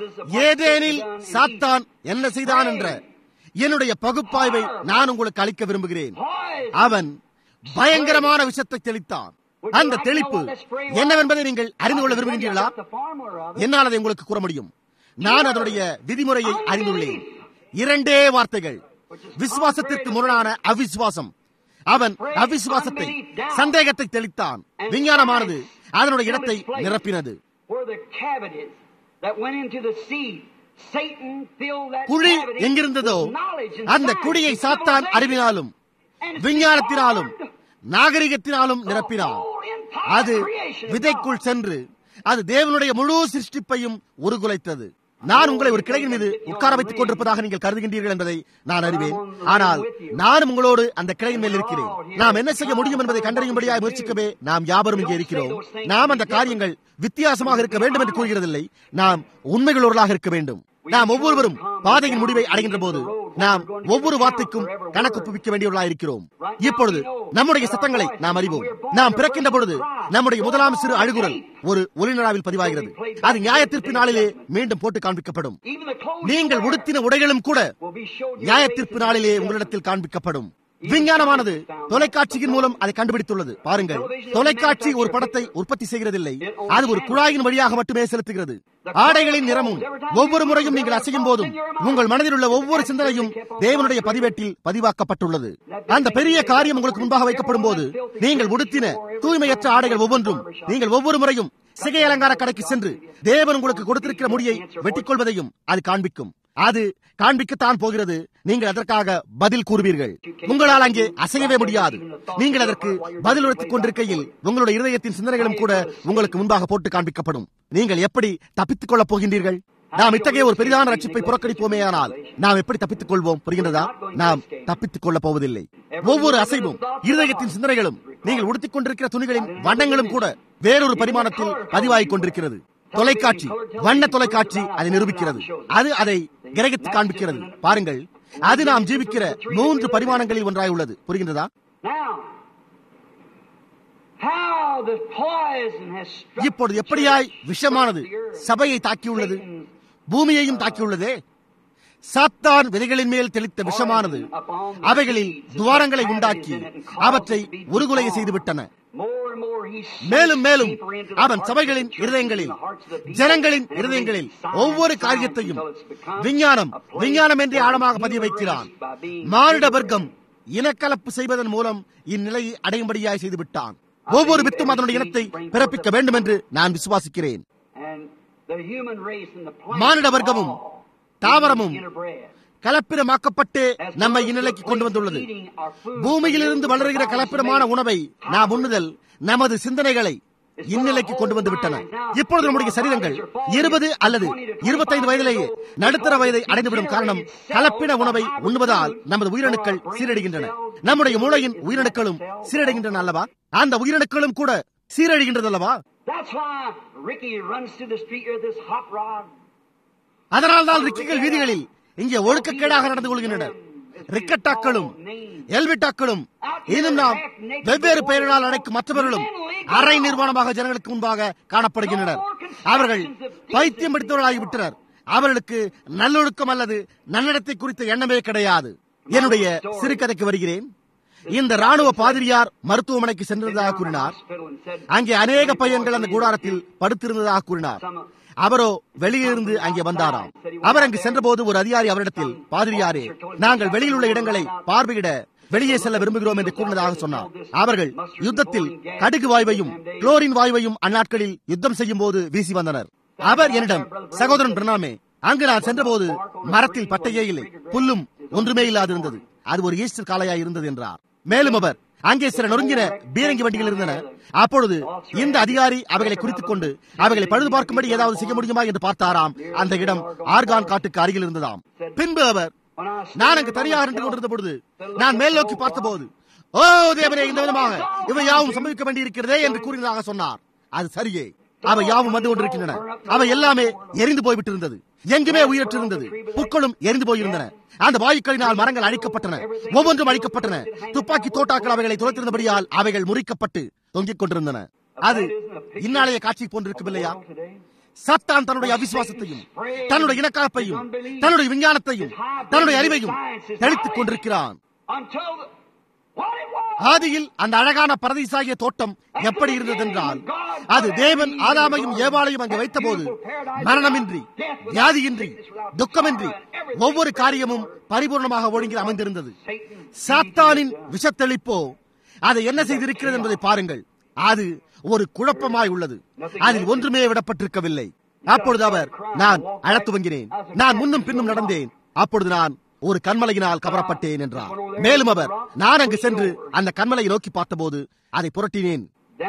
ஏதேனில் சாத்தான் என்ன செய்தான் என்ற என்னுடைய பகுப்பாய்வை நான் உங்களுக்கு அளிக்க விரும்புகிறேன் Poison. அவன் பயங்கரமான விஷத்தை தெளித்தான் அந்த தெளிப்பு என்னவென்பதை நீங்கள் அறிந்து கொள்ள விரும்புகின்றீர்களா The formula of it. என்னால் அதை உங்களுக்கு கூற முடியும் நான் அதனுடைய விதிமுறையை அறிந்துள்ளேன் இரண்டே வார்த்தைகள் விசுவாசத்திற்கு முரணான அவிசுவாசம் அவன் அவிசுவாசத்தை சந்தேகத்தை தெளித்தான் விஞ்ஞானமானது அதனுடைய இடத்தை நிரப்பினது Where the cavities that went into the seed, Satan filled that குழி cavity எங்கிருந்ததோ with knowledge and அந்த science குழியை and சாத்தான் civilization. அறிவினாலும் And விஞ்ஞானத்தினாலும் formed நாகரிகத்தினாலும் the நிரப்பினான் whole entire அது creation of விதைக்குள் God. சென்று அது தேவனுடைய முழு சிருஷ்டிப்பையும் உருகுலைத்தது நான் உங்களை ஒரு கிளையின் மீது உட்கார வைத்துக் கொண்டிருப்பதாக நீங்கள் கருதுகின்றீர்கள் என்பதை நான் அறிவேன் ஆனால் நானும் உங்களோடு அந்த கிளையின் மேல் இருக்கிறேன் நாம் என்ன செய்ய முடியும் என்பதை கண்டறியும்படியாக முயற்சிக்கவே நாம் யாவரும் இங்கே இருக்கிறோம் நாம் அந்த காரியங்கள் வித்தியாசமாக இருக்க வேண்டும் என்று கூறுகிறதில்லை நாம் உண்மைகளோர்களாக இருக்க வேண்டும் நாம் ஒவ்வொருவரும் பாதையின் முடிவை அடைகின்ற போது நாம் ஒவ்வொரு வார்த்தைக்கும் கணக்கு ஒப்புவிக்க வேண்டியவர்களாக இருக்கிறோம் இப்பொழுது நம்முடைய சத்தங்களை நாம் அறிவோம் நாம் பிறக்கின்ற பொழுது நம்முடைய முதலாம் சிறு அழுகுரல் ஒரு ஒளிநடாவில் பதிவாகிறது அது நியாயத்திற்கு நாளிலே மீண்டும் போட்டு காண்பிக்கப்படும் Even the clothes நீங்கள் you wear உடுத்தின உடைகளும் கூட will be showed you நியாயத்திற்பு நாளிலே உங்களிடத்தில் காண்பிக்கப்படும் விஞ்ஞானமானது தொலைக்காட்சியின் மூலம் அதை கண்டுபிடித்துள்ளது பாருங்கள் தொலைக்காட்சி ஒரு படத்தை உற்பத்தி செய்கிறதில்லை அது ஒரு குழாயின் வழியாக மட்டுமே செலுத்துகிறது ஆடைகளின் நிறமும் ஒவ்வொரு முறையும் நீங்கள் அசையும் போதும் உங்கள் மனதில் உள்ள ஒவ்வொரு சிந்தனையும் தேவனுடைய பதிவேட்டில் பதிவாக்கப்பட்டுள்ளது அந்த பெரிய காரியம் உங்களுக்கு முன்பாக வைக்கப்படும் போது நீங்கள் உடுத்தின தூய்மையற்ற ஆடைகள் ஒவ்வொன்றும் நீங்கள் ஒவ்வொரு முறையும் சிகை அலங்கார கடைக்கு சென்று தேவன் உங்களுக்கு கொடுத்திருக்கிற முடியை வெட்டிக் கொள்வதையும் அது காண்பிக்கும் அது காண்பிக்கத்தான் போகிறது நீங்கள் அதற்காக பதில் கூறுவீர்கள் உங்களால் அங்கே அசையவே முடியாது நீங்கள் அதற்கு பதில் உரைத்துக் கொண்டிருக்கையில் உங்களுடைய இருதயத்தின் சிந்தனைகளும் கூட உங்களுக்கு முன்பாக போட்டு காண்பிக்கப்படும் நீங்கள் எப்படி தப்பித்துக் கொள்ளப் போகின்றீர்கள் நாம் இத்தகைய ஒரு பெரிதான ரட்சிப்பை புறக்கணிப்போமேயானால் நாம் எப்படி தப்பித்துக் கொள்வோம் புரிகின்றதா நாம் தப்பித்துக் கொள்ளப் போவதில்லை ஒவ்வொரு அசைவும் இருதயத்தின் சிந்தனைகளும் நீங்கள் உடுத்திக் கொண்டிருக்கிற துணிகளின் வண்ணங்களும் கூட வேறொரு பரிமாணத்தில் பதிவாகிக் கொண்டிருக்கிறது தொலைக்காட்சி வண்ண தொலைக்காட்சி அதை நிரூபிக்கிறது அது அதை கிரகித்து காண்பிக்கிறது பாருங்கள் அது நாம் ஜீவிக்கிற மூன்று பரிமாணங்களில் ஒன்றாய் உள்ளது புரிகின்றதா Now, how the poison has struck இப்பொழுது the எப்படியாய் church, விஷமானது struck the earth. சபையை தாக்கியுள்ளது பூமியையும் தாக்கியுள்ளதே சாத்தான் விதைகளின் மேல் தெளித்த விஷமானது அவைகளில் துவாரங்களை உண்டாக்கி அவற்றை உருகுலைய செய்துவிட்டன மேலும் மேலும் அவன் சபைகளின் இருதயங்களில் ஜனங்களின் இருதயங்களில் ஒவ்வொரு காரியத்தையும் விஞ்ஞானம் விஞ்ஞானம் என்றே ஆழமாக பதிய வைக்கிறான் மானிட வர்க்கம் இனக்கலப்பு செய்வதன் மூலம் இந்நிலையை அடையும்படியாய் செய்துவிட்டான் ஒவ்வொரு வித்தும் அதனுடைய இனத்தை பிறப்பிக்க வேண்டும் என்று நான் விசுவாசிக்கிறேன் மானிட வர்க்கமும் தாவரமும் கலப்பிடமாக்கப்பட்டு நம்மை இந்நிலைக்கு கொண்டு வந்துள்ளது பூமியிலிருந்து வளர்கிற கலப்பிடமான உணவை நாம் உண்ணுதல் நமது சிந்தனைகளை இந்நிலைக்கு கொண்டு வந்து விட்டன இப்பொழுது நம்முடைய சரீரங்கள் இருபது அல்லது இருபத்தைந்து வயதிலேயே நடுத்தர வயதை அடைந்துவிடும் காரணம் கலப்பின உணவை உண்ணுவதால் நமது உயிரணுக்கள் சீரடைகின்றன நம்முடைய மூளையின் உயிரணுக்களும் சீரடைகின்றன அல்லவா அந்த உயிரணுக்களும் கூட சீரழிகின்றது அல்லவா அதனால் தான் ரிக்கிகள் வீதிகளில் இங்கே ஒழுக்கக்கேடாக நடந்து கொள்கின்றனர் ரிக்கட்டாக்களும் எல்விட்டாக்களும் இன்னும் நாம் வெவ்வேறு பெயர்களால் அழைக்கும் மற்றவர்களும் அரை நிர்வாணமாக ஜனங்களுக்கு முன்பாக காணப்படுகின்றனர் அவர்கள் பைத்தியம் பிடித்தவர்களாகிவிட்டனர் அவர்களுக்கு நல்லொழுக்கம் அல்லது நன்னடத்தை குறித்த எண்ணமே கிடையாது என்னுடைய சிறுகதைக்கு வருகிறேன் இந்த ராணுவ பாதிரியார் மருத்துவமனைக்கு சென்றதாக கூறினார் அங்கே அநேக பையன்கள் அந்த கூடாரத்தில் படுத்திருந்ததாக கூறினார் அவரோ வெளியிருந்து அங்கே வந்தாராம் அவர் அங்கு சென்றபோது ஒரு அதிகாரி அவரிடத்தில் பாதிரியாரே நாங்கள் வெளியில் உள்ள இடங்களை பார்வையிட வெளியே செல்ல விரும்புகிறோம் என்று கூறினதாக சொன்னார் அவர்கள் யுத்தத்தில் கடுகு வாயுவையும் குளோரின் வாயுவையும் அந்நாட்களில் யுத்தம் செய்யும் போது வீசி வந்தனர் அவர் என்னிடம் சகோதரன் பிரணாமே அங்கு நான் சென்றபோது மரத்தில் பட்டையே இல்லை புல்லும் ஒன்றுமே இல்லாதிருந்தது அது ஒரு ஈஸ்டர் காலையாய் இருந்தது என்றார் மேலும் அவர் அங்கே சில நொறுங்கின பீரங்கி வண்டிகள் இருந்தன அப்பொழுது இந்த அதிகாரி அவைகளை குறித்துக் கொண்டு அவைகளை பழுது பார்க்கும்படி ஏதாவது செய்ய முடியுமா என்று பார்த்தாராம் அந்த இடம் ஆர்கான் காட்டுக்கு அருகில் இருந்ததாம் பின்பு அவர் நான் அங்கு தனியாக நின்று கொண்டிருந்த பொழுது நான் மேல் நோக்கி பார்த்தபோது ஓ தேவனே இந்த விதமாக இவை யாவும் சம்பவிக்க வேண்டியிருக்கிறதே என்று கூறினதாக சொன்னார் அது சரியே அவை யாவும் வந்து கொண்டிருக்கின்றன அவை எல்லாமே எரிந்து போய்விட்டிருந்தது எங்குமே உயிரற்றிருந்தது புற்களும் எரிந்து போயிருந்தன அந்த வாயுக்களினால் மரங்கள் அழிக்கப்பட்டன ஒவ்வொன்றும் அழிக்கப்பட்டன துப்பாக்கி தோட்டாக்கள் அவைகளை துளைத்திருந்தபடியால் அவைகள் முறிக்கப்பட்டு தொங்கிக் கொண்டிருந்தன அது இந்நாளைய காட்சி போன்றிருக்கவில்லையா சத்தான் தன்னுடைய அவிசுவாசத்தையும் தன்னுடைய இனக்கலப்பையும் தன்னுடைய விஞ்ஞானத்தையும் தன்னுடைய அறிவையும் தெளித்துக் கொண்டிருக்கிறான் ஆதியில் அந்த அழகான பரதீசாகிய தோட்டம் எப்படி இருந்தது என்றால் அது தேவன் ஆதாமையும் ஏவாளையும் அங்கு வைத்தபோது மரணமின்றி வியாதியின்றி துக்கமின்றி ஒவ்வொரு காரியமும் பரிபூர்ணமாக ஒழுங்கி அமைந்திருந்தது சாத்தானின் விஷத்தெளிப்போ அதை என்ன செய்திருக்கிறது என்பதை பாருங்கள் அது ஒரு குழப்பமாய் உள்ளது அதில் ஒன்றுமே விடப்பட்டிருக்கவில்லை அப்பொழுது அவர் நான் அழத் துவங்கினேன் நான் முன்னும் பின்னும் நடந்தேன் அப்பொழுது நான் ஒரு கண்மலையினால் கவரப்பட்டேன் என்றார் மேலும் அவர் நான் அங்கு சென்று அந்த கண்மலையை நோக்கி பார்த்தபோது அதை புரட்டினேன்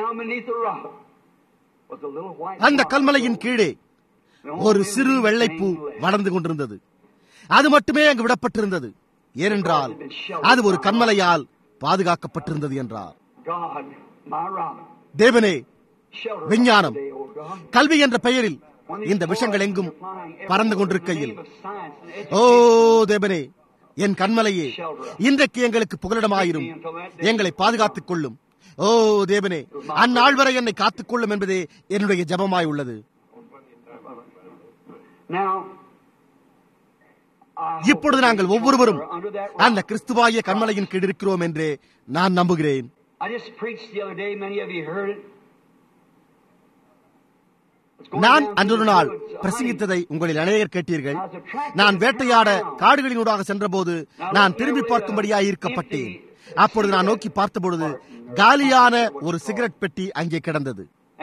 அந்த கல்மலையின் கீழே ஒரு சிறு வெள்ளைப்பூ வளர்ந்து கொண்டிருந்தது அது மட்டுமே அங்கு விடப்பட்டிருந்தது ஏனென்றால் அது ஒரு கண்மலையால் பாதுகாக்கப்பட்டிருந்தது என்றார் தேவனே விஞ்ஞானம் கல்வி என்ற பெயரில் இந்த விஷங்கள் எங்கும் பறந்து கொண்டிருக்கையில் ஓ தேவனே என் கண்மலையே இன்றைக்கு எங்களுக்கு புகலிடமாயிரும் எங்களை பாதுகாத்துக் கொள்ளும் ஓ தேவனே அந்நாள் வரை என்னை காத்துக் கொள்ளும் என்பதே என்னுடைய ஜபமாய் உள்ளது இப்பொழுது நாங்கள் ஒவ்வொருவரும் அந்த கிறிஸ்துவாய கண்மலையின் கீழ் இருக்கிறோம் என்றே நான் நம்புகிறேன் நான் அன்றொரு நாள் பிரசங்கித்ததை உங்களில் அநேகர் கேட்டீர்கள் நான் வேட்டையாட காடுகளினூடாக சென்றபோது நான் திரும்பி பார்க்கும்படியாக ஈர்க்கப்பட்டேன் அப்பொழுது நான் நோக்கி பார்த்தபொழுது காலியான ஒரு சிகரெட் பெட்டி அங்கே கிடந்தது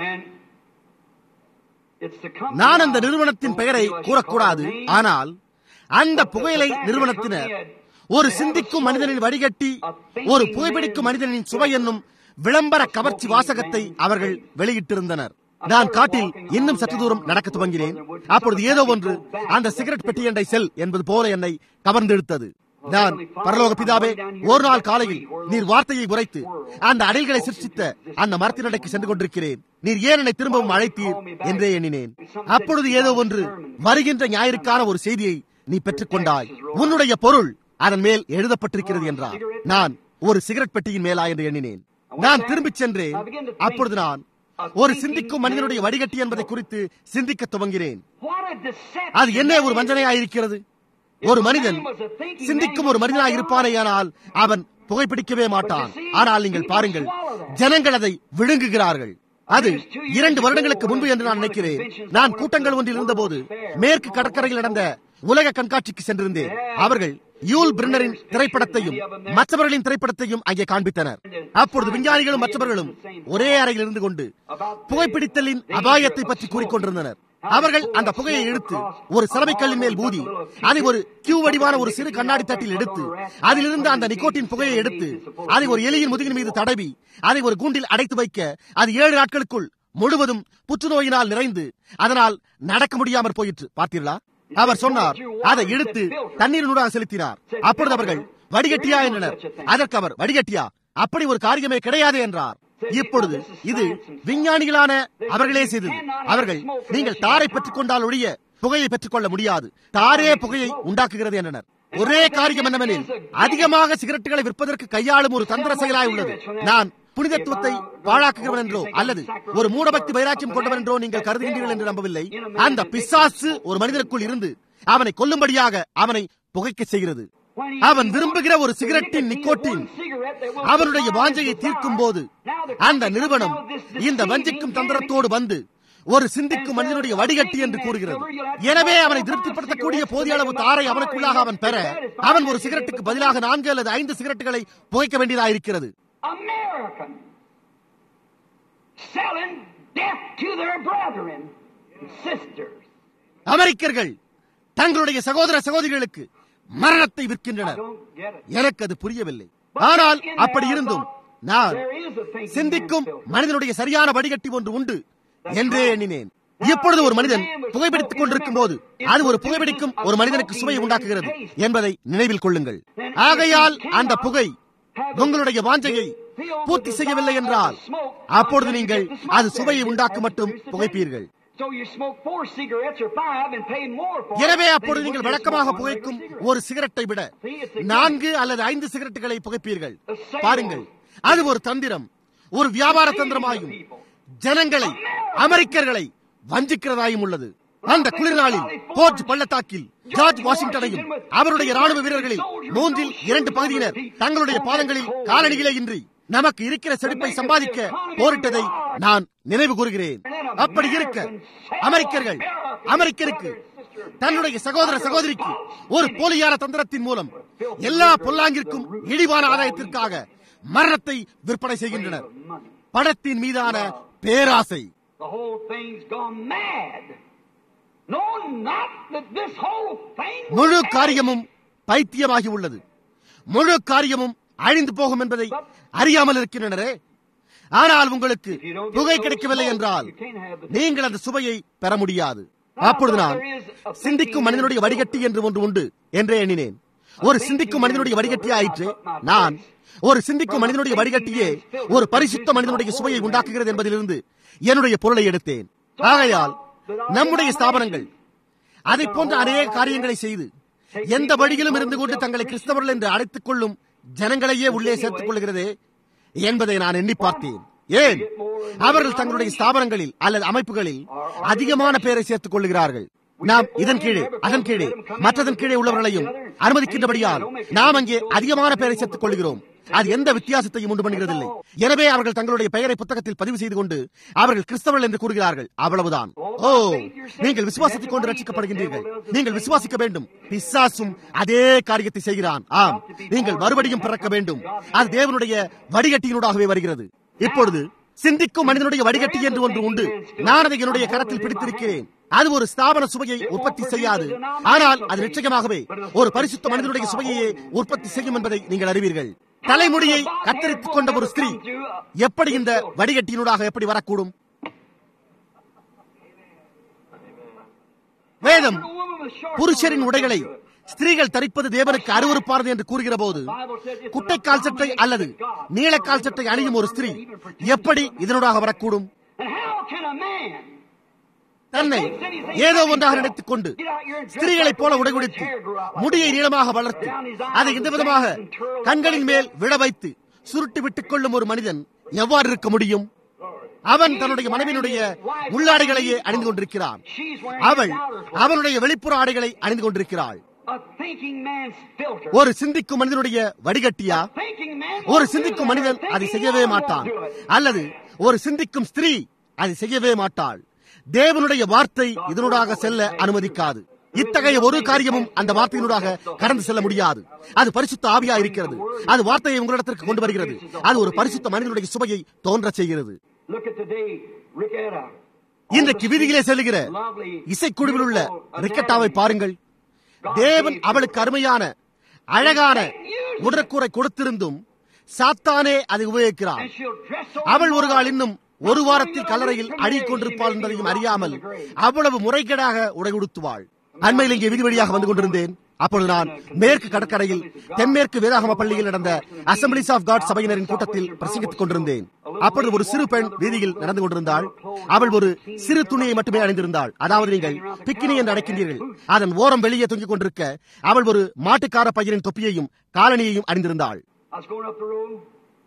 நான் அந்த நிறுவனத்தின் பெயரை கூறக்கூடாது ஆனால் அந்த புகையிலை நிறுவனத்தினர் ஒரு சிந்திக்கும் மனிதனின் வடிகட்டி ஒரு புகைப்பிடிக்கும் மனிதனின் சுவை என்னும் விளம்பர கவர்ச்சி வாசகத்தை அவர்கள் வெளியிட்டிருந்தனர் நான் காட்டில் இன்னும் சற்று தூரம் நடக்க துவங்கினேன் அப்பொழுது ஏதோ ஒன்று அந்த சிகரெட் பெட்டி என்ற செல் என்பது போல என்னை கவர்ந்தெடுத்தது நான் பரலோக பிதாவே ஒரு நாள் காலையில் நீர் வார்த்தையை உரைத்து அந்த அடைகளை சிருஷ்டித்த அந்த மரத்தினடைக்கு சென்று கொண்டிருக்கிறேன் நீர் ஏன் என்னை திரும்பவும் அழைத்தீர் என்றே எண்ணினேன் அப்பொழுது ஏதோ ஒன்று வருகின்ற ஞாயிற்கான ஒரு செய்தியை நீ பெற்றுக்கொண்டாய் உன்னுடைய பொருள் அதன் மேல் எழுதப்பட்டிருக்கிறது என்றார் நான் ஒரு சிகரெட் பெட்டியின் மேலா என்று எண்ணினேன் நான் திரும்பிச் சென்றேன் அப்பொழுது நான் ஒரு சிந்திக்கும் மனிதனுடைய வடிகட்டி என்பதை குறித்து சிந்திக்க துவங்கினேன் அது என்ன ஒரு வஞ்சனையாயிருக்கிறது ஒரு மனிதன் சிந்திக்கும் ஒரு மனிதனாக இருப்பானேயானால் அவன் புகைப்பிடிக்கவே மாட்டான் ஆனால் நீங்கள் பாருங்கள் ஜனங்கள் அதை விழுங்குகிறார்கள் அது இரண்டு வருடங்களுக்கு முன்பு என்று நான் நினைக்கிறேன் நான் கூட்டங்கள் ஒன்றில் இருந்தபோது மேற்கு கடற்கரையில் நடந்த உலக கண்காட்சிக்கு சென்றிருந்தேன் அவர்கள் யூல் பிரின்னரின் திரைப்படத்தையும் மற்றவர்களின் திரைப்படத்தையும் அங்கே காண்பித்தனர் அப்பொழுது விஞ்ஞானிகளும் மற்றவர்களும் ஒரே அறையில் இருந்து கொண்டு புகைப்பிடித்தலின் அபாயத்தை பற்றி கூறிக்கொண்டிருந்தனர் அவர்கள் அந்த புகையை எடுத்து ஒரு சலவைக்கல்லின் மேல் ஊதி அதை ஒரு கியூ வடிவான ஒரு சிறு கண்ணாடி தட்டில் எடுத்து அதிலிருந்து அந்த நிக்கோட்டின் புகையை எடுத்து அதை ஒரு எலியின் முதுகின் மீது தடவி அதை ஒரு கூண்டில் அடைத்து வைக்க அது ஏழு நாட்களுக்குள் முழுவதும் புற்றுநோயினால் நிறைந்து அதனால் நடக்க முடியாமற் போயிற்று பார்த்தீர்களா அவர் சொன்னார் அதை இழுத்து தண்ணீரினூடாக செலுத்தினார் அப்பொழுது அவர்கள் வடிகட்டியா என்றனர் அதற்கு அவர் வடிகட்டியா அப்படி ஒரு காரியமே கிடையாது என்றார் இப்பொழுது இது விஞ்ஞானிகளான அவர்களே செய்தது அவர்கள் நீங்கள் தாரை பெற்றுக் கொண்டால் ஒழிய புகையை பெற்றுக் கொள்ள முடியாது தாரே புகையை உண்டாக்குகிறது என்றனர் ஒரே காரியம் என்னவெனில் அதிகமாக சிகரெட்டுகளை விற்பதற்கு கையாளும் ஒரு தந்திர செயலாய் உள்ளது நான் புனிதத்துவத்தை பாழாக்குகிறவன் என்றோ அல்லது ஒரு மூடபக்தி வைராக்கியம் கொண்டவன் என்றோ நீங்கள் கருதுகின்றீர்கள் என்று நம்பவில்லை அந்த பிசாசு ஒரு மனிதனுக்குள் இருந்து அவனை கொல்லும்படியாக அவனை புகைக்க செய்கிறது அவன் விரும்புகிற ஒரு சிகரெட்டின் நிக்கோட்டின் அவனுடைய வாஞ்சையை தீர்க்கும் போது அந்த நிறுவனம் இந்த வஞ்சிக்கும் தந்திரத்தோடு வந்து ஒரு சிந்திக்கும் மனிதனுடைய வடிகட்டி என்று கூறுகிறது எனவே அவனை திருப்திப்படுத்தக்கூடிய போதிய அளவு தாரை அவனுக்குள்ளாக அவன் பெற அவன் ஒரு சிகரெட்டுக்கு பதிலாக நான்கு அல்லது ஐந்து சிகரெட்டுகளை புகைக்க வேண்டியதாக இருக்கிறது American selling death to their brethren and sisters. அமெரிக்கர்கள் தங்களுடைய சகோதர சகோதரிகளுக்கு மரணத்தை I விற்கின்றனர் don't get it. எனக்கு அது புரியவில்லை ஆனால் அப்படி இருந்தும் நான் There is a thinking சிந்திக்கும் man's filter. மனிதனுடைய சரியான வடிகட்டி ஒன்று உண்டு என்றே எண்ணினேன் இப்பொழுது ஒரு மனிதன் புகைப்பிடித்துக் கொண்டிருக்கும் போது அது ஒரு புகைப்பிடிக்கும் ஒரு மனிதனுக்கு சுவையை உண்டாக்குகிறது என்பதை நினைவில் கொள்ளுங்கள் ஆகையால் அந்த புகை உங்களுடைய வாஞ்சையை பூர்த்தி செய்யவில்லை என்றால் அப்பொழுது நீங்கள் அது சுவையை உண்டாக்க மட்டும் புகைப்பீர்கள் So you smoke four cigarettes or five and pay more for எனவே it than அப்பொழுது you நீங்கள் would just வழக்கமாக smoke one புகைக்கும் regular cigarette. ஒரு சிகரெட்டை விட See, it's a நான்கு அல்லது ஐந்து சிகரெட்டுகளை புகைப்பீர்கள் பாருங்கள் அது ஒரு தந்திரம் ஒரு வியாபார தந்திரமாயும் ஜனங்களை அமெரிக்கர்களை வஞ்சிக்கிறதாயும் உள்ளது அந்த குளிர்நாளில் போர்ஜ் பள்ளத்தாக்கில் ஜார்ஜ் வாஷிங்டனையும் அவருடைய ராணுவ வீரர்களில் மூன்றில் இரண்டு பகுதியினர் தங்களுடைய பாதங்களில் காலணிகளே இன்றி நமக்கு இருக்கிற செழிப்பை சம்பாதிக்க போரிட்டதை நான் நினைவு கூறுகிறேன் அப்படி இருக்க அமெரிக்கர்கள் அமெரிக்கருக்கு தன்னுடைய சகோதர சகோதரிக்கு ஒரு போலியான தந்திரத்தின் மூலம் எல்லா பொல்லாங்கிற்கும் இழிவான ஆதாயத்திற்காக மரணத்தை விற்பனை செய்கின்றனர் படத்தின் மீதான பேராசை The whole thing's gone mad. No, not that this whole thing was முழு mad. காரியமும் பைத்தியமாகி உள்ளது முழு காரியமும் அழிந்து போகும் என்பதை அறியாமல் இருக்கின்றனரே ஆனால் உங்களுக்கு புகை கிடைக்கவில்லை என்றால் நீங்கள் அந்த சுவையை பெற முடியாது அப்பொழுது நான் சிந்திக்கும் மனிதனுடைய வடிகட்டி என்று ஒன்று உண்டு என்றே எண்ணினேன் ஒரு சிந்திக்கும் மனிதனுடைய வடிகட்டி ஆயிற்று நான் ஒரு சிந்திக்கும் மனிதனுடைய வடிகட்டியே ஒரு பரிசுத்த மனிதனுடைய சுவையை உண்டாக்குகிறது என்பதிலிருந்து என்னுடைய பொருளை எடுத்தேன் ஆகையால் நம்முடைய ஸ்தாபனங்கள் அதை போன்ற அநேக காரியங்களை செய்து எந்த வழியிலும் இருந்து கொண்டு தங்களை கிறிஸ்தவர்கள் என்று அழைத்துக் கொள்ளும் ஜனங்களையே உள்ளே சேர்த்துக் கொள்கிறதே என்பதை நான் எண்ணி பார்த்தேன் ஏன் அவர்கள் தங்களுடைய ஸ்தாபனங்களில் அல்லது அமைப்புகளில் அதிகமான பேரை சேர்த்துக் கொள்கிறார்கள் நாம் இதன் கீழே அதன் கீழே மற்றதன் கீழே உள்ளவர்களையும் அனுமதிக்கின்றபடியால் நாம் அங்கே அதிகமான பேரை சேர்த்துக் கொள்கிறோம் அது எந்த வித்தியாசத்தையும் உண்டு பண்ணுகிறதில்லை எனவே அவர்கள் தங்களுடைய பெயரை புத்தகத்தில் பதிவு செய்து கொண்டு அவர்கள் கிறிஸ்தவர்கள் என்று கூறுகிறார்கள் அவ்வளவுதான் ஓ நீங்கள் விசுவாசித்துக் கொண்டு ரட்சிக்கப்படுகின்றீர்கள் நீங்கள் விசுவாசிக்க வேண்டும் பிசாசும் அதே காரியத்தை செய்கிறான் ஆம் நீங்கள் மறுபடியும் பிறக்க வேண்டும் அது தேவனுடைய வடிகட்டியினூடாகவே வருகிறது இப்பொழுது சிந்திக்கும் மனிதனுடைய வடிகட்டி என்று ஒன்று உண்டு நான் அதை என்னுடைய கரத்தில் பிடித்திருக்கிறேன் அது ஒரு ஸ்தாபன சுவையை உற்பத்தி செய்யாது ஆனால் அது நிச்சயமாகவே ஒரு பரிசுத்த மனிதனுடைய சுவையையே உற்பத்தி செய்யும் என்பதை நீங்கள் அறிவீர்கள் தலைமுடியை கத்தரித்துக் கொண்ட ஒரு ஸ்திரீ எப்படி இந்த வடிகட்டியினூடாக எப்படி வரக்கூடும் வேதம் புருஷரின் உடைகளை ஸ்திரீகள் தரிப்பது தேவனுக்கு அருவருப்பானது என்று கூறுகிற போது குட்டைக்கால் சட்டை அல்லது நீளக்கால் சட்டை அணியும் ஒரு ஸ்திரீ எப்படி இதனூடாக வரக்கூடும் And how can a man தன்னை ஏதோ ஒன்றாக நினைத்துக் கொண்டு ஸ்திரீகளைப் போல உடைகுடித்து முடியை நீளமாக வளர்த்து அதை இந்த விதமாக கண்களின் மேல் விழ வைத்து சுருட்டி விட்டுக் கொள்ளும் ஒரு மனிதன் எவ்வாறு இருக்க முடியும் அவன் தன்னுடைய மனைவியினுடைய உள்ளாடைகளையே அணிந்து கொண்டிருக்கிறான் அவள் அவனுடைய வெளிப்புற ஆடைகளை அணிந்து கொண்டிருக்கிறாள் A thinking man's filter. ஒரு சிந்திக்கும் மனிதனுடைய வடிகட்டியா A thinking man ஒரு won't do சிந்திக்கும் that. மனிதன் A அதை thinking செய்யவே woman மாட்டான் won't do it. அல்லது ஒரு சிந்திக்கும் ஸ்திரீ அதை செய்யவே மாட்டாள் தேவனுடைய வார்த்தை இதனூடாக செல்ல அனுமதிக்காது இத்தகைய ஒரு காரியமும் அந்த வார்த்தையினூடாக கடந்து செல்ல முடியாது அது பரிசுத்த ஆவியா இருக்கிறது அது வார்த்தையை உங்களிடத்திற்கு கொண்டு வருகிறது அது ஒரு பரிசுத்த மனிதனுடைய சுவையை தோன்றச் செய்கிறது Look at today, Ricketta. இன்றைக்கு வீதியிலே செல்லுகிற இசைக்குழுவில் உள்ள ரிக்கட்டாவை பாருங்கள் தேவன் அவளுக்கு அருமையான அழகான உடற்கூரை கொடுத்திருந்தும் சாத்தானே அதை உபயோகிக்கிறான் And she'll dress so அவள் ஒரு கால் இன்னும் ஒரு வாரத்தில் கல்லறையில் அடிக் கொண்டிருப்பாள் என்பதையும் அறியாமல் அவ்வளவு முறைகேடாக உடை உடுத்துவாள் அண்மையில் இங்கே விதி வழியாக வந்து கொண்டிருந்தேன் அப்பொழுது நான் மேற்கு கடற்கரையில் தென்மேற்கு வேதாகம பள்ளியில் நடந்த அசம்பிளிஸ் ஆஃப் காட் சபையினரின் கூட்டத்தில் பிரசங்கித்துக் கொண்டிருந்தேன் அப்பொழுது ஒரு சிறு பெண் வீதியில் நடந்து கொண்டிருந்தாள் அவள் ஒரு சிறு துணியை மட்டுமே அணிந்திருந்தாள் அதாவது நீங்கள் பிக்கினி என்று அழைக்கின்றீர்கள் அதன் ஓரம் வெளியே தொங்கிக் கொண்டிருக்க அவள் ஒரு மாட்டுக்கார பையனின் தொப்பியையும் காலணியையும் அணிந்திருந்தாள் I was going up the road.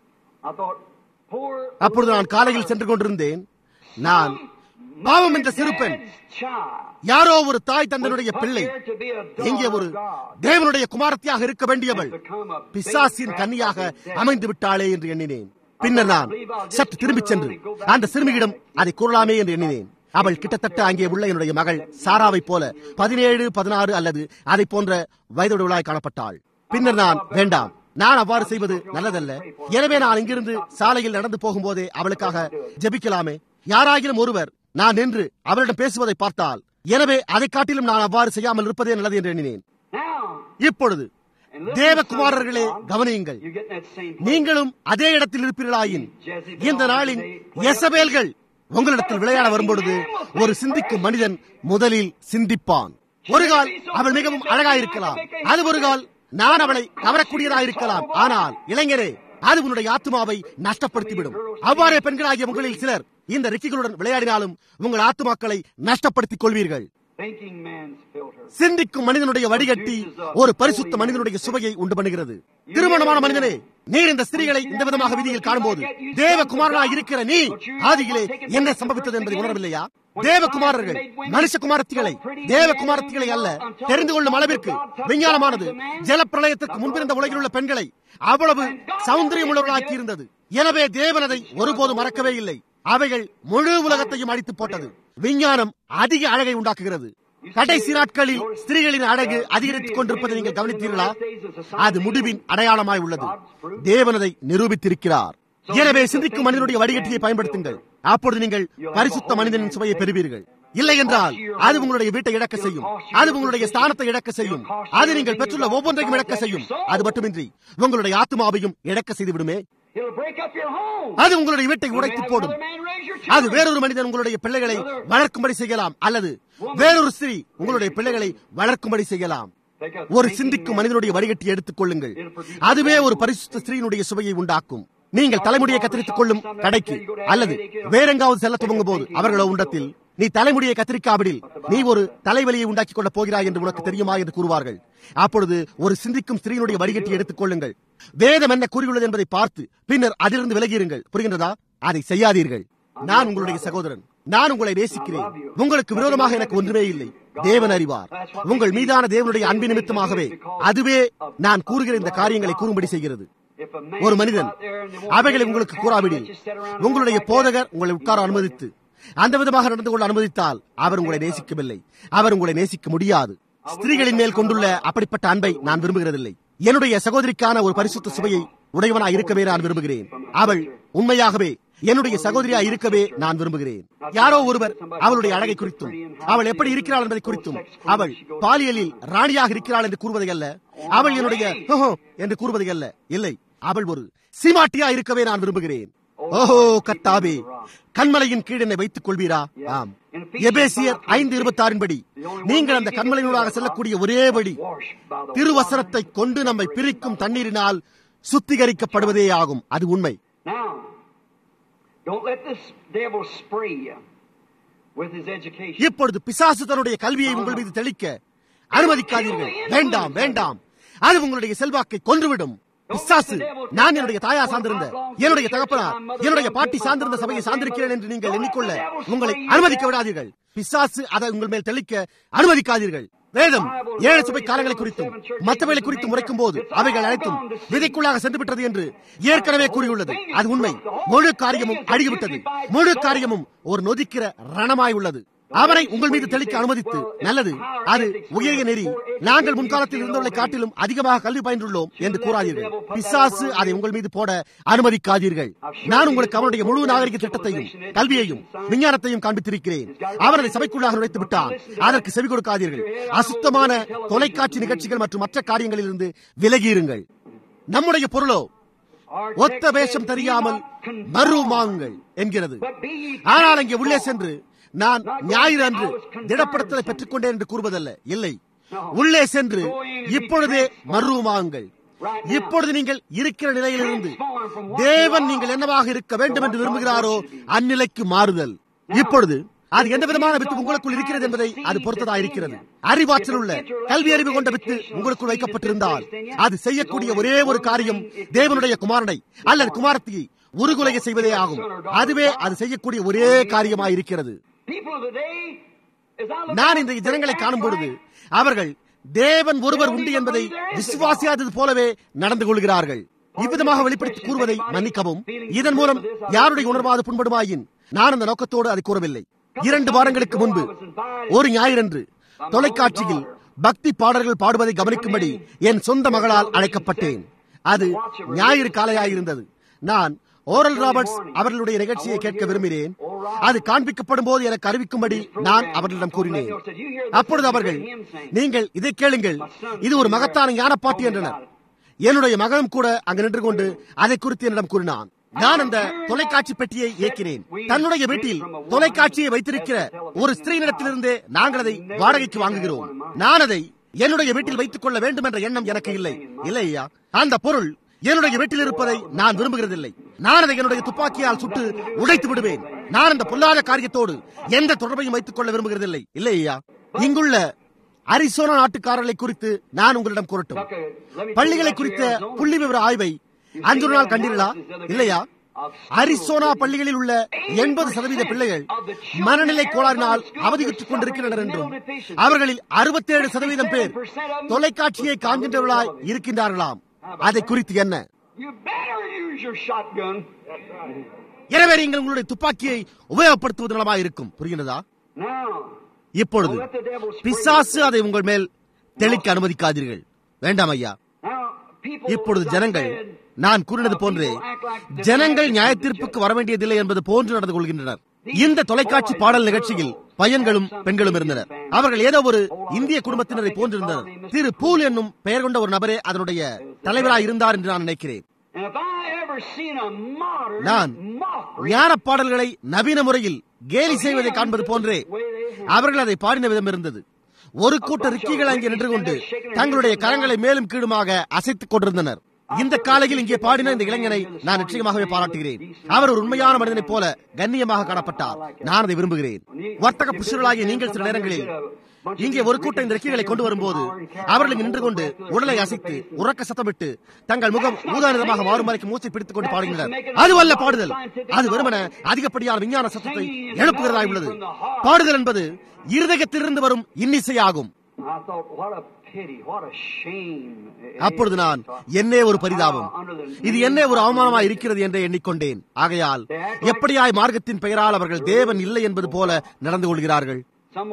I thought, poor. அப்பொழுது நான் காலையில் சென்று கொண்டிருந்தேன் நான் பாவம் என்ற சிறு பெண் Dad's child. யாரோ ஒரு தாய் தந்தனுடைய Put பிள்ளை there to be a எங்கே daughter ஒரு of God. தேவனுடைய குமாரத்தியாக இருக்க வேண்டியவள் Become a big பிசாசின் crap கன்னியாக of the devil. அமைந்து விட்டாளே என்று எண்ணினேன் பின்னர் நான் சற்று திரும்பிச் சென்று அந்த சிறுமியிடம் அதை கூறலாமே என்று எண்ணினேன் அவள் கிட்டத்தட்ட அங்கே உள்ள என்னுடைய மகள் சாராவைப் போல பதினேழு பதினாறு அல்லது அதை போன்ற வயதுடையவளாய் காணப்பட்டாள் பின்னர் நான் வேண்டாம் நான் அவ்வாறு செய்வது நல்லதல்ல எனவே நான் இங்கிருந்து சாலையில் நடந்து போகும்போதே அவளுக்காக ஜெபிக்கலாமே யாராகிலும் ஒருவர் நான் நின்று அவளிடம் பேசுவதை பார்த்தால் எனவே அதை காட்டிலும் நான் அவ்வாறு செய்யாமல் இருப்பதே நல்லது என்று எண்ணினேன் Now, இப்பொழுது தேவகுமாரர்களே கவனியுங்கள் you get that same place. நீங்களும் அதே இடத்தில் இருப்பீர்களாயின் இந்த நாளின் எசபேல்கள் உங்களிடத்தில் விளையாட வரும்பொழுது ஒரு சிந்திக்கும் மனிதன் முதலில் சிந்திப்பான் ஒரு கால் அவள் மிகவும் அழகாயிருக்கலாம் அது ஒரு கால் நான் அவளை கவரக்கூடியதாயிருக்கலாம் ஆனால் இளைஞரே அது உன்னுடைய ஆத்மாவை நஷ்டப்படுத்திவிடும் அவ்வாறே பெண்களாகிய உங்களில் சிலர் இந்த ரிக்கிகளுடன் விளையாடினாலும் உங்கள் ஆத்மாக்களை நஷ்டப்படுத்திக் கொள்வீர்கள் Thinking man's filter. சிந்திக்கும் மனிதனுடைய வடிகட்டி ஒரு பரிசுத்த மனிதனுடைய சுவையை உண்டு பண்ணுகிறது திருமணமான மனிதனே நீர் இந்த ஸ்திரீகளை இந்த விதமாக விதியில் காணும்போது தேவகுமாரனாய் இருக்கிற நீ ஆதியிலே என்ன சம்பவித்தது என்பதை உணரவில்லையா தேவகுமாரர்கள் மனுஷகுமாரத்திகளை தேவகுமாரத்திகளை அல்ல தெரிந்து கொள்ளும் அளவிற்கு விஞ்ஞானமானது ஜலப்பிரளயத்திற்கு முன்பிருந்த உலகில் உள்ள பெண்களை அவ்வளவு சௌந்தரியம் உள்ளவர்களாக்கி இருந்தது எனவே தேவன் அதை ஒருபோதும் மறக்கவே இல்லை அவைகள் முழு உலகத்தையும் அடித்து போட்டது விஞ்ஞானம் அதிக அழகை உண்டாக்குகிறது கடைசி நாட்களில் ஸ்திரீகளின் அழகு அதிகரித்துக் கொண்டிருப்பதை நீங்கள் கவனித்தீர்களா அது முடிவின் அடையாளமாய் உள்ளது தேவன் அதை நிரூபித்திருக்கிறார் எனவே சிந்திக்கும் மனிதனுடைய வடிகட்டியை பயன்படுத்துங்கள் அப்பொழுது நீங்கள் பரிசுத்த மனிதனின் சுவையை பெறுவீர்கள் இல்லை என்றால் அது உங்களுடைய வீட்டை இழக்க செய்யும் அது உங்களுடைய ஸ்தானத்தை இழக்க செய்யும் அது நீங்கள் பெற்றுள்ள ஒவ்வொன்றையும் இழக்க செய்யும் அது மட்டுமின்றி உங்களுடைய ஆத்மாவையும் இழக்க செய்து விடுமே It'll break up your home. அது உங்களுடைய வீட்டை உடைத்து Have போடும் another man raise your அது children. வேறொரு மனிதன் உங்களுடைய பிள்ளைகளை வளர்க்கும்படி செய்யலாம் அல்லது வேறொரு ஸ்திரீ உங்களுடைய பிள்ளைகளை வளர்க்கும்படி செய்யலாம் Take a ஒரு thinking சிந்திக்கும் man. மனிதனுடைய வடிகட்டி எடுத்துக் கொள்ளுங்கள் அதுவே ஒரு பரிசுத்த ஸ்திரீனுடைய சுவையை உண்டாக்கும் நீங்கள் தலைமுடியை கத்தரித்துக் கொள்ளும் கடைக்கு அல்லது வேறெங்காவது செல்ல துவங்கும் போது அவர்களோ உண்டத்தில் நீ தலைமுடியை கத்திரிக்காவிடில் நீ ஒரு தலைவலியை உண்டாக்கிக் கொள்ளப் போகிறாய் என்று உனக்கு தெரியுமா என்று கூறுவார்கள் அப்பொழுது ஒரு சிந்திக்கும் ஸ்திரீனுடைய வடிகட்டி எடுத்துக் கொள்ளுங்கள் வேதம் என்ன கூறியுள்ளது என்பதை பார்த்து பின்னர் அதிலிருந்து விலகியிருங்கள் புரிகின்றதா அதை செய்யாதீர்கள் நான் உங்களுடைய சகோதரன் நான் உங்களை நேசிக்கிறேன் உங்களுக்கு விரோதமாக எனக்கு ஒன்றுமே இல்லை தேவன் அறிவார் உங்கள் மீதான தேவனுடைய அன்பின் நிமித்தமாகவே அதுவே நான் கூறுகிற இந்த காரியங்களை கூறும்படி செய்கிறது If a man ஒரு மனிதன் out there and they won't அவைகளை believe உங்களுக்கு her, கூறாவிடில் let you sit around உங்களுடைய like that. போதகர் உங்களை உட்கார அனுமதித்து அந்த விதமாக நடந்து கொள்ள அனுமதித்தால் அவர் உங்களை நேசிக்கவில்லை அவர் உங்களை நேசிக்க முடியாது ஸ்திரீகளின் மேல் கொண்டுள்ள அப்படிப்பட்ட அன்பை நான் விரும்புகிறதில்லை என்னுடைய சகோதரிக்கான ஒரு பரிசுத்த சுவையை உடையவனாய் இருக்கவே நான் விரும்புகிறேன் அவள் உண்மையாகவே என்னுடைய சகோதரியா இருக்கவே நான் விரும்புகிறேன் யாரோ ஒருவர் அவளுடைய அழகை குறித்தும் அவள் எப்படி இருக்கிறாள் என்பதை குறித்தும் அவள் பாலியலில் ராணியாக இருக்கிறாள் என்று கூறுவதை அல்ல அவள் என்னுடைய "ஓஹோ" என்று கூறுவதை அல்ல இல்லை அவள் ஒரு சீமாட்டியா இருக்கவே நான் விரும்புகிறேன் ஓஹோ கத்தாவே கண்மலையின் கீழ் என்னை வைத்துக் கொள்வீரா ஆம் எபேசியர் ஐந்து இருபத்தி ஆறின் படி நீங்கள் அந்த கண்மலையினூடாக செல்லக்கூடிய ஒரே வழி திருவசனத்தை கொண்டு நம்மை பிரிக்கும் தண்ணீரினால் சுத்திகரிக்கப்படுவதே ஆகும் அது உண்மை Now, don't let this devil spray you with his education. இப்பொழுது பிசாசு தன்னுடைய கல்வியை உங்கள் மீது தெளிக்க அனுமதிக்காதீர்கள் வேண்டாம் வேண்டாம் அது உங்களுடைய செல்வாக்கை கொன்றுவிடும் பிசாசு நான் என்னுடைய தாயா சார்ந்திருந்த என்னுடைய தகப்பனார் என்னுடைய பாட்டி சார்ந்திருந்த சபையை சார்ந்திருக்கிறேன் என்று நீங்கள் எண்ணிக்கொள்ள உங்களை அனுமதிக்க விடாதீர்கள் பிசாசு அதை உங்கள் மேல் தெளிக்க அனுமதிக்காதீர்கள் வேதம் ஏழு சபை காலங்களை குறித்தும் மற்றவைகளை குறித்து முறைக்கும் போது அவைகள் அனைத்தும் விதைக்குள்ளாக சென்று விட்டது என்று ஏற்கனவே கூறியுள்ளது அது உண்மை முழு காரியமும் அழுகிவிட்டது முழு காரியமும் ஒரு நொதிக்கிற ரணமாய் உள்ளது அவரை உங்கள் மீது தெளிக்க அனுமதித்து நல்லது அது உயரிய நெறி நாங்கள் முன்காலத்தில் இருந்தவர்களை காட்டிலும் அதிகமாக கல்வி பயின்றுள்ளோம் என்று கூறாதீர்கள் பிசாசு அதை உங்கள் மீது போட அனுமதிக்காதீர்கள் நான் உங்களுக்கு அவனுடைய முழு நாகரிக திட்டத்தையும் கல்வியையும் விஞ்ஞானத்தையும் காண்பித்திருக்கிறேன் அவர் அதை சபைக்குள்ளாக நுழைத்து விட்டான் அதற்கு செவி கொடுக்காதீர்கள் அசுத்தமான தொலைக்காட்சி நிகழ்ச்சிகள் மற்றும் மற்ற காரியங்களிலிருந்து விலகியிருங்கள் நம்முடைய பொருளோ ஒத்த வேஷம் தெரியாமல் மறுமாங்கள் என்கிறது ஆனால் அங்கே உள்ளே சென்று நான் ஞாயிறு அன்று திடப்படுத்தலை பெற்றுக் கொண்டேன் என்று கூறுவதல்ல இல்லை உள்ளே சென்று இப்பொழுதே மறுமாங்கள் இப்பொழுது நீங்கள் இருக்கிற நிலையிலிருந்து தேவன் நீங்கள் என்னவாக இருக்க வேண்டும் என்று விரும்புகிறாரோ அந்நிலைக்கு மாறுதல் இப்பொழுது அது எந்த விதமான வித்து உங்களுக்குள் இருக்கிறது என்பதை அது பொறுத்ததா இருக்கிறது அறிவாற்றல் உள்ள கல்வி அறிவு கொண்ட வித்து உங்களுக்குள் வைக்கப்பட்டிருந்தால் அது செய்யக்கூடிய ஒரே ஒரு காரியம் தேவனுடைய குமாரனை அல்லது குமாரத்தியை உருகுலைய செய்வதே ஆகும் அதுவே அது செய்யக்கூடிய ஒரே காரியமாக இருக்கிறது நான் இந்த ஜனங்களை காணும் பொழுது அவர்கள் தேவன் ஒருவர் உண்டு என்பதை விசுவாசியாதது போலவே நடந்து கொள்கிறார்கள் இவ்விதமாக வெளிப்படுத்தி கூறுவதை மன்னிக்கவும் இதன் மூலம் யாருடைய உணர்வாது புண்படுமாயின் நான் அந்த நோக்கத்தோடு அதை கூறவில்லை இரண்டு வாரங்களுக்கு முன்பு ஒரு ஞாயிறன்று தொலைக்காட்சியில் பக்தி பாடல்கள் பாடுவதை கவனிக்கும்படி என் சொந்த மகளால் அழைக்கப்பட்டேன் அது ஞாயிறு காலையாயிருந்தது நான் ஓரல் ராபர்ட்ஸ் அவர்களுடைய நிகழ்ச்சியை கேட்க விரும்பினேன் அது காண்பிக்கப்படும் போது எனக்கு அறிவிக்கும்படி நான் அவர்களிடம் கூறினேன் அப்பொழுது அவர்கள் நீங்கள் இதை கேளுங்கள் இது ஒரு மகத்தான ஞானப்பாட்டு என்றனர் என்னுடைய மகனும் கூட அங்கு நின்று கொண்டு அதை குறித்து என்னிடம் கூறினான் நான் அந்த தொலைக்காட்சி பெட்டியை இயக்கினேன் தன்னுடைய வீட்டில் தொலைக்காட்சியை வைத்திருக்கிற ஒரு ஸ்திரீனிடத்திலிருந்தே நாங்கள் அதை வாடகைக்கு வாங்குகிறோம் நான் அதை என்னுடைய வீட்டில் வைத்துக் கொள்ள வேண்டும் என்ற எண்ணம் எனக்கு இல்லை இல்லை ஐயா அந்த பொருள் என்னுடைய வீட்டில் இருப்பதை நான் விரும்புகிறதில்லை நான் அதை என்னுடைய துப்பாக்கியால் சுட்டு உடைத்து விடுவேன் நான் அந்த பொல்லாத காரியத்தோடு எந்த தொடர்பையும் வைத்துக் கொள்ள விரும்புகிறதில்லை இல்லை ஐயா இங்குள்ள அரிசோனா நாட்டுக்காரர்களை குறித்து நான் உங்களிடம் கூறட்டும் பள்ளிகளை குறித்த புள்ளி விவர ஆய்வை அஞ்சு நாள் கண்டீர்களா இல்லையா அரிசோனா பள்ளிகளில் உள்ள எண்பது சதவீத பிள்ளைகள் மனநிலை கோளாறினால் அவதியுற்றுக் கொண்டிருக்கின்றனர் என்றும் அவர்களில் அறுபத்தேழு சதவீதம் பேர் தொலைக்காட்சியை காண்கின்றவர்களாய் இருக்கின்றார்களாம் அதை குறித்து என்ன எனவே நீங்கள் உங்களுடைய துப்பாக்கியை உபயோகப்படுத்துவது நலமா இருக்கும் புரிகிறதா இப்பொழுது பிசாசு அதை உங்கள் மேல் தெளிக்க அனுமதிக்காதீர்கள் வேண்டாம் ஐயா இப்பொழுது ஜனங்கள் நான் கூறினது போன்றே ஜனங்கள் நியாயத்தீர்ப்புக்கு வர வேண்டியதில்லை என்பது போன்று நடந்து கொள்கின்றனர் இந்த தொலைக்காட்சி பாடல் நிகழ்ச்சியில் பையன்களும் பெண்களும் இருந்தனர் அவர்கள் ஏதோ ஒரு இந்திய குடும்பத்தினரை போன்றிருந்தனர் திரு பூல் என்னும் பெயர் கொண்ட ஒரு நபரே அதனுடைய தலைவராக இருந்தார் என்று நான் நினைக்கிறேன் நான் ஞான பாடல்களை நவீன முறையில் கேலி செய்வதை காண்பது போன்றே அவர்கள் அதை பாடின விதம் இருந்தது ஒரு கூட்ட ரிக்கிகள் அங்கே நின்று கொண்டு தங்களுடைய கரங்களை மேலும் கீழுமாக அசைத்துக் கொண்டிருந்தனர் இந்த காலையில் இங்கே பாடின இந்த இளைஞனை நான் நிச்சயமாகவே பாராட்டுகிறேன் அவர் ஒரு உண்மையான மனிதனைப் போல கண்ணியமாக காணப்பட்டார் நான் அதை விரும்புகிறேன் வர்த்தக புருஷர்களாகிய நீங்கள் சில நேரங்களில் இங்கே ஒரு கூட்டம் இந்த ரெக்கைகளை கொண்டு வரும்போது அவர்கள் நின்று கொண்டு உடலை அசைத்து உறக்க சத்தமிட்டு தங்கள் முகம் ஊதா நிறமாக மாறும் வரைக்கும் மூச்சை பிடித்துக் கொண்டு பாடுகின்றனர் அதுவல்ல பாடுதல் அது வெறுமன அதிகப்படியான விஞ்ஞான சத்தத்தை எழுப்புகிறதாய் உள்ளது பாடுதல் என்பது இருதயத்திலிருந்து வரும் இன்னிசையாகும் அப்பொழுது நான் என்னே ஒரு பரிதாபம் இது என்னே ஒரு அவமானமாய் இருக்கிறது என்று எண்ணிக்கொண்டேன் ஆகையால் எப்படியாய் மார்க்கத்தின் பெயரால் அவர்கள் தேவன் இல்லை என்பது போல நடந்து கொள்கிறார்கள்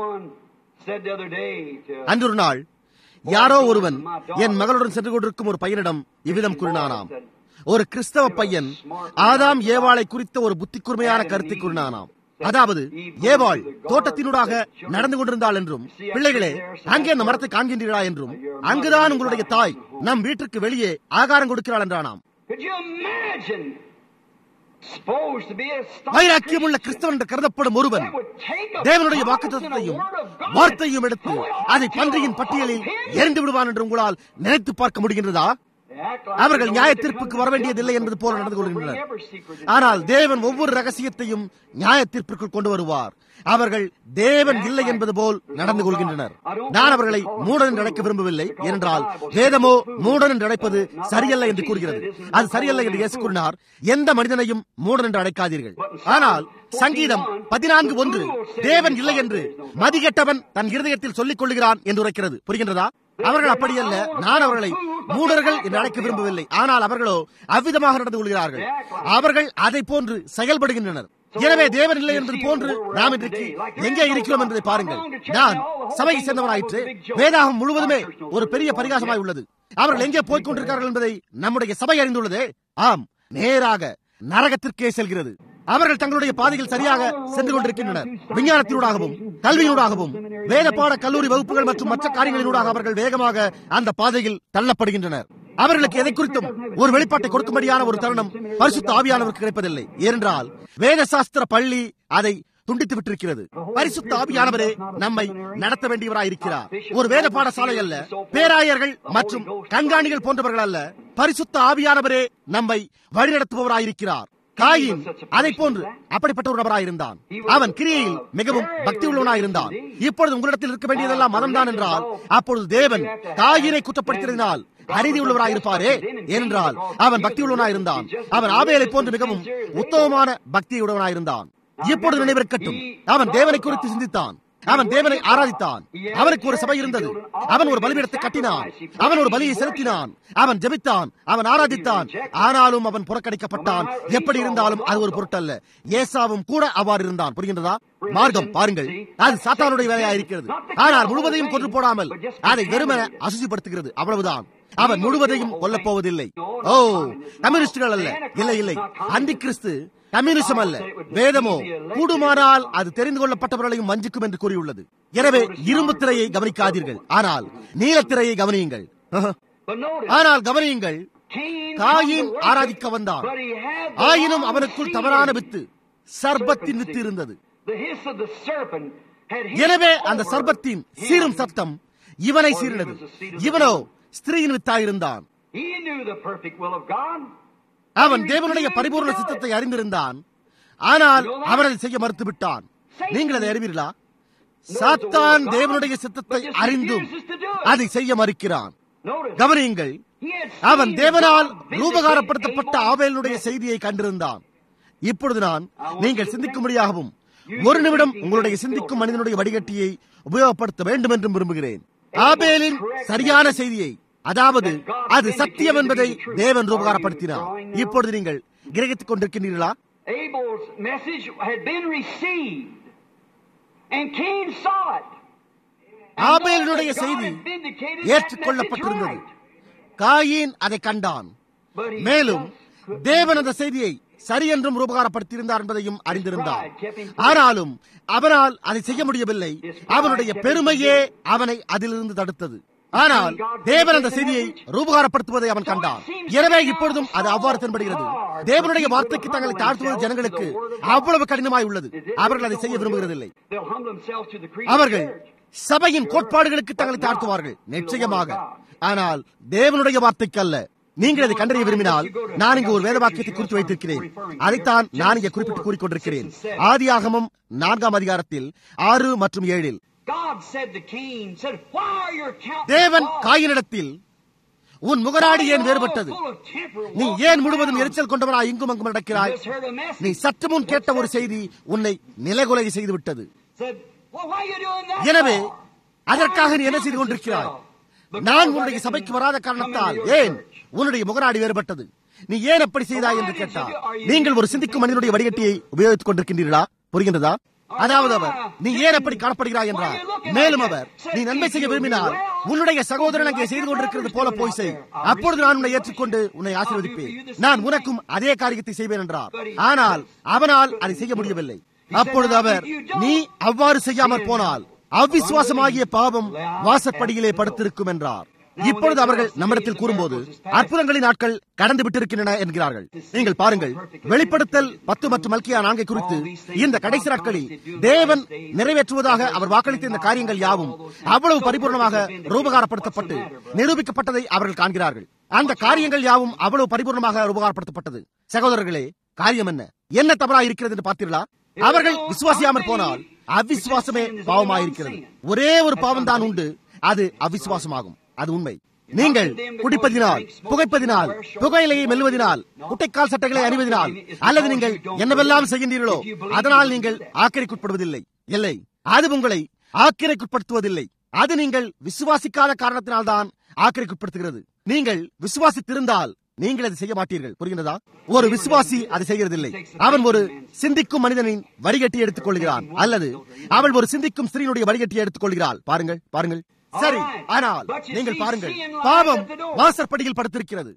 அன்று ஒரு நாள் யாரோ ஒருவன் என் மகளுடன் சென்று கொண்டிருக்கும் ஒரு பையனிடம் இவ்விதம் கூறினானாம் ஒரு கிறிஸ்தவ பையன் ஆதாம் ஏவாளை குறித்த ஒரு புத்தி கூர்மையான கருத்தை கூறினானாம் அதாவது ஏவாள் தோட்டத்தினூடாக நடந்து கொண்டிருந்தாள் என்றும் பிள்ளைகளே அங்கே அந்த மரத்தை காண்கின்றீர்களா என்றும் அங்குதான் உங்களுடைய தாய் நம் வீட்டுக்கு வெளியே ஆகாரம் கொடுக்கிறாள் என்றானாம் வைராக்கியம் உள்ள கிறிஸ்தவன் என்று கருதப்படும் ஒருவன் தேவனுடைய வாக்குத்தையும் வார்த்தையும் எடுத்து அதை பன்றியின் பட்டியலில் எரிந்து விடுவான் என்று உங்களால் நினைத்து பார்க்க முடிகின்றதா அவர்கள் நியாய தீர்ப்புக்கு வர வேண்டியதில்லை என்பது போல நடந்து கொள்கின்றனர் ஆனால் தேவன் ஒவ்வொரு ரகசியத்தையும் நியாய தீர்ப்பிற்குள் கொண்டு வருவார் அவர்கள் தேவன் இல்லை என்பது போல் நடந்து கொள்கின்றனர் நான் அவர்களை மூடன் என்று அழைக்க விரும்பவில்லை ஏனென்றால் வேதமோ மூடன் என்று அழைப்பது சரியல்ல என்று கூறுகிறது அது சரியல்ல என்று இயேசு கூறினார் எந்த மனிதனையும் மூடன் என்று அழைக்காதீர்கள் ஆனால் சங்கீதம் பதினான்கு ஒன்று தேவன் இல்லை என்று மதிகெட்டவன் தன் இருதயத்தில் சொல்லிக் கொள்கிறான் என்று உரைக்கிறது புரிகின்றதா அவர்கள் அப்படியல்ல நான் அவர்களை மூடர்கள் என்று அழைக்க விரும்பவில்லை ஆனால் அவர்களோ அவ்விதமாக நடந்து கொள்கிறார்கள் அவர்கள் அதை போன்று செயல்படுகின்றனர் எனவே தேவன் இல்லை என்பது போன்று நாம் இன்றைக்கு எங்கே இருக்கிறோம் என்பதை பாருங்கள் நான் சபையை சேர்ந்தவராயிற்று வேதாகம் முழுவதுமே ஒரு பெரிய பரிகாசமாய் உள்ளது அவர்கள் எங்கே போய்க் கொண்டிருக்கிறார்கள் என்பதை நம்முடைய சபை அறிந்துள்ளதே ஆம் நேராக நரகத்திற்கே செல்கிறது அவர்கள் தங்களுடைய பாதையில் சரியாக சென்று கொண்டிருக்கின்றனர் விஞ்ஞானத்தினூடாகவும் கல்வியினூடாகவும் வேத பாட கல்லூரி வகுப்புகள் மற்றும் மற்ற காரியங்களினூடாக அவர்கள் வேகமாக அந்த பாதையில் தள்ளப்படுகின்றனர் அவர்களுக்கு எதை குறித்தும் ஒரு வெளிப்பாட்டை கொடுக்கும்படியான ஒரு தருணம் பரிசுத்த ஆவியானவருக்கு கிடைப்பதில்லை ஏனென்றால் வேத சாஸ்திர பள்ளி அதை துண்டித்து விட்டிருக்கிறது பரிசுத்த ஆவியானவரே நம்மை நடத்த வேண்டியவராயிருக்கிறார் ஒரு வேத பாடசாலை அல்ல பேராயர்கள் மற்றும் கண்காணிகள் போன்றவர்கள் அல்ல பரிசுத்த ஆவியானவரே நம்மை வழிநடத்துபவராயிருக்கிறார் காயின் அதை போன்று அப்படிப்பட்ட ஒரு நபராயிருந்தான் அவன் கிரியையில் மிகவும் பக்தி உள்ளவனாயிருந்தான் இப்பொழுது உங்களிடத்தில் இருக்க வேண்டியதெல்லாம் மதம்தான் என்றால் அப்பொழுது தேவன் காயினை குற்றப்படுத்தினால் அறிதி உள்ளவராயிருப்பாரே ஏனென்றால் அவன் பக்தி உள்ளவனாயிருந்தான் அவன் ஆவேலை போன்று மிகவும் உத்தமமான பக்தியுடவனாயிருந்தான் இப்பொழுது நினைவிருக்கட்டும் அவன் தேவனை குறித்து சிந்தித்தான் அவன் தேவனை ஆராதித்தான் அவனுக்கு ஒரு சபை இருந்தது அவன் ஒரு பலிபீடத்தை கட்டினான் அவன் ஒரு பலியை செலுத்தினான் அவன் ஜெபித்தான் அவன் ஆராதித்தான் ஆனாலும் அவன் புறக்கணிக்கப்பட்டான் எப்படி இருந்தாலும் அது ஒரு பொருட்டல்ல ஏசாவும் கூட அவ்வாறு இருந்தான் புரிகின்றதா மார்க்கம் பாருங்கள் அது சாத்தானுடைய வேலையா இருக்கிறது ஆனால் முழுவதையும் கொன்று போடாமல் அதை வெறுமன அசுசிப்படுத்துகிறது அவ்வளவுதான் அவன் முழுவதையும் கொல்லப் போவதில்லை ஓ கம்யூனிஸ்டுகள் அல்ல இல்லை இல்லை அந்தி கிறிஸ்து கம்யூனிசம் அல்ல வேதமோ கூடுமானால் அது தெரிந்து கொள்ளப்பட்டவர்களையும் வஞ்சிக்கும் என்று கூறியுள்ளது எனவே இரும்பு திரையை கவனிக்காதீர்கள் ஆனால் நீலத்திரையை கவனியுங்கள் ஆனால் கவனியுங்கள் காயின் ஆராதிக்க வந்தான் ஆயினும் அவனுக்குள் தவறான வித்து சர்பத்தின் வித்து இருந்தது எனவே அந்த சர்பத்தின் சீரும் சத்தம் இவனை சீரினது இவனோ ஸ்திரீயின் வித்தாயிருந்தான் அவன் தேவனுடைய பரிபூர்ண சித்தத்தை அறிந்திருந்தான் ஆனால் அவன் அதை செய்ய மறுத்துவிட்டான் நீங்கள் அதை அறிவீர்களா சாத்தான் தேவனுடைய சித்தத்தை அறிந்தும் அதை செய்ய மறுக்கிறான் கவனியுங்கள் அவன் தேவனால் ரூபகாரப்படுத்தப்பட்ட ஆவேலுடைய செய்தியை கண்டிருந்தான் இப்பொழுது நான் நீங்கள் சிந்திக்கும்படியாகவும் ஒரு நிமிடம் உங்களுடைய சிந்திக்கும் மனிதனுடைய வடிகட்டியை உபயோகப்படுத்த வேண்டும் என்றும் விரும்புகிறேன் ஆபேலின் சரியான செய்தியை அதாவது அது சத்தியம் என்பதை தேவன் ரூபகாரப்படுத்தினார் இப்பொழுது நீங்கள் கிரகித்துக் கொண்டிருக்கின்றீர்களா Abel's message had been received, and Cain saw it. ஆபேலினுடைய செய்தி ஏற்றுக்கொள்ளப்பட்டிருந்தது காயின் அதை கண்டான் மேலும் தேவன் அந்த செய்தியை சரி என்றும் ரூபகாரப்படுத்தியிருந்தார் என்பதையும் அறிந்திருந்தார் ஆனாலும் அவனால் அதை செய்ய முடியவில்லை அவனுடைய பெருமையே அவனை அதிலிருந்து தடுத்தது ஆனால் தேவன் அந்த செய்தியை ரூபகாரப்படுத்துவதை அவன் கண்டான் எனவே இப்பொழுதும் அது அவ்வாறு தென்படுகிறது தேவனுடைய வார்த்தைக்கு தங்களை தாழ்த்துவது ஜனங்களுக்கு அவ்வளவு கடினமாய் உள்ளது அவர்கள் அதை செய்ய விரும்புகிறதில்லை அவர்கள் சபையின் கோட்பாடுகளுக்கு தங்களை தாழ்த்துவார்கள் நிச்சயமாக ஆனால் தேவனுடைய வார்த்தைக்கு அல்ல நீங்கள் அதை கண்டறிய விரும்பினால் நான் இங்கு ஒரு வேத வாக்கியத்தை குறித்து வைத்திருக்கிறேன் அதைத்தான் நான் இங்கே குறிப்பிட்டு கூறிக்கொண்டிருக்கிறேன் ஆதியாகமம் நான்காம் அதிகாரத்தில் ஆறு மற்றும் ஏழில் தேவன் காயினிடத்தில் உன் முகராடி ஏன் வேறுபட்டது நீ ஏன் முழுவதும் எரிச்சல் கொண்டவனா இங்கும் அங்கும் நடக்கிறாய் நீ சற்று முன் கேட்ட ஒரு செய்தி உன்னை நிலைகுலை செய்து விட்டது எனவே அதற்காக நீ என்ன செய்து கொண்டிருக்கிறாய் நான் உன்னுடைய சபைக்கு வராத காரணத்தால் ஏன் உன்னுடைய முகராடி வேறுபட்டது நீ ஏன் அப்படி செய்தாய் என்று கேட்டார் நீங்கள் ஒரு சிந்திக்கும் மனிதனுடைய வடிகட்டியை உபயோகித்துக் கொண்டிருக்கின்றீர்களா புரிகின்றதா அதாவது அவர் நீ ஏன் அப்படி காணப்படுகிறாய் என்றார் மேலும் அவர் நீ நன்மை செய்ய விரும்பினால் உன்னுடைய சகோதரன் அங்கே செய்து கொண்டிருக்கிறது போல போய் செய் அப்பொழுது நான் உன்னை ஏற்றுக்கொண்டு உன்னை ஆசீர்வதிப்பேன் நான் உனக்கும் அதே காரியத்தை செய்வேன் என்றார் ஆனால் அவனால் அதை செய்ய முடியவில்லை அப்பொழுது அவர் நீ அவ்வாறு செய்யாமற் போனால் அவ்விசுவாசமாகிய பாவம் வாசற்படியிலே படுத்திருக்கும் என்றார் இப்பொழுது அவர்கள் நம்மிடத்தில் கூறும்போது அற்புதங்களின் நாட்கள் கடந்து விட்டிருக்கின்றன என்கிறார்கள் நீங்கள் பாருங்கள் வெளிப்படுத்தல் பத்து மற்றும் மல்கியா நான்கை குறித்து இந்த கடைசி நாட்களில் தேவன் நிறைவேற்றுவதாக அவர் வாக்களித்த இந்த காரியங்கள் யாவும் அவ்வளவு பரிபூர்ணமாக ரூபகாரப்படுத்தப்பட்டு நிரூபிக்கப்பட்டதை அவர்கள் காண்கிறார்கள் அந்த காரியங்கள் யாவும் அவ்வளவு பரிபூர்ணமாக ரூபகாரப்படுத்தப்பட்டது சகோதரர்களே காரியம் என்ன என்ன தவறா இருக்கிறது என்று பார்த்தீர்களா அவர்கள் விசுவாசியாமல் போனால் அவிசுவாசமே பாவமாயிருக்கிறது ஒரே ஒரு பாவம் தான் உண்டு அது அவிசுவாசமாகும் அது உண்மை நீங்கள் குடிப்பதினால் புகைப்பதினால் புகையிலையை மெல்வதினால் குட்டைக்கால் சட்டைகளை அணிவதினால் அல்லது நீங்கள் என்னவெல்லாம் செய்கின்றீர்களோ அதனால் நீங்கள் ஆக்கிரைக்குட்படுவதில்லை இல்லை அது உங்களை ஆக்கிரைக்குட்படுத்துவதில்லை அது நீங்கள் விசுவாசிக்காத காரணத்தினால்தான் ஆக்கிரைக்குட்படுத்துகிறது நீங்கள் விசுவாசித்திருந்தால் நீங்கள் அதை செய்ய மாட்டீர்கள் புரிகிறதா ஒரு விசுவாசி அதை செய்கிறதில்லை அவன் ஒரு சிந்திக்கும் மனிதனின் வடிகட்டி எடுத்துக் கொள்கிறான் அல்லது அவள் ஒரு சிந்திக்கும் ஸ்திரீனுடைய வடிகட்டியை எடுத்துக் கொள்கிறாள் பாருங்கள் பாருங்கள் சரி ஆனால் நீங்கள் பாருங்கள் பாவம் வாசற்படியில் படுத்திருக்கிறது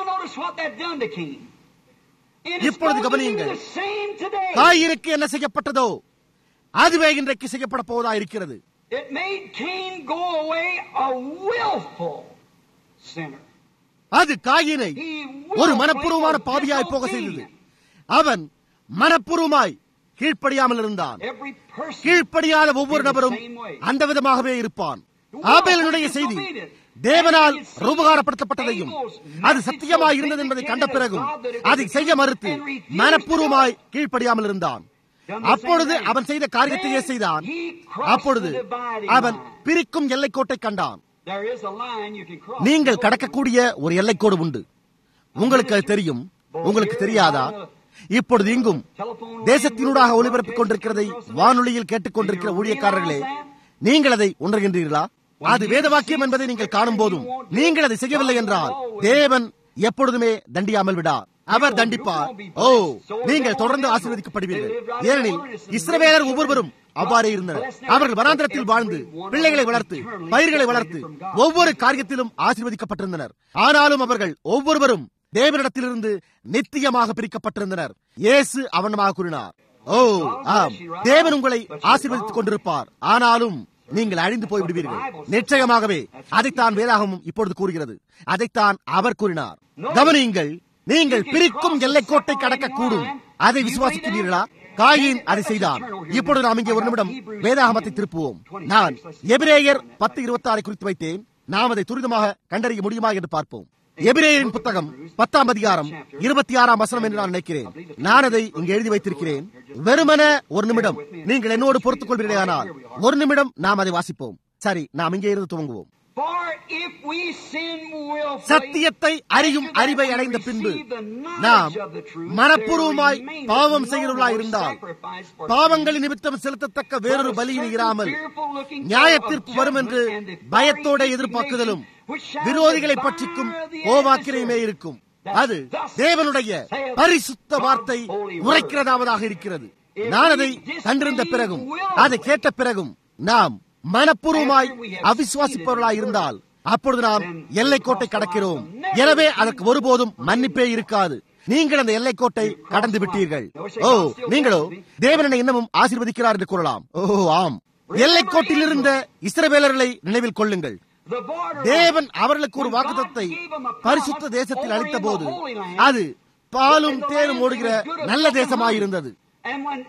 இப்பொழுது கவனியுங்கள் காயினுக்கு என்ன செய்யப்பட்டதோ அதுவே இன்றைக்கு செய்யப்பட போவதா இருக்கிறது It made Cain go away a willful sinner. அது காயினை ஒரு மனப்பூர்வமான பாவியாய் போக செய்தது அவன் மனப்பூர்வமாய் கீழ்ப்படியாமல் இருந்தான் Every person கீழ்ப்படியாத ஒவ்வொரு நபரும் அந்த விதமாகவே இருப்பான் ஆபேலனுடைய செய்தி தேவனால் ரூபகாரப்படுத்தப்பட்டதையும் அது சத்தியமாய் இருந்தது என்பதை கண்ட பிறகும் அதை செய்ய மறுத்து மனப்பூர்வமாய் கீழ்ப்படியாமல் இருந்தான் அப்பொழுது அவன் செய்த காரியத்தையே செய்தான் அப்பொழுது அவன் பிரிக்கும் எல்லைக்கோட்டை கண்டான் there is a line you can cross. நீங்கள் கடக்கக்கூடிய ஒரு எல்லைக்கோடு உண்டு உங்களுக்கு அது தெரியும் உங்களுக்கு தெரியாதா இப்பொழுது இங்கும் தேசத்தினூடாக ஒளிபரப்பிக் கொண்டிருக்கிறதை வானொலியில் கேட்டுக்கொண்டிருக்கிற ஊழியக்காரர்களே நீங்கள் அதை உணர்கின்றீர்களா அது வேத வாக்கியம் என்பதை நீங்கள் காணும் போதும் நீங்கள் அதை செய்யவில்லை என்றால் தேவன் எப்பொழுதுமே தண்டியாமல் விடார் அவர் தண்டிப்பார் ஓ நீங்கள் தொடர்ந்து ஆசீர்வதிக்கப்படுவீர்கள் ஏனெனில் இஸ்ரவேலர் ஒவ்வொருவரும் அவ்வாறே இருந்தனர் அவர்கள் வனாந்திரத்தில் வாழ்ந்து பிள்ளைகளை வளர்த்து பயிர்களை வளர்த்து ஒவ்வொரு காரியத்திலும் ஆசீர்வதிக்கப்பட்டிருந்தனர் ஆனாலும் அவர்கள் ஒவ்வொருவரும் தேவனிடத்திலிருந்து நித்தியமாக பிரிக்கப்பட்டிருந்தனர் இயேசு அவனமாக கூறினார் ஓ ஆம் தேவன் உங்களை ஆசீர்வதித்துக் கொண்டிருப்பார் ஆனாலும் நீங்கள் அழிந்து போய் விடுவீர்கள் நிச்சயமாகவே அதைத்தான் வேதாகமும் இப்பொழுது கூறுகிறது அதைத்தான் அவர் கூறினார் கவனியுங்கள் நீங்கள் பிரிக்கும் எல்லைக்கோட்டை கடக்கக்கூடும் அதை விசுவாசிக்கிறீர்களா காயின் அதை செய்தான் இப்பொழுது நாம் இங்கே ஒரு நிமிடம் வேதாகமத்தை திருப்புவோம் நான் எபிரேயர் பத்து இருபத்தி ஆறை குறித்து வைத்தேன் நாம் அதை துரிதமாக கண்டறிய முடியுமா என்று பார்ப்போம் எபிரேயரின் புத்தகம் பத்தாம் அதிகாரம் இருபத்தி ஆறாம் வசனம் என்று நான் நினைக்கிறேன் நான் அதை இங்கு எழுதி வைத்திருக்கிறேன் வெறுமன ஒரு நிமிடம் நீங்கள் என்னோடு பொறுத்துக் கொள்வீர்களானால் ஒரு நிமிடம் நாம் அதை வாசிப்போம் சரி நாம் இங்கே இருந்து துவங்குவோம் For if we sin willfully, சத்தியத்தை அறியும் after that அறிவை we அடைந்த பின்பு receive the knowledge நாம் of the truth, மனப்பூர்வமாய் there remaineth பாவம் no செய்கிறவர்களாய் more இருந்தால் sacrifice for பாவங்களின் நிமித்தம் செலுத்தத்தக்க sin, வேறொரு but a பலியில் certain இராமல் fearful looking நியாயத்தீர்ப்பு for of வரும் என்று judgment and the fiery பயத்தோட indignation எதிர்பார்க்குதலும் which shall விரோதிகளை devour பற்றிக்கும் the கோபாக்கினையுமே adversary. இருக்கும் That அது thus தேவனுடைய saith பரிசுத்த God's வார்த்தை holy word. உரைக்கிறதாவதாக இருக்கிறது If நான் we அதை disbelieve கண்டிருந்த பிறகும் willfully, அதை கேட்ட பிறகும் நாம் மனப்பூர்வமாய் after we have அவிசுவாசிப்பவர்களாய் seen it in இருந்தால் அப்பொழுது நாம் then எல்லைக்கோட்டை we கடக்கிறோம் cross the line. எனவே அதற்கு ஒருபோதும் மன்னிப்பே இருக்காது நீங்கள் அந்த எல்லைக்கோட்டை கடந்து விட்டீர்கள் ஓ நீங்களோ தேவனை இன்னமும் ஆசீர்வதிக்கிறார் என்று கூறலாம் ஓ ஆம் எல்லைக்கோட்டில் இருந்த இஸ்ரவேலர்களை நினைவில் கொள்ளுங்கள் The border தேவன் அவர்களுக்கு ஒரு வாக்குத்தத்தை பரிசுத்த தேசத்தில் அளித்த போது அது பாலும் தேனும் ஓடுகிற நல்ல தேசமாயிருந்தது And when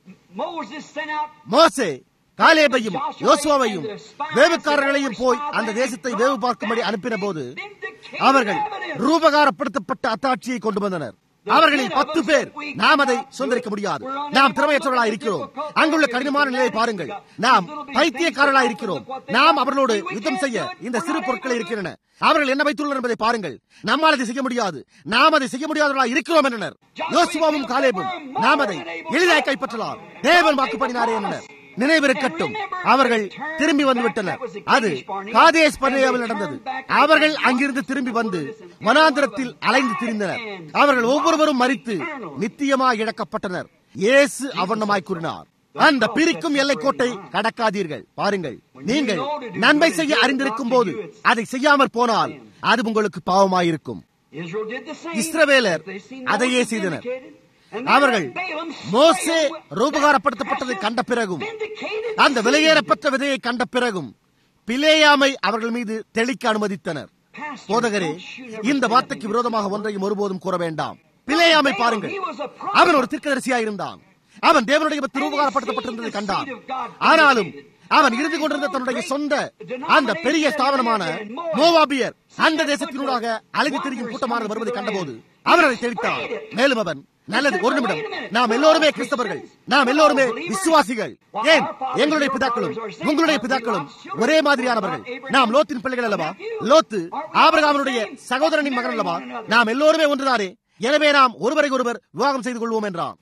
Moses sent out மோசே காலேபையும் யோசுவாவையும் வேவுக்காரர்களையும் போய் அந்த தேசத்தை வேவு பார்க்கும்படி அனுப்பின போது அவர்கள் ரூபகாரப்படுத்தப்பட்ட அத்தாட்சியை கொண்டு வந்தனர் அவர்களில் பத்து பேர் நாம் அதை சுதந்திரிக்க முடியாது நாம் திறமையற்றவர்களாக இருக்கிறோம் அங்குள்ள கடினமான நிலையை பாருங்கள் நாம் பைத்தியக்காரர்களாக இருக்கிறோம் நாம் அவர்களோடு யுத்தம் செய்ய இந்த சிறு பொருட்கள் இருக்கின்றன அவர்கள் என்ன வைத்துள்ளனர் என்பதை பாருங்கள் நம்மால் அதை செய்ய முடியாது நாம் அதை செய்ய முடியாதவர்களாக இருக்கிறோம் என்றனர் யோசுவாவும் காலேபும் நாம் அதை எளிதாய் கைப்பற்றலாம் தேவன் வாக்குப்படினாரே என்றனர் நினைவிருக்கட்டும் அவர்கள் திரும்பி வந்து விட்டனர் அது காதேஷ் பர்னேயாவில் நடந்தது அவர்கள் அங்கிருந்து திரும்பி வந்து வனாந்திரத்தில் அலைந்து திரிந்தனர் அவர்கள் ஒவ்வொருவரும் மறித்து நித்தியமாய் இழக்கப்பட்டனர் இயேசு அவண்ணமாய் கூறினார் அந்த பிரிக்கும் எல்லைக்கோட்டை கடக்காதீர்கள் பாருங்கள் நீங்கள் நன்மை செய்ய அறிந்திருக்கும் போது அதை செய்யாமற் போனால் அது உங்களுக்கு பாவமாயிருக்கும் Israel did the same. இஸ்ரவேலர் They seen அதையே Moses செய்தனர் vindicated. And அவர்கள் then Balaam மோசே slain with- ரூபகாரப்படுத்தப்பட்டதை கண்ட பிறகும் Vindicated அந்த the seed. விலையேறப்பட்ட விதையை கண்ட பிறகும் பிலேயாமை அவர்கள் மீது தெளிக்க அனுமதித்தனர் போதகரே இந்த வார்த்தைக்கு விரோதமாக ஒன்றையும் ஒருபோதும் கூற வேண்டாம் பிலேயாமை பாருங்கள் அவன் ஒரு தீர்க்கதரிசியாக இருந்தான் அவன் தேவனுடைய திருவுகாரப்படுத்தப்பட்டிருந்ததை கண்டான் ஆனாலும் அவன் இருந்து கொண்டிருந்த தன்னுடைய சொந்த அந்த பெரிய ஸ்தாபனமான மோவாபியர் அந்த தேசத்தினூடாக அழகி திரியும் கூட்டமானது வருவதை கண்டபோது அவன் அதை தெளித்தான் மேலும் அவன் நல்லது ஒரு நிமிடம் நாம் எல்லோருமே கிறிஸ்தவர்கள் நாம் எல்லோருமே விசுவாசிகள் ஏன் எங்களுடைய பிதாக்களும் உங்களுடைய பிதாக்களும் ஒரே மாதிரியானவர்கள் நாம் லோத்தின் பிள்ளைகள் அல்லவா லோத்து ஆபிரகாமனுடைய சகோதரனின் மகன் அல்லவா நாம் எல்லோருமே ஒன்றுதானே எனவே நாம் ஒருவரை ஒருவர் விவாகம் செய்து கொள்வோம் என்றான்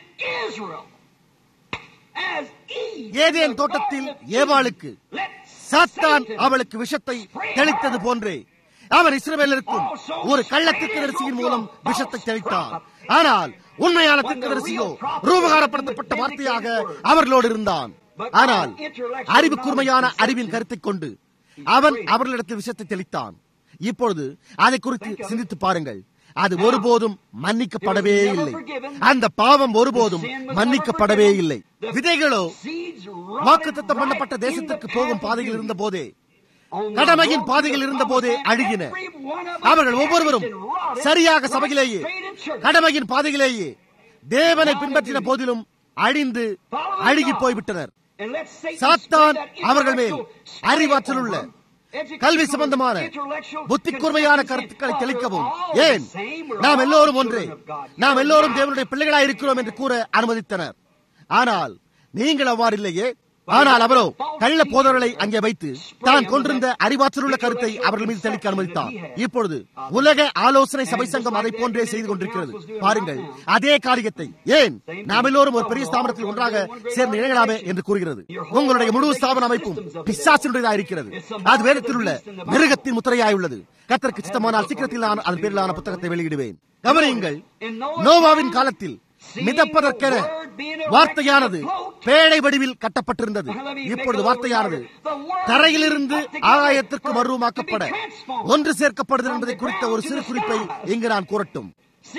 ஏதேன் தோட்டத்தில் ஏவாளுக்கு சாத்தான் அவளுக்கு விஷத்தை தெளித்தது போன்றே அவன் இஸ்ரவேலருக்கும் ஒரு கள்ள தீர்க்கதரிசியின் மூலம் விஷத்தை தெளித்தான் ஆனால் உண்மையான தீர்க்கதரிசியோ ரூபகாரப்படுத்தப்பட்ட வார்த்தையாக அவர்களோடு இருந்தான் ஆனால் அறிவு கூர்மையான அறிவின் கருத்தை கொண்டு அவன் அவர்களிடத்தில் விஷத்தை தெளித்தான் இப்பொழுது அதை குறித்து சிந்தித்து பாருங்கள் அது ஒருபோதும் மன்னிக்கப்படவே இல்லை அந்த பாவம் ஒருபோதும் மன்னிக்கப்படவே இல்லை விதைகளோ வாக்குத்தத்தம் பண்ணப்பட்ட தேசத்திற்கு போகும் பாதையில் இருந்த போதே கடமையின் பாதையில் இருந்த போதே அழுகின அவர்கள் ஒவ்வொருவரும் சரியாக சபையிலேயே கடமையின் பாதையிலேயே தேவனை பின்பற்றின போதிலும் அழிந்து அழுகி போய்விட்டனர் சாத்தான் அவர்கள் மேல் அறிவாற்றல் உள்ள கல்வி சம்பந்தமான புத்தி கூர்மையான கருத்துக்களை தெளிக்கவும் ஏன் நாம் எல்லோரும் ஒன்றே நாம் எல்லோரும் தேவனுடைய பிள்ளைகளாக இருக்கிறோம் என்று கூற அனுமதித்தனர் ஆனால் நீங்கள் அவ்வாறில்லையே ஆனால் அவரோ கள்ள போதவர்களை அங்கே வைத்து தான் கொண்டிருந்த அறிவாற்றல் உள்ள கருத்தை அவர்கள் மீது தெளிக்க அனுமதித்தார் இப்பொழுது உலக ஆலோசனை சபை சங்கம் அதை போன்றே செய்து கொண்டிருக்கிறது பாருங்கள் அதே காரியத்தை ஏன் நாம் எல்லோரும் ஒரு பெரிய ஸ்தாபனத்தில் ஒன்றாக சேர்ந்து இணையலாமே என்று கூறுகிறது உங்களுடைய முழு ஸ்தாபன அமைப்பும் பிசாசினுடையதாக இருக்கிறது அது வேதத்தில் உள்ள மிருகத்தின் முத்திரையாய் உள்ளது கத்தருக்கு சித்தமானால் சீக்கிரத்தில் நான் அதன் பேரிலான புத்தகத்தை வெளியிடுவேன் கவனியுங்கள் நோவாவின் காலத்தில் மிதப்பதற்கென வார்த்தையானது பேழை வடிவில் கட்டப்பட்டிருந்தது இப்பொழுது வார்த்தையானது தரையிலிருந்து ஆகாயத்திற்கு மருவமாக்கப்பட ஒன்று சேர்க்கப்படுது என்பதை குறித்த ஒரு சிறு குறிப்பை இங்கு நான் கூறட்டும்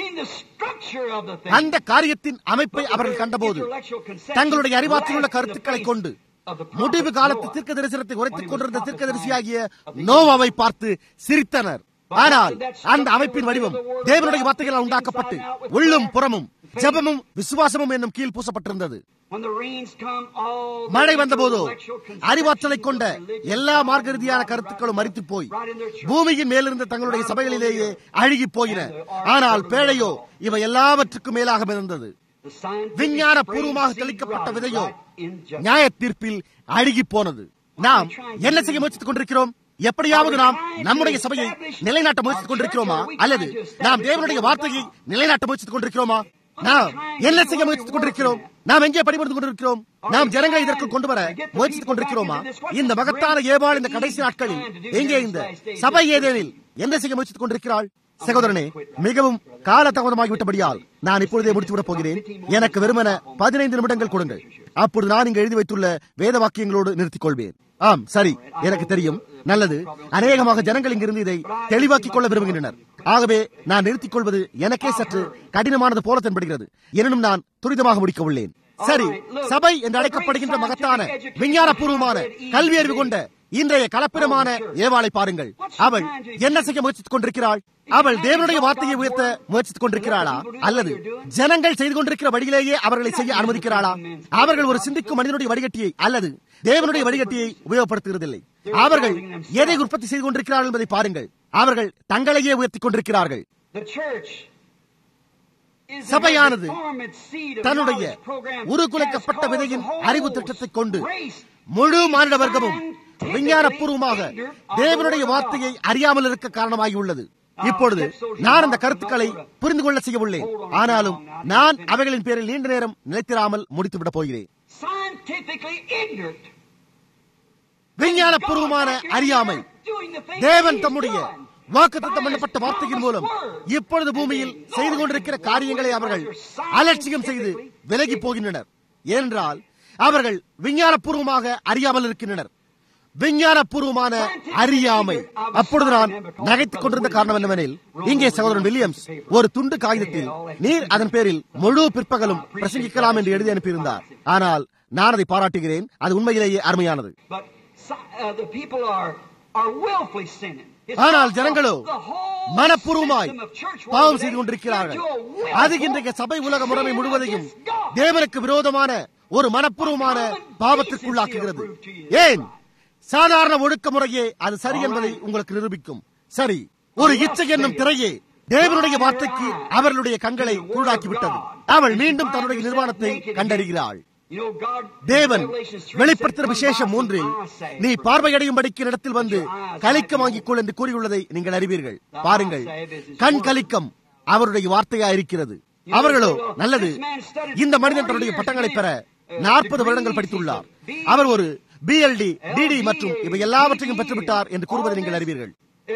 அந்த காரியத்தின் அமைப்பை அவர்கள் கண்டபோது தங்களுடைய அறிவாற்றல் உள்ள கருத்துக்களை கொண்டு முடிவு காலத்து தீர்க்க தரிசனத்தை உரைத்துக் கொண்டிருந்த தீர்க்க தரிசியாகிய நோவாவை பார்த்து சிரித்தனர் ஆனால் அந்த அமைப்பின் வடிவம் தேவனுடைய வார்த்தைகளால் உண்டாக்கப்பட்டு உள்ளும் புறமும் ஜபமும் விசுவாசமும் என்னும் கீழ் பூசப்பட்டிருந்தது மழை வந்தபோதோ அறிவாற்றலை கொண்ட எல்லா மார்க்க ரீதியான கருத்துக்களும் மறித்து போய் பூமியின் மேலிருந்த தங்களுடைய சபைகளிலேயே அழுகி போயின ஆனால் பேழையோ இவை எல்லாவற்றுக்கும் மேலாக மிதந்தது விஞ்ஞான பூர்வமாக தெளிக்கப்பட்ட விதையோ நியாய தீர்ப்பில் அழுகி போனது நாம் என்ன செய்ய முயற்சித்துக் கொண்டிருக்கிறோம் எப்படியாவது நாம் நம்முடைய சபையை நிலைநாட்ட முயற்சித்துக் கொண்டிருக்கிறோமா அல்லது நாம் தேவனுடைய வார்த்தையை நிலைநாட்ட முயற்சித்துக் கொண்டிருக்கிறோமா நாம் என்ன செய்ய முயற்சித்துக் கொண்டிருக்கிறோம் நாம் எங்கே பணிபுரிந்து கொண்டிருக்கிறோம் நாம் ஜனங்களை இதற்கு கொண்டு வர முயற்சித்துக் கொண்டிருக்கிறோமா இந்த மகத்தான ஏவாள் இந்த கடைசி நாட்களில் எங்கே இந்த சபை ஏதேனில் என்ன செய்ய முயற்சித்துக் கொண்டிருக்கிறாள் சகோதரனே மிகவும் கால தாமதமாகிவிட்டபடியால் நான் இப்பொழுதே முடித்துவிடப் போகிறேன் எனக்கு வெறுமன பதினைந்து நிமிடங்கள் கொடுங்கள் அப்பொழுது நான் இங்கு எழுதி வைத்துள்ள வேத வாக்கியங்களோடு நிறுத்திக் கொள்வேன் ஆம் சரி எனக்கு தெரியும் நல்லது அநேகமாக ஜனங்கள் இங்கிருந்து இதை தெளிவாக்கிக் கொள்ள விரும்புகின்றனர் ஆகவே நான் நிறுத்திக் கொள்வது எனக்கே சற்று கடினமானது போல தென்படுகிறது எனினும் நான் துரிதமாக முடிக்க உள்ளேன் சரி சபை என்று அழைக்கப்படுகின்ற மகத்தான விஞ்ஞானபூர்வமான கல்வி அறிவு கொண்ட இன்றைய கலப்பிரமான ஏவாளை பாருங்கள் அவள் என்ன செய்ய முயற்சித்துக் கொண்டிருக்கிறாள் அவள் தேவனுடைய வார்த்தையை உயர்த்த முயற்சித்துக் கொண்டிருக்கிறாளா அல்லது ஜனங்கள் செய்து கொண்டிருக்கிற வழியிலேயே அவர்களை செய்ய அனுமதிக்கிறாளா அவர்கள் ஒரு சிந்திக்கும் மனிதனுடைய வடிகட்டியை அல்லது தேவனுடைய வடிகட்டியை உபயோகப்படுத்துகிறதில்லை அவர்கள் எதை உற்பத்தி செய்து கொண்டிருக்கிறார்கள் என்பதை பாருங்கள் அவர்கள் தங்களையே உயர்த்திக் கொண்டிருக்கிறார்கள் சபையானது தன்னுடைய உருகுலைக்கப்பட்ட விதையின் அறிவு திட்டத்தை கொண்டு முழு மானிட வர்க்கமும் விஞ்ஞானபூர்வமாக தேவனுடைய வார்த்தையை அறியாமல் இருக்க காரணமாகி உள்ளது இப்பொழுது நான் அந்த கருத்துக்களை புரிந்து கொள்ள செய்ய உள்ளேன் ஆனாலும் நான் அவைகளின் பேரில் நீண்ட நேரம் நிலைத்திராமல் முடித்துவிடப் போகிறேன் விஞ்ஞானபூர்வமான அறியாமை தேவன் தம்முடைய வாக்குத்தத்தம் பண்ணப்பட்ட வார்த்தையின் மூலம் இப்பொழுது பூமியில் செய்து கொண்டிருக்கிற காரியங்களை அவர்கள் அலட்சியம் செய்து விலகி போகின்றனர் ஏனென்றால் அவர்கள் விஞ்ஞானபூர்வமாக அறியாமல் இருக்கின்றனர் விஞ்ஞானபூர்வமான அறியாமை அப்பொழுது நான் நகைத்துக் கொண்டிருந்த காரணம் என்னவெனில் இங்கே சகோதரன் வில்லியம்ஸ் ஒரு துண்டு காகிதத்தில் நீர் அதன் பேரில் முழு பிற்பகலும் பிரசங்கிக்கலாம் என்று எழுதி அனுப்பியிருந்தார் ஆனால் நான் அதை பாராட்டுகிறேன் அது உண்மையிலேயே அருமையானது uh, the people are, are willfully sinning. It's ஆனால் not ஜனங்களோ the whole மனப்பூர்வமாய் system of church world பாவம் today. செய்து கொண்டிருக்கிறார்கள் You're willful அது இன்றைய சபை உலக முறைமை sin முழுவதையும் against God. தேவனுக்கு விரோதமான ஒரு மனப்பூர்வமான பாவத்திற்குள்ளாக்குகிறது ஏன் சாதாரண ஒழுக்க முறையே அது சரி என்பதை உங்களுக்கு நிரூபிக்கும் சரி ஒரு இச்சை என்னும் திரையே தேவனுடைய வார்த்தைக்கு அவர்களுடைய கண்களை குருடாக்கி விட்டது அவள் மீண்டும் தன்னுடைய நிர்வாணத்தை கண்டறிகிறாள் You know, God, தேவன் Revelation 3 வெளிப்படுத்துகிற said, விசேஷம் "Come மூன்றில் by some eyesight." நீ பார்வையடையும்படிக்கு இடத்தில் வந்து கலிக்கம் வாங்கிக் கொள் என்று கூறியுள்ளதை நீங்கள் அறிவீர்கள் பாருங்கள் கண் கலிக்கம் அவருடைய வார்த்தையா இருக்கிறது அவர்களோ நல்லது இந்த மனிதன் தன்னுடைய பட்டங்களை பெற நாற்பது வருடங்கள் படித்துள்ளார் அவர் ஒரு பிஎல்டி டிடி மற்றும் இவை எல்லாவற்றையும் பெற்றுவிட்டார் என்று கூறுவதை நீங்கள் அறிவீர்கள்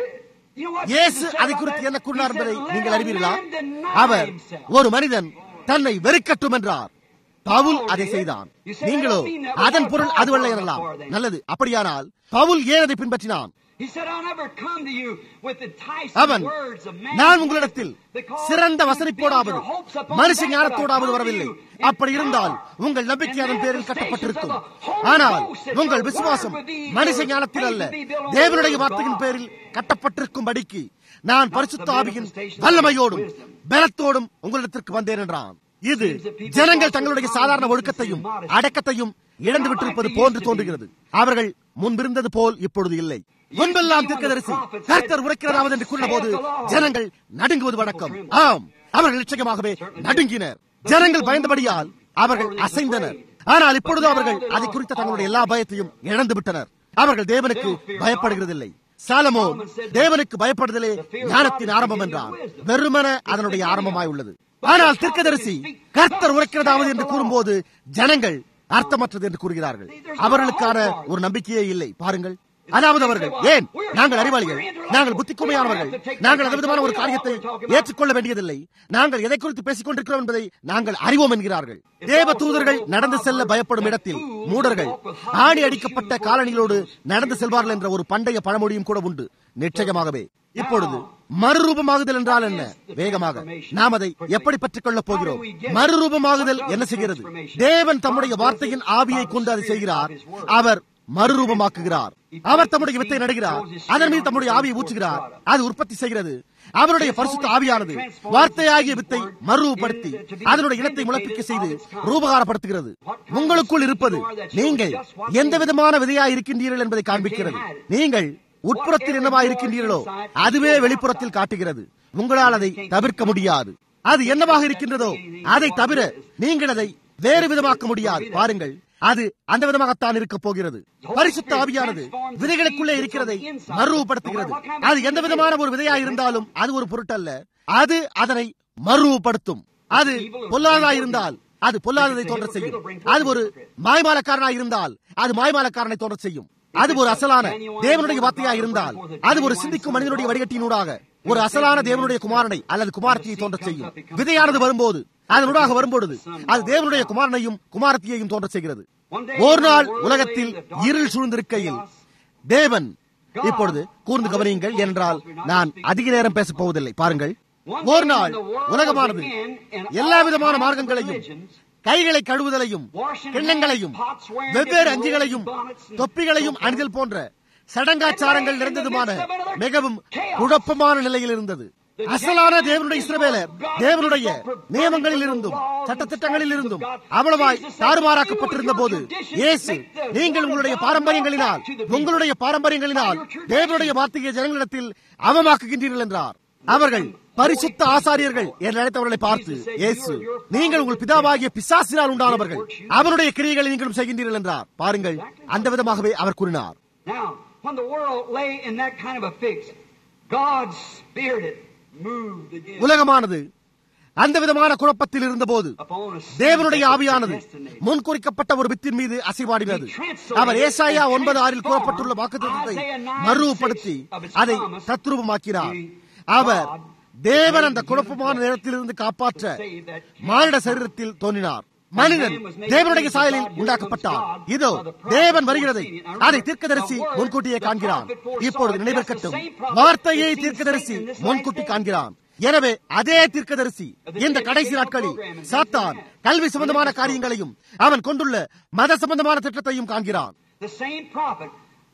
You know what இயேசு Jesus said அதை about குறித்து that? என்ன கூறினார் He என்பதை said, நீங்கள் "Let a அறிவீர்களா man deny our himself." ஒரு மனிதன் தன்னை வெறுக்கட்டும் என்றார் பவுல் அதை செய்தான் நீங்களோ அதன் பொருள் அதுவல்ல எனலாம் நல்லது அப்படியானால் பவுல் ஏன் அதை பின்பற்றினான் He said, "I'll never come to you with enticing அவன் words of man's நான் உங்களிடத்தில் wisdom, because சிறந்த you வசனிப்போடாவது build your hopes upon மனுஷ that, but ஞானத்தோடாவது I'll come வரவில்லை to you in அப்படி இருந்தால் power உங்கள் நம்பிக்கை and அதன் பேரில் manifestations கட்டப்பட்டிருக்கும் of the Holy ஆனால் Ghost that உங்கள் your விசுவாசம் word would be- மனுஷ your ஞானத்தில் faith அல்ல would be built on the தேவனுடைய word of வார்த்தையின் God. பேரில் கட்டப்பட்டிருக்கும்படிக்கு நான் பரிசுத்த the ஆவியின் manifestation of வல்லமையோடும் wisdom. பலத்தோடும் உங்களிடத்திற்கு வந்தேன் என்றான் இது ஜனங்கள் தங்களுடைய சாதாரண ஒழுக்கத்தையும் அடக்கத்தையும் இழந்து விட்டிருப்பது போன்று தோன்றுகிறது அவர்கள் முன்பிருந்தது போல் இப்பொழுது இல்லை முன்பெல்லாம் தீர்க்கதரிசி கர்த்தர் உரைக்கிறதாவது என்று கூறினபோது ஜனங்கள் நடுங்குவது வழக்கம் ஆம் அவர்கள் நிச்சயமாகவே நடுங்கினர் ஜனங்கள் பயந்தபடியால் அவர்கள் அசைந்தனர் ஆனால் இப்பொழுது அவர்கள் அதை குறித்த தங்களுடைய எல்லா பயத்தையும் இழந்து விட்டனர் அவர்கள் தேவனுக்கு பயப்படுகிறதில்லை சாலமோன் தேவனுக்கு பயப்படுதலே ஞானத்தின் ஆரம்பம் என்றான் வெறுமன அதனுடைய ஆரம்பமாய் உள்ளது ஆனால் தீர்க்கதரிசி கர்த்தர் உரைக்கிறதாவது என்று கூறும்போது ஜனங்கள் அர்த்தமற்றது என்று கூறுகிறார்கள் அவர்களுக்கான ஒரு நம்பிக்கையே இல்லை பாருங்கள் அதாவது அவர்கள் ஏன் நாங்கள் அறிவாளிகள் நாங்கள் புத்திக்குமையானவர்கள் நாங்கள் அந்த விதமான ஒரு காரியத்தை ஏற்றுக்கொள்ள வேண்டியதில்லை நாங்கள் எதை குறித்து பேசிக் கொண்டிருக்கிறோம் என்பதை நாங்கள் அறிவோம் என்கிறார்கள் தேவ தூதர்கள் நடந்து செல்ல பயப்படும் இடத்தில் மூடர்கள் ஆணி அடிக்கப்பட்ட காலணிகளோடு நடந்து செல்வார்கள் என்ற ஒரு பண்டைய பழமொழியும் கூட உண்டு நிச்சயமாகவே இப்பொழுது மறுரூபமாகுதல் என்றால் என்ன வேகமாக நாம் அதை எப்படி பெற்றுக் கொள்ளப் போகிறோம் மறுரூபமாகுதல் என்ன செய்கிறது தேவன் தம்முடைய வார்த்தையின் ஆவியை கொண்டு அதை செய்கிறார் அவர் மறுரூபமாக்குகிறார் அவர் தம்முடைய வித்தை நடுகிறார் அதன் மீது தம்முடைய ஆவியை ஊற்றுகிறார் அது உற்பத்தி செய்கிறது அவருடைய பரிசுத்த ஆவியானது வார்த்தையாகிய வித்தை மறுரூபப்படுத்தி அதனுடைய இனத்தை முளைப்பிக்க செய்து ரூபகாரப்படுத்துகிறது உங்களுக்குள் இருப்பது நீங்கள் எந்த விதமான விதையா இருக்கின்றீர்கள் என்பதை காண்பிக்கிறது நீங்கள் உட்புறத்தில் என்னவா இருக்கின்றீர்களோ அதுவே வெளிப்புறத்தில் காட்டுகிறது உங்களால் அதை தவிர்க்க முடியாது அது என்னவாக இருக்கின்றதோ அதை தவிர நீங்கள் அதை வேறு விதமாக்க முடியாது பாருங்கள் அது அந்த விதமாகத்தான் இருக்க போகிறது பரிசுத்த ஆவியானது விதைகளுக்குள்ளே இருக்கிறதை மறுவப்படுத்துகிறது அது எந்த விதமான ஒரு விதையா இருந்தாலும் அது ஒரு பொருட்டல்ல அது அதனை மறுவப்படுத்தும் அது பொல்லாததா இருந்தால் அது பொல்லாததை தோன்ற செய்யும் அது ஒரு மாய்மாலக்காரனா இருந்தால் அது மாய்மாலக்காரனை தோன்ற செய்யும் அது ஒரு அசலான தேவனுடைய வார்த்தையா இருந்தால் அது ஒரு சிந்திக்கும் மனிதனுடைய வடிகட்டினூடாக ஒரு அசலான தேவனுடைய குமாரனை அல்லது குமாரத்தியை தோன்ற செய்யும் விதையானது வரும்போது அதனூடாக வரும்பொழுது அது தேவனுடைய குமாரனையும் குமாரத்தியையும் தோன்ற செய்கிறது ஒரு நாள் உலகத்தில் இருள் சூழ்ந்திருக்கையில் தேவன் இப்பொழுது கூர்ந்து கவனியுங்கள் என்றால் நான் அதிக நேரம் பேசப் போவதில்லை பாருங்கள் ஒரு நாள் உலகமானது எல்லா விதமான மார்க்கங்களையும் கைகளை கழுவுதலையும் கிண்ணங்களையும் வெவ்வேறு அஞ்சுகளையும் தொப்பிகளையும் அணிதல் போன்ற சடங்காச்சாரங்கள் நிறைந்ததுமான மிகவும் குழப்பமான நிலையில் இருந்தது அசலான தேவனுடைய இஸ்ரவேலர் தேவனுடைய நியமங்களில் இருந்தும் சட்டத்திட்டங்களில் இருந்தும் அவ்வளவாய் தாறுமாறாக்கப்பட்டிருந்த போது இயேசு நீங்கள் உங்களுடைய பாரம்பரியங்களினால் உங்களுடைய பாரம்பரியங்களினால் தேவனுடைய வார்த்தையை ஜனங்களிடத்தில் அவமாக்குகின்றீர்கள் என்றார் அவர்கள் பரிசுத்த ஆசாரியர்கள் என்று அழைத்தவர்களை பார்த்து இயேசு நீங்கள் உங்கள் பிதாவாகிய பிசாசினால் உண்டானவர்கள் அவருடைய கிரியைகளை நீங்களும் செய்கின்றீர்கள் என்றார் பாருங்கள் அந்த விதமாகவே அவர் கூறினார் Now, when the world lay in that kind of a fix, God's Spirit moved again உலகமானது அந்த விதமான குழப்பத்தில் இருந்தபோது upon a seed தேவனுடைய that was ஆவியானது predestinated. முன்குறிக்கப்பட்ட ஒரு வித்தின் மீது அசைவாடினது அவர் ஏசாயா ஒன்பது ஆறில் கூறப்பட்டுள்ள வாக்குத்தத்தை மறுவப்படுத்தி அதை தத்ரூபமாக்கினார் அவர் தேவன் அந்த குழப்பமான நேரத்திலிருந்து காப்பாற்ற மானிட சரீரத்தில் தோன்றினார் மனிதன் தேவனுடைய சாயலில் உண்டாக்கப்பட்டார் இதோ தேவன் வருகிறதை அதை தீர்க்கதரிசி முன்கூட்டியே காண்கிறான் இப்பொழுது நினைவிருக்கட்டும் வார்த்தையை தீர்க்கதரிசி முன்கூட்டி காண்கிறான் எனவே அதே தீர்க்கதரிசி இந்த கடைசி நாட்களில் சாத்தான் கல்வி சம்பந்தமான காரியங்களையும் அவன் கொண்டுள்ள மத சம்பந்தமான திட்டத்தையும் காண்கிறான் The same prophet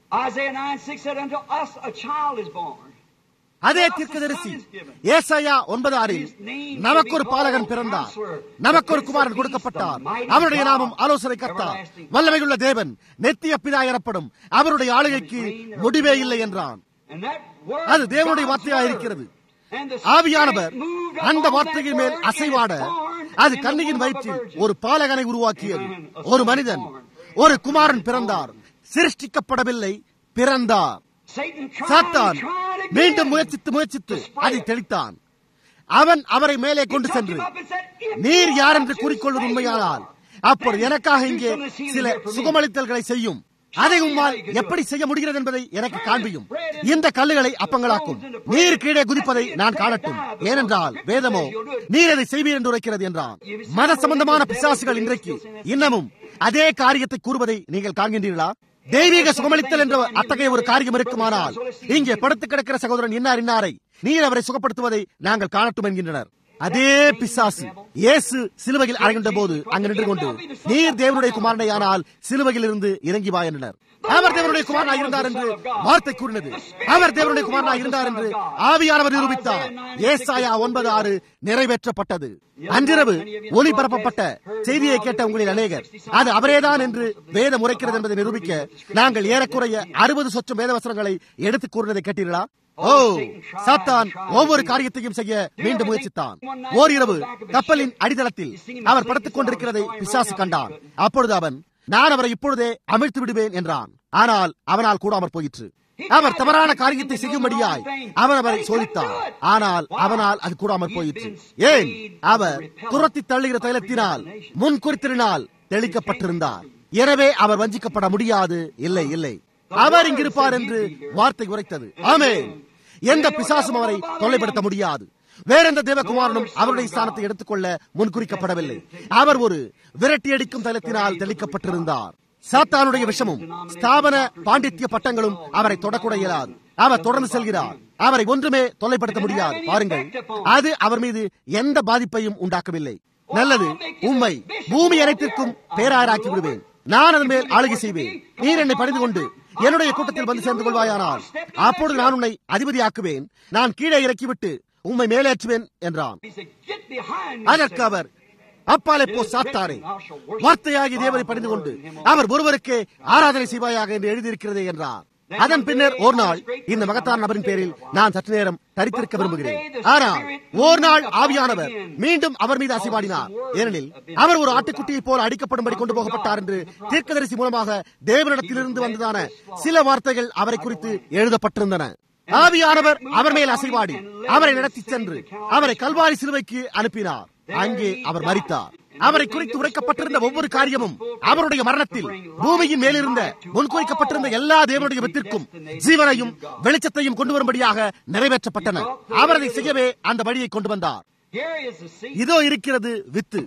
Isaiah 9 6 said, Unto us a child is born. அதே தீர்க்கதரிசி ஏசாயா ஒன்பது ஆறில் நமக்கு ஒரு பாலகன் பிறந்தார் நமக்கு ஒரு குமாரன் கொடுக்கப்பட்டார் அவருடைய நாமம் ஆலோசனை கர்த்தார் வல்லமையுள்ள தேவன் நெத்திய பிதா எனப்படும் அவருடைய ஆளுகைக்கு முடிவே இல்லை என்றான் And that word, அது தேவனுடைய God's வார்த்தையாக word. இருக்கிறது And the ஆவியானவர் Spirit moved upon அந்த that வார்த்தையின் மேல் word and அசைவாட it formed அது in the கண்ணியின் womb of a வயிற்றில் virgin. ஒரு பாலகனை உருவாக்கியது ஒரு மனிதன் ஒரு குமாரன் பிறந்தார் சிருஷ்டிக்கப்படவில்லை பிறந்தார் Satan tried, சாத்தான் tried again. மீண்டும் முயற்சித்து முயற்சித்து அதை தெளித்தான் அவன் அவரை மேலே He கொண்டு took சென்று him up and said, "If நீர் you யார் are என்று to கூறிக்கொள்வது say உண்மையானால் you are, அப்பொழுது then எனக்காக do இங்கே some of this healing சில here for me." சுகமளித்தல்களை செய்யும் அதை உம்மால் எப்படி செய்ய முடிகிறது என்பதை எனக்கு காண்பியும் இந்த கல்லுகளை அப்பங்களாக்கும் நீர் கீழே குதிப்பதை நான் காணட்டும் ஏனென்றால் வேதமோ நீர் அதை செய்வீர் என்று உரைக்கிறது என்றான் மத சம்பந்தமான பிசாசுகள் இன்றைக்கு இன்னமும் அதே காரியத்தை கூறுவதை நீங்கள் காண்கின்றீர்களா தெய்வீக சுகமளித்தல் என்ற அத்தகைய ஒரு காரியம் இருக்குமானால் இங்கே படுத்து கிடக்கிற சகோதரன் இன்னார் இன்னாரை நீர் அவரை சுகப்படுத்துவதை நாங்கள் காணட்டும் என்கின்றனர் அதே பிசாசு இயேசு சிலுவையில் அறைகின்ற போது அங்கு நின்று கொண்டு நீர் தேவனுடைய குமாரனை ஆனால் சிலுவையில் இருந்து இறங்கி வா என்றனர் அவர் தேவனுடைய குமாரனாக இருந்தார் என்று வார்த்தை கூறினது அவர் தேவனுடைய குமாரனாக இருந்தார் என்று ஆவியானவர் நிரூபித்தார் ஏசாயா ஒன்பது ஆறு நிறைவேற்றப்பட்டது அன்றிரவு ஒளிபரப்பப்பட்ட செய்தியை கேட்ட உங்களில் அநேகர் அது அவரேதான் என்று வேதம் உரைக்கிறது என்பதை நிரூபிக்க நாங்கள் ஏறக்குறைய அறுபது சொச்சம் வேதவசனங்களை எடுத்துக் கூறினதை கேட்டீர்களா ஓ சாத்தான் ஒவ்வொரு காரியத்தையும் செய்ய மீண்டும் முயற்சித்தான் ஓரிரவு கப்பலின் அடித்தளத்தில் அவர் படுத்துக் கொண்டிருக்கிறதை பிசாசு கண்டான் அப்பொழுது அவன் நான் அவரை இப்பொழுதே அமிழ்த்து விடுவேன் என்றான் ஆனால் அவனால் கூடாமற் போயிற்று அவர் தவறான காரியத்தை செய்யும்படியாய் அவன் அவரை சோதித்தார் ஆனால் அவனால் அது கூடாமற் போயிற்று ஏன் அவர் துரத்தி தள்ளுகிற தைலத்தினால் முன் குறித்தினால் தெளிக்கப்பட்டிருந்தார் எனவே அவர் வஞ்சிக்கப்பட முடியாது இல்லை இல்லை அவர் இங்கிருப்பார் என்று வார்த்தை உரைத்தது ஆமே எந்த பிசாசும் அவரை தொல்லைப்படுத்த முடியாது வேறெந்த தேவகுமாரனும் அவருடைய ஸ்தானத்தை எடுத்துக்கொள்ள முன்குறிக்கப்படவில்லை அவர் ஒரு விரட்டி அடிக்கும் தலத்தினால் தெளிக்கப்பட்டிருந்தார் சாத்தானுடைய விஷமும் ஸ்தாபன பாண்டித்ய பட்டங்களும் அவரை தொடக்கூட இயலாது அவர் தொடர்ந்து செல்கிறார் அவரை ஒன்றுமே தொல்லைப்படுத்த முடியாது பாருங்கள் அது அவர் மீது எந்த பாதிப்பையும் உண்டாக்கவில்லை நல்லது உண்மை பூமி அனைத்திற்கும் பேராராக்கி விடுவேன் நான் அதன் மேல் ஆளுகை செய்வேன் நீர் என்னை பணிந்து கொண்டு என்னுடைய கூட்டத்தில் வந்து சேர்ந்து கொள்வாயானால் அப்பொழுது நான் உன்னை அதிபதியாக்குவேன் நான் கீழே இறக்கிவிட்டு உம்மை மேலேற்றுவேன் என்றான் He said, Get behind me. அதற்கு அவர் அப்பாலே போ சாத்தாரே வார்த்தையாகி தேவனை பணிந்து கொண்டு அவர் ஒருவருக்கே ஆராதனை செய்வாயாக என்று எழுதியிருக்கிறதே என்றார் அதன் பின்னர் ஒரு நாள் இந்த மகத்தான நபரின் பேரில் நான் சற்று நேரம் தரித்திருக்க விரும்புகிறேன் ஆனால் ஒரு நாள் ஆவியானவர் மீண்டும் அவர் மீது அசைவாடினார் ஏனெனில் அவர் ஒரு ஆட்டுக்குட்டியை போல அடிக்கப்படும்படி கொண்டு போகப்பட்டார் என்று தீர்க்கதரிசி மூலமாக தேவனிடத்திலிருந்து வந்ததான சில வார்த்தைகள் அவரை குறித்து எழுதப்பட்டிருந்தன ஆவியானவர் அவர் மேல் அசைவாடி அவரை நடத்திச் சென்று அவரை கல்வாரி சிலுவைக்கு அனுப்பினார் அங்கே அவர் மரித்தார் அவரை குறித்து உரைக்கப்பட்டிருந்த ஒவ்வொரு காரியமும் அவருடைய மரணத்தில் பூமியின் மேலிருந்த முன்குறிக்கப்பட்டிருந்த எல்லா தேவனுடைய வித்திற்கும் ஜீவனையும் வெளிச்சத்தையும் கொண்டு வரும்படியாக நிறைவேற்றப்பட்டன அவர் அதை செய்யவே அந்த வழியை கொண்டு வந்தார் Here is the seed. இதோ இருக்கிறது வித்து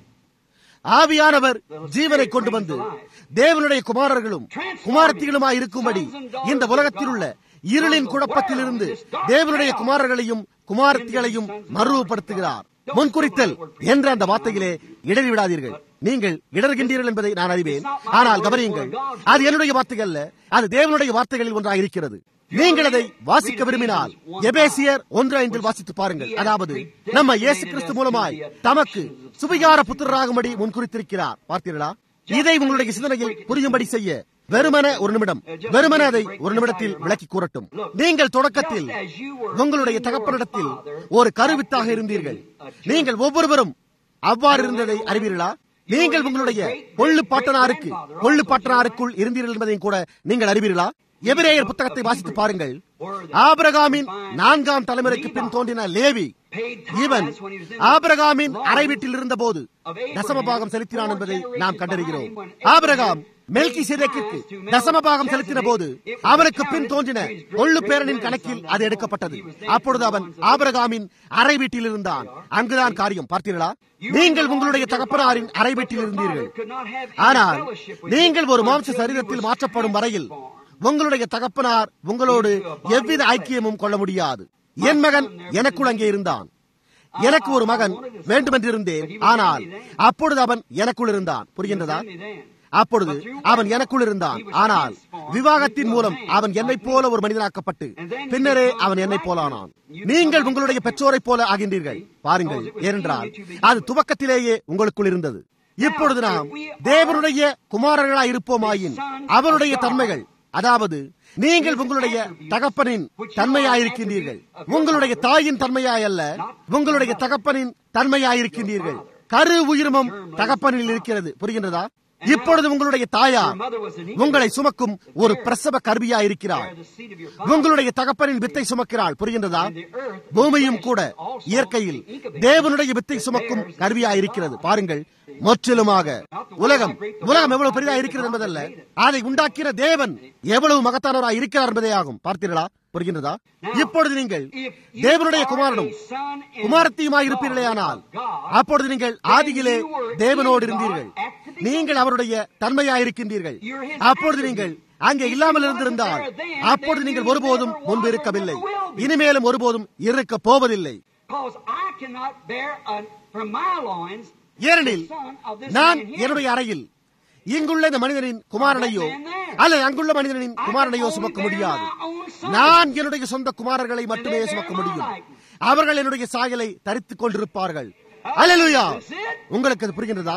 ஆவியானவர் ஜீவனை கொண்டு வந்து தேவனுடைய குமாரர்களும் குமாரத்திகளுமாய் இருக்கும்படி இந்த உலகத்தில் உள்ள இருளின் குழப்பத்திலிருந்து தேவனுடைய குமாரர்களையும் குமாரத்திகளையும் மறுவப்படுத்துகிறார் முன்குறித்தல் என்ற அந்த வார்த்தையிலே இடறி விடாதீர்கள் நீங்கள் இடர்கின்றீர்கள் என்பதை நான் அறிவேன் ஆனால் கவனியுங்கள் அது என்னுடைய வார்த்தைகள் அல்ல அது தேவனுடைய வார்த்தைகளில் ஒன்றாக இருக்கிறது நீங்கள் அதை வாசிக்க விரும்பினால் எபேசியர் ஒன்று ஐந்தில் வாசித்து பாருங்கள் அதாவது நம்ம இயேசு கிறிஸ்து மூலமாய் தமக்கு சுபிகார புத்திரராகும்படி முன்குறித்திருக்கிறார் பார்த்தீர்களா இதை உங்களுடைய சிந்தனையில் புரியும்படி செய்ய வெறுமன ஒரு நிமிடம் வெறுமன அதை ஒரு நிமிடத்தில் விளக்கி கூறட்டும் நீங்கள் தொடக்கத்தில் உங்களுடைய தகப்பனிடத்தில் ஒரு கருவித்தாக இருந்தீர்கள் நீங்கள் ஒவ்வொருவரும் அவ்வாறு இருந்ததை அறிவீர்களா நீங்கள் உங்களுடைய கொள்ளு பாட்டனாருக்கு கொள்ளு பாட்டனாருக்குள் இருந்தீர்கள் என்பதையும் கூட நீங்கள் அறிவீர்களா எபிரேயர் புத்தகத்தை வாசித்து பாருங்கள் ஆபிரகாமின் நான்காம் தலைமுறைக்கு பின் தோன்றின லேவி இவன் ஆபிரகாமின் அறை வீட்டில் இருந்த போது தசமபாகம் செலுத்தினான் என்பதை நாம் கண்டறிகிறோம் ஆபிரகாம் மெல்கி சேதேக்கிற்கு தசமபாகம் செலுத்தின போது அவனுக்கு பின் தோன்றின கொள்ளு பேரனின் கணக்கில் அது எடுக்கப்பட்டது அப்பொழுது அவன் ஆபிரகாமின் அறை வீட்டில் இருந்தான் அங்குதான் காரியம் பார்த்தீர்களா நீங்கள் உங்களுடைய தகப்பனாரின் அறை வீட்டில் இருந்தீர்கள் ஆனால் நீங்கள் ஒரு மாம்ச சரீரத்தில் மாற்றப்படும் வரையில் உங்களுடைய தகப்பனார் உங்களோடு எவ்வித ஐக்கியமும் கொள்ள முடியாது என் மகன் எனக்குள் அங்கே இருந்தான் எனக்கு ஒரு மகன் வேண்டுமென்றிருந்தேன் ஆனால் அப்பொழுது அவன் எனக்குள் இருந்தான் புரிகின்றதா அப்பொழுது அவன் எனக்குள் இருந்தான் ஆனால் விவாகத்தின் மூலம் அவன் என்னைப் போல ஒரு மனிதனாக்கப்பட்டு பின்னரே அவன் என்னைப் போலானான் நீங்கள் உங்களுடைய பெற்றோரைப் போல ஆகின்றீர்கள் பாருங்கள் ஏனென்றால் அது துவக்கத்திலேயே உங்களுக்குள் இருந்தது இப்பொழுது நாம் தேவனுடைய குமாரர்களாய் இருப்போமாயின் அவருடைய தன்மைகள் அதாவது நீங்கள் உங்களுடைய தகப்பனின் தன்மையாயிருக்கின்றீர்கள் உங்களுடைய தாயின் தன்மையாய் அல்ல உங்களுடைய தகப்பனின் தன்மையாயிருக்கின்றீர்கள் கரு உயிர்மம் தகப்பனில் இருக்கிறது புரிகின்றதா இப்பொழுது உங்களுடைய தாயார் உங்களை சுமக்கும் ஒரு பிரசவ கருவியா இருக்கிறார் உங்களுடைய தகப்பனின் வித்தை சுமக்கிறாள் புரிகின்றதா பூமியும் கூட இயற்கையில் தேவனுடைய வித்தை சுமக்கும் கருவியா இருக்கிறது பாருங்கள் முற்றிலுமாக உலகம் உலகம் எவ்வளவு பெரிதா இருக்கிறது என்பதல்ல அதை உண்டாக்கிற தேவன் எவ்வளவு மகத்தானவராய் இருக்கிறார் என்பதே ஆகும் பார்த்தீர்களா புரிகின்றதா இப்பொழுது நீங்கள் தேவனுடைய குமாரனும் குமாரத்தியுமாய் இருப்பீர்களே ஆனால் அப்பொழுது நீங்கள் ஆதியிலே தேவனோடு இருந்தீர்கள் நீங்கள் அவருடைய தன்மையாயிருக்கின்றீர்கள் அப்பொழுது நீங்கள் அங்கே இல்லாமல் இருந்திருந்தால் அப்பொழுது நீங்கள் ஒருபோதும் முன்பு இருக்கவில்லை இனிமேலும் ஒருபோதும் இருக்க போவதில்லை ஏனெனில் நான் என்னுடைய அறையில் இங்குள்ள இந்த மனிதனின் குமாரனையோ அல்லது அங்குள்ள மனிதனின் குமாரனையோ சுமக்க முடியாது நான் என்னுடைய சொந்த குமாரர்களை மட்டுமே சுமக்க முடியும் அவர்கள் என்னுடைய சாயலை தரித்துக் கொண்டிருப்பார்கள் அல்லேலூயா உங்களுக்கு அது புரிகின்றதா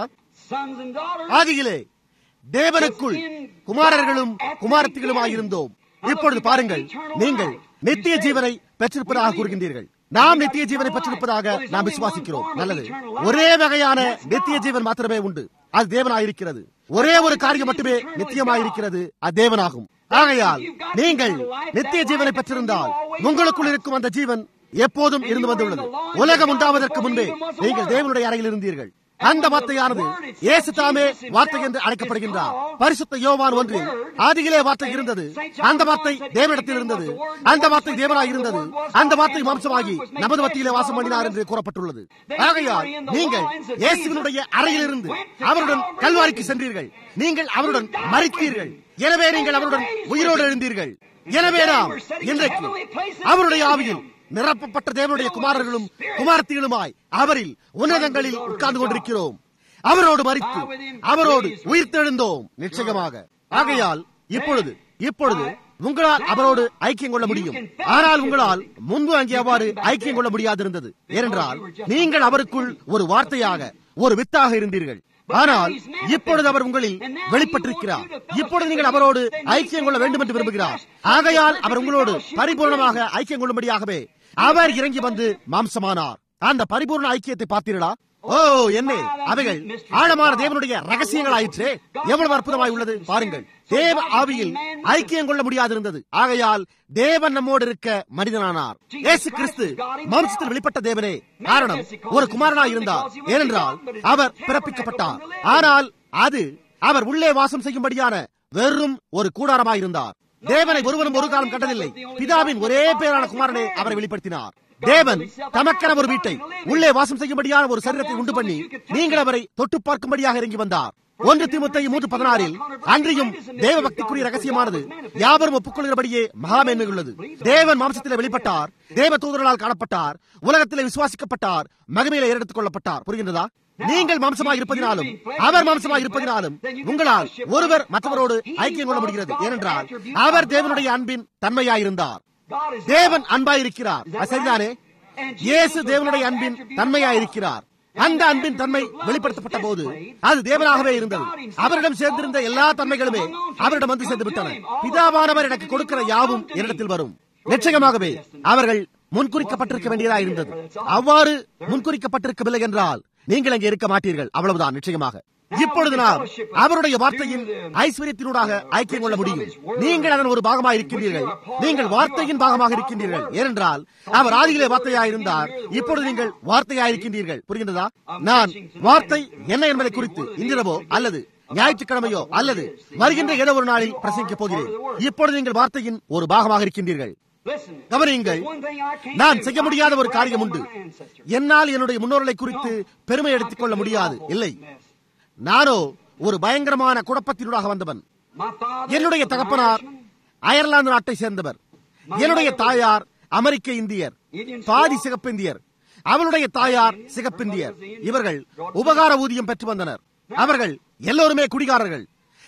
ஆதியிலே தேவனுக்குள் குமாரர்களும் குமாரத்திகளுமாய் இருந்தோம் இப்பொழுது பாருங்கள் நீங்கள் நித்திய ஜீவனை பெற்றிருப்பதாக கூறுகின்றீர்கள் நாம் நித்திய ஜீவனை பெற்றிருப்பதாக நாம் விசுவாசிக்கிறோம் நல்லது ஒரே வகையான நித்திய ஜீவன் மாத்திரமே உண்டு அது தேவனாயிருக்கிறது ஒரே ஒரு காரியம் மட்டுமே நித்தியமாயிருக்கிறது அது தேவனாகும் ஆகையால் நீங்கள் நித்திய ஜீவனை பெற்றிருந்தால் உங்களுக்குள் இருக்கும் அந்த ஜீவன் எப்போதும் இருந்து வந்துள்ளது உலகம் உண்டாவதற்கு முன்பே நீங்கள் தேவனுடைய அறையில் இருந்தீர்கள் அந்த வார்த்தையானது இயேசு தாமே வார்த்தை என்று அழைக்கப்படுகின்றார் பரிசுத்த யோவான் ஒன்றில் ஆதியிலே வார்த்தை இருந்தது அந்த வார்த்தை தேவனிடத்தில் இருந்தது அந்த வார்த்தை தேவனாய் இருந்தது அந்த வார்த்தை மாம்சமாகி நமது மத்தியிலே வாசம் பண்ணினார் என்று கூறப்பட்டுள்ளது ஆகையால் நீங்கள் இயேசுவினுடைய அறையிலிருந்து அவருடன் கல்வாரிக்கு சென்றீர்கள் நீங்கள் அவருடன் மறித்தீர்கள் எனவே நீங்கள் அவருடன் உயிரோடு எழுந்தீர்கள் எனவே நாம் இன்றைக்கு அவருடைய ஆவியில் நிரப்பப்பட்ட தேவனுடைய குமாரர்களும் குமாரத்திகளுமாய் அவரில் உன்னதங்களில் உட்கார்ந்து கொண்டிருக்கிறோம் அவரோடு மறித்து அவரோடு உயிர்த்தெழுந்தோம் நிச்சயமாக ஆகையால் இப்பொழுது இப்பொழுது உங்களால் அவரோடு ஐக்கியம் கொள்ள முடியும் ஆனால் உங்களால் முன்பு அங்கே அவ்வாறு ஐக்கியம் கொள்ள முடியாதிருந்தது ஏனென்றால் நீங்கள் அவருக்குள் ஒரு வார்த்தையாக ஒரு வித்தாக இருந்தீர்கள் ஆனால் இப்பொழுது அவர் உங்களில் வெளிப்பட்டிருக்கிறார் இப்பொழுது நீங்கள் அவரோடு ஐக்கியம் கொள்ள வேண்டும் என்று விரும்புகிறார் ஆகையால் அவர் உங்களோடு பரிபூர்ணமாக ஐக்கியம் கொள்ளும்படியாகவே அவர் இறங்கி வந்து மாம்சமானார் அந்த பரிபூர்ண ஐக்கியத்தை பார்த்தீர்களா ஓ என்ன அவைகள் ஆழமான தேவனுடைய ரகசியங்கள் ஆயிற்றே எவ்வளவு அற்புதமாய் உள்ளது பாருங்கள் தேவ ஆவியில் ஐக்கியம் கொள்ள முடியாதிருந்தது ஆகையால் தேவன் நம்மோடு இருக்க மனிதனானார் இயேசு கிறிஸ்து மாம்சத்தில் வெளிப்பட்ட தேவனே காரணம் ஒரு குமாரனாய் இருந்தார் ஏனென்றால் அவர் பிறப்பிக்கப்பட்டார் ஆனால் அது அவர் உள்ளே வாசம் செய்யும்படியான வெறும் ஒரு கூடாரமாய் இருந்தார் தேவனை ஒருவரும் ஒரு காலம் கண்டதில்லை பிதாவின் ஒரே பேரான குமாரனை அவரை வெளிப்படுத்தினார் தேவன் தமக்கென ஒரு வீட்டை உள்ளே வாசம் செய்யும்படியான ஒரு சரீரத்தை உண்டு பண்ணி நீங்கள் அவரை தொட்டு பார்க்கும்படியாக இறங்கி வந்தார் ஒன்று திமுத்தை மூன்று பதினாறில் அன்றியும் தேவ பக்திக்குரிய ரகசியமானது யாவரும் ஒப்புக்கொள்கிறபடியே மகாமேன்மை உள்ளது தேவன் மாம்சத்திலே வெளிப்பட்டார் தேவ தூதர்களால் காணப்பட்டார் உலகத்திலே விசுவாசிக்கப்பட்டார் மகிமையில ஏறெடுத்துக் கொள்ளப்பட்டார் புரிகின்றதா நீங்கள் மாம்சமாக இருப்பதினாலும் அவர் மாம்சமாக இருப்பதினாலும் உங்களால் ஒருவர் மற்றவரோடு ஐக்கியம் கொள்ள முடிகிறது ஏனென்றால் அவர் தேவனுடைய அன்பின் தன்மையாயிருந்தார் தேவன் அன்பாயிருக்கிறார் சரிதானே இயேசு தேவனுடைய அன்பின் தன்மையாயிருக்கிறார் அந்த அன்பின் தன்மை வெளிப்படுத்தப்பட்ட போது அது தேவனாகவே இருந்தது அவரிடம் சேர்ந்திருந்த எல்லா தன்மைகளுமே அவரிடம் வந்து சேர்ந்து விட்டன பிதாவானவர் எனக்கு கொடுக்கிற யாவும் என்னிடத்தில் வரும் நிச்சயமாகவே அவர்கள் முன்குறிக்கப்பட்டிருக்க வேண்டியதா இருந்தது அவ்வாறு முன்குறிக்கப்பட்டிருக்கவில்லை என்றால் நீங்கள் அங்கே இருக்க மாட்டீர்கள் அவ்வளவுதான் நிச்சயமாக இப்பொழுது நாம் அவருடைய வார்த்தையின் ஐஸ்வர்யத்தினூடாக ஐக்கியம் கொள்ள முடியும் நீங்கள் அதன் ஒரு பாகமாக இருக்கின்றீர்கள் நீங்கள் வார்த்தையின் பாகமாக இருக்கின்றீர்கள் ஏனென்றால் அவர் ஆதியிலே வார்த்தையாயிருந்தார் இப்பொழுது நீங்கள் வார்த்தையாயிருக்கின்றீர்கள் புரிகின்றதா நான் வார்த்தை என்ன என்பதை குறித்து இன்றிரவோ அல்லது ஞாயிற்றுக்கிழமையோ அல்லது வருகின்ற ஏதோ ஒரு நாளில் பிரசங்கிக்கப் போகிறேன் இப்பொழுது நீங்கள் வார்த்தையின் ஒரு பாகமாக இருக்கின்றீர்கள் கவனியுங்கள் நான் செய்ய முடியாத ஒரு காரியம் உண்டு என்னால் என்னுடைய முன்னோர்களை குறித்து பெருமை எடுத்துக் கொள்ள முடியாது இல்லை நானோ ஒரு பயங்கரமான குழப்பத்தினூடாக வந்தவன் என்னுடைய தகப்பனார் அயர்லாந்து நாட்டை சேர்ந்தவர் என்னுடைய தாயார் அமெரிக்க இந்தியர் பாதி சிகப்பிந்தியர் அவளுடைய தாயார் சிகப்பிந்தியர் இவர்கள் உபகார ஊதியம் பெற்று வந்தனர் அவர்கள் எல்லோருமே குடிகாரர்கள்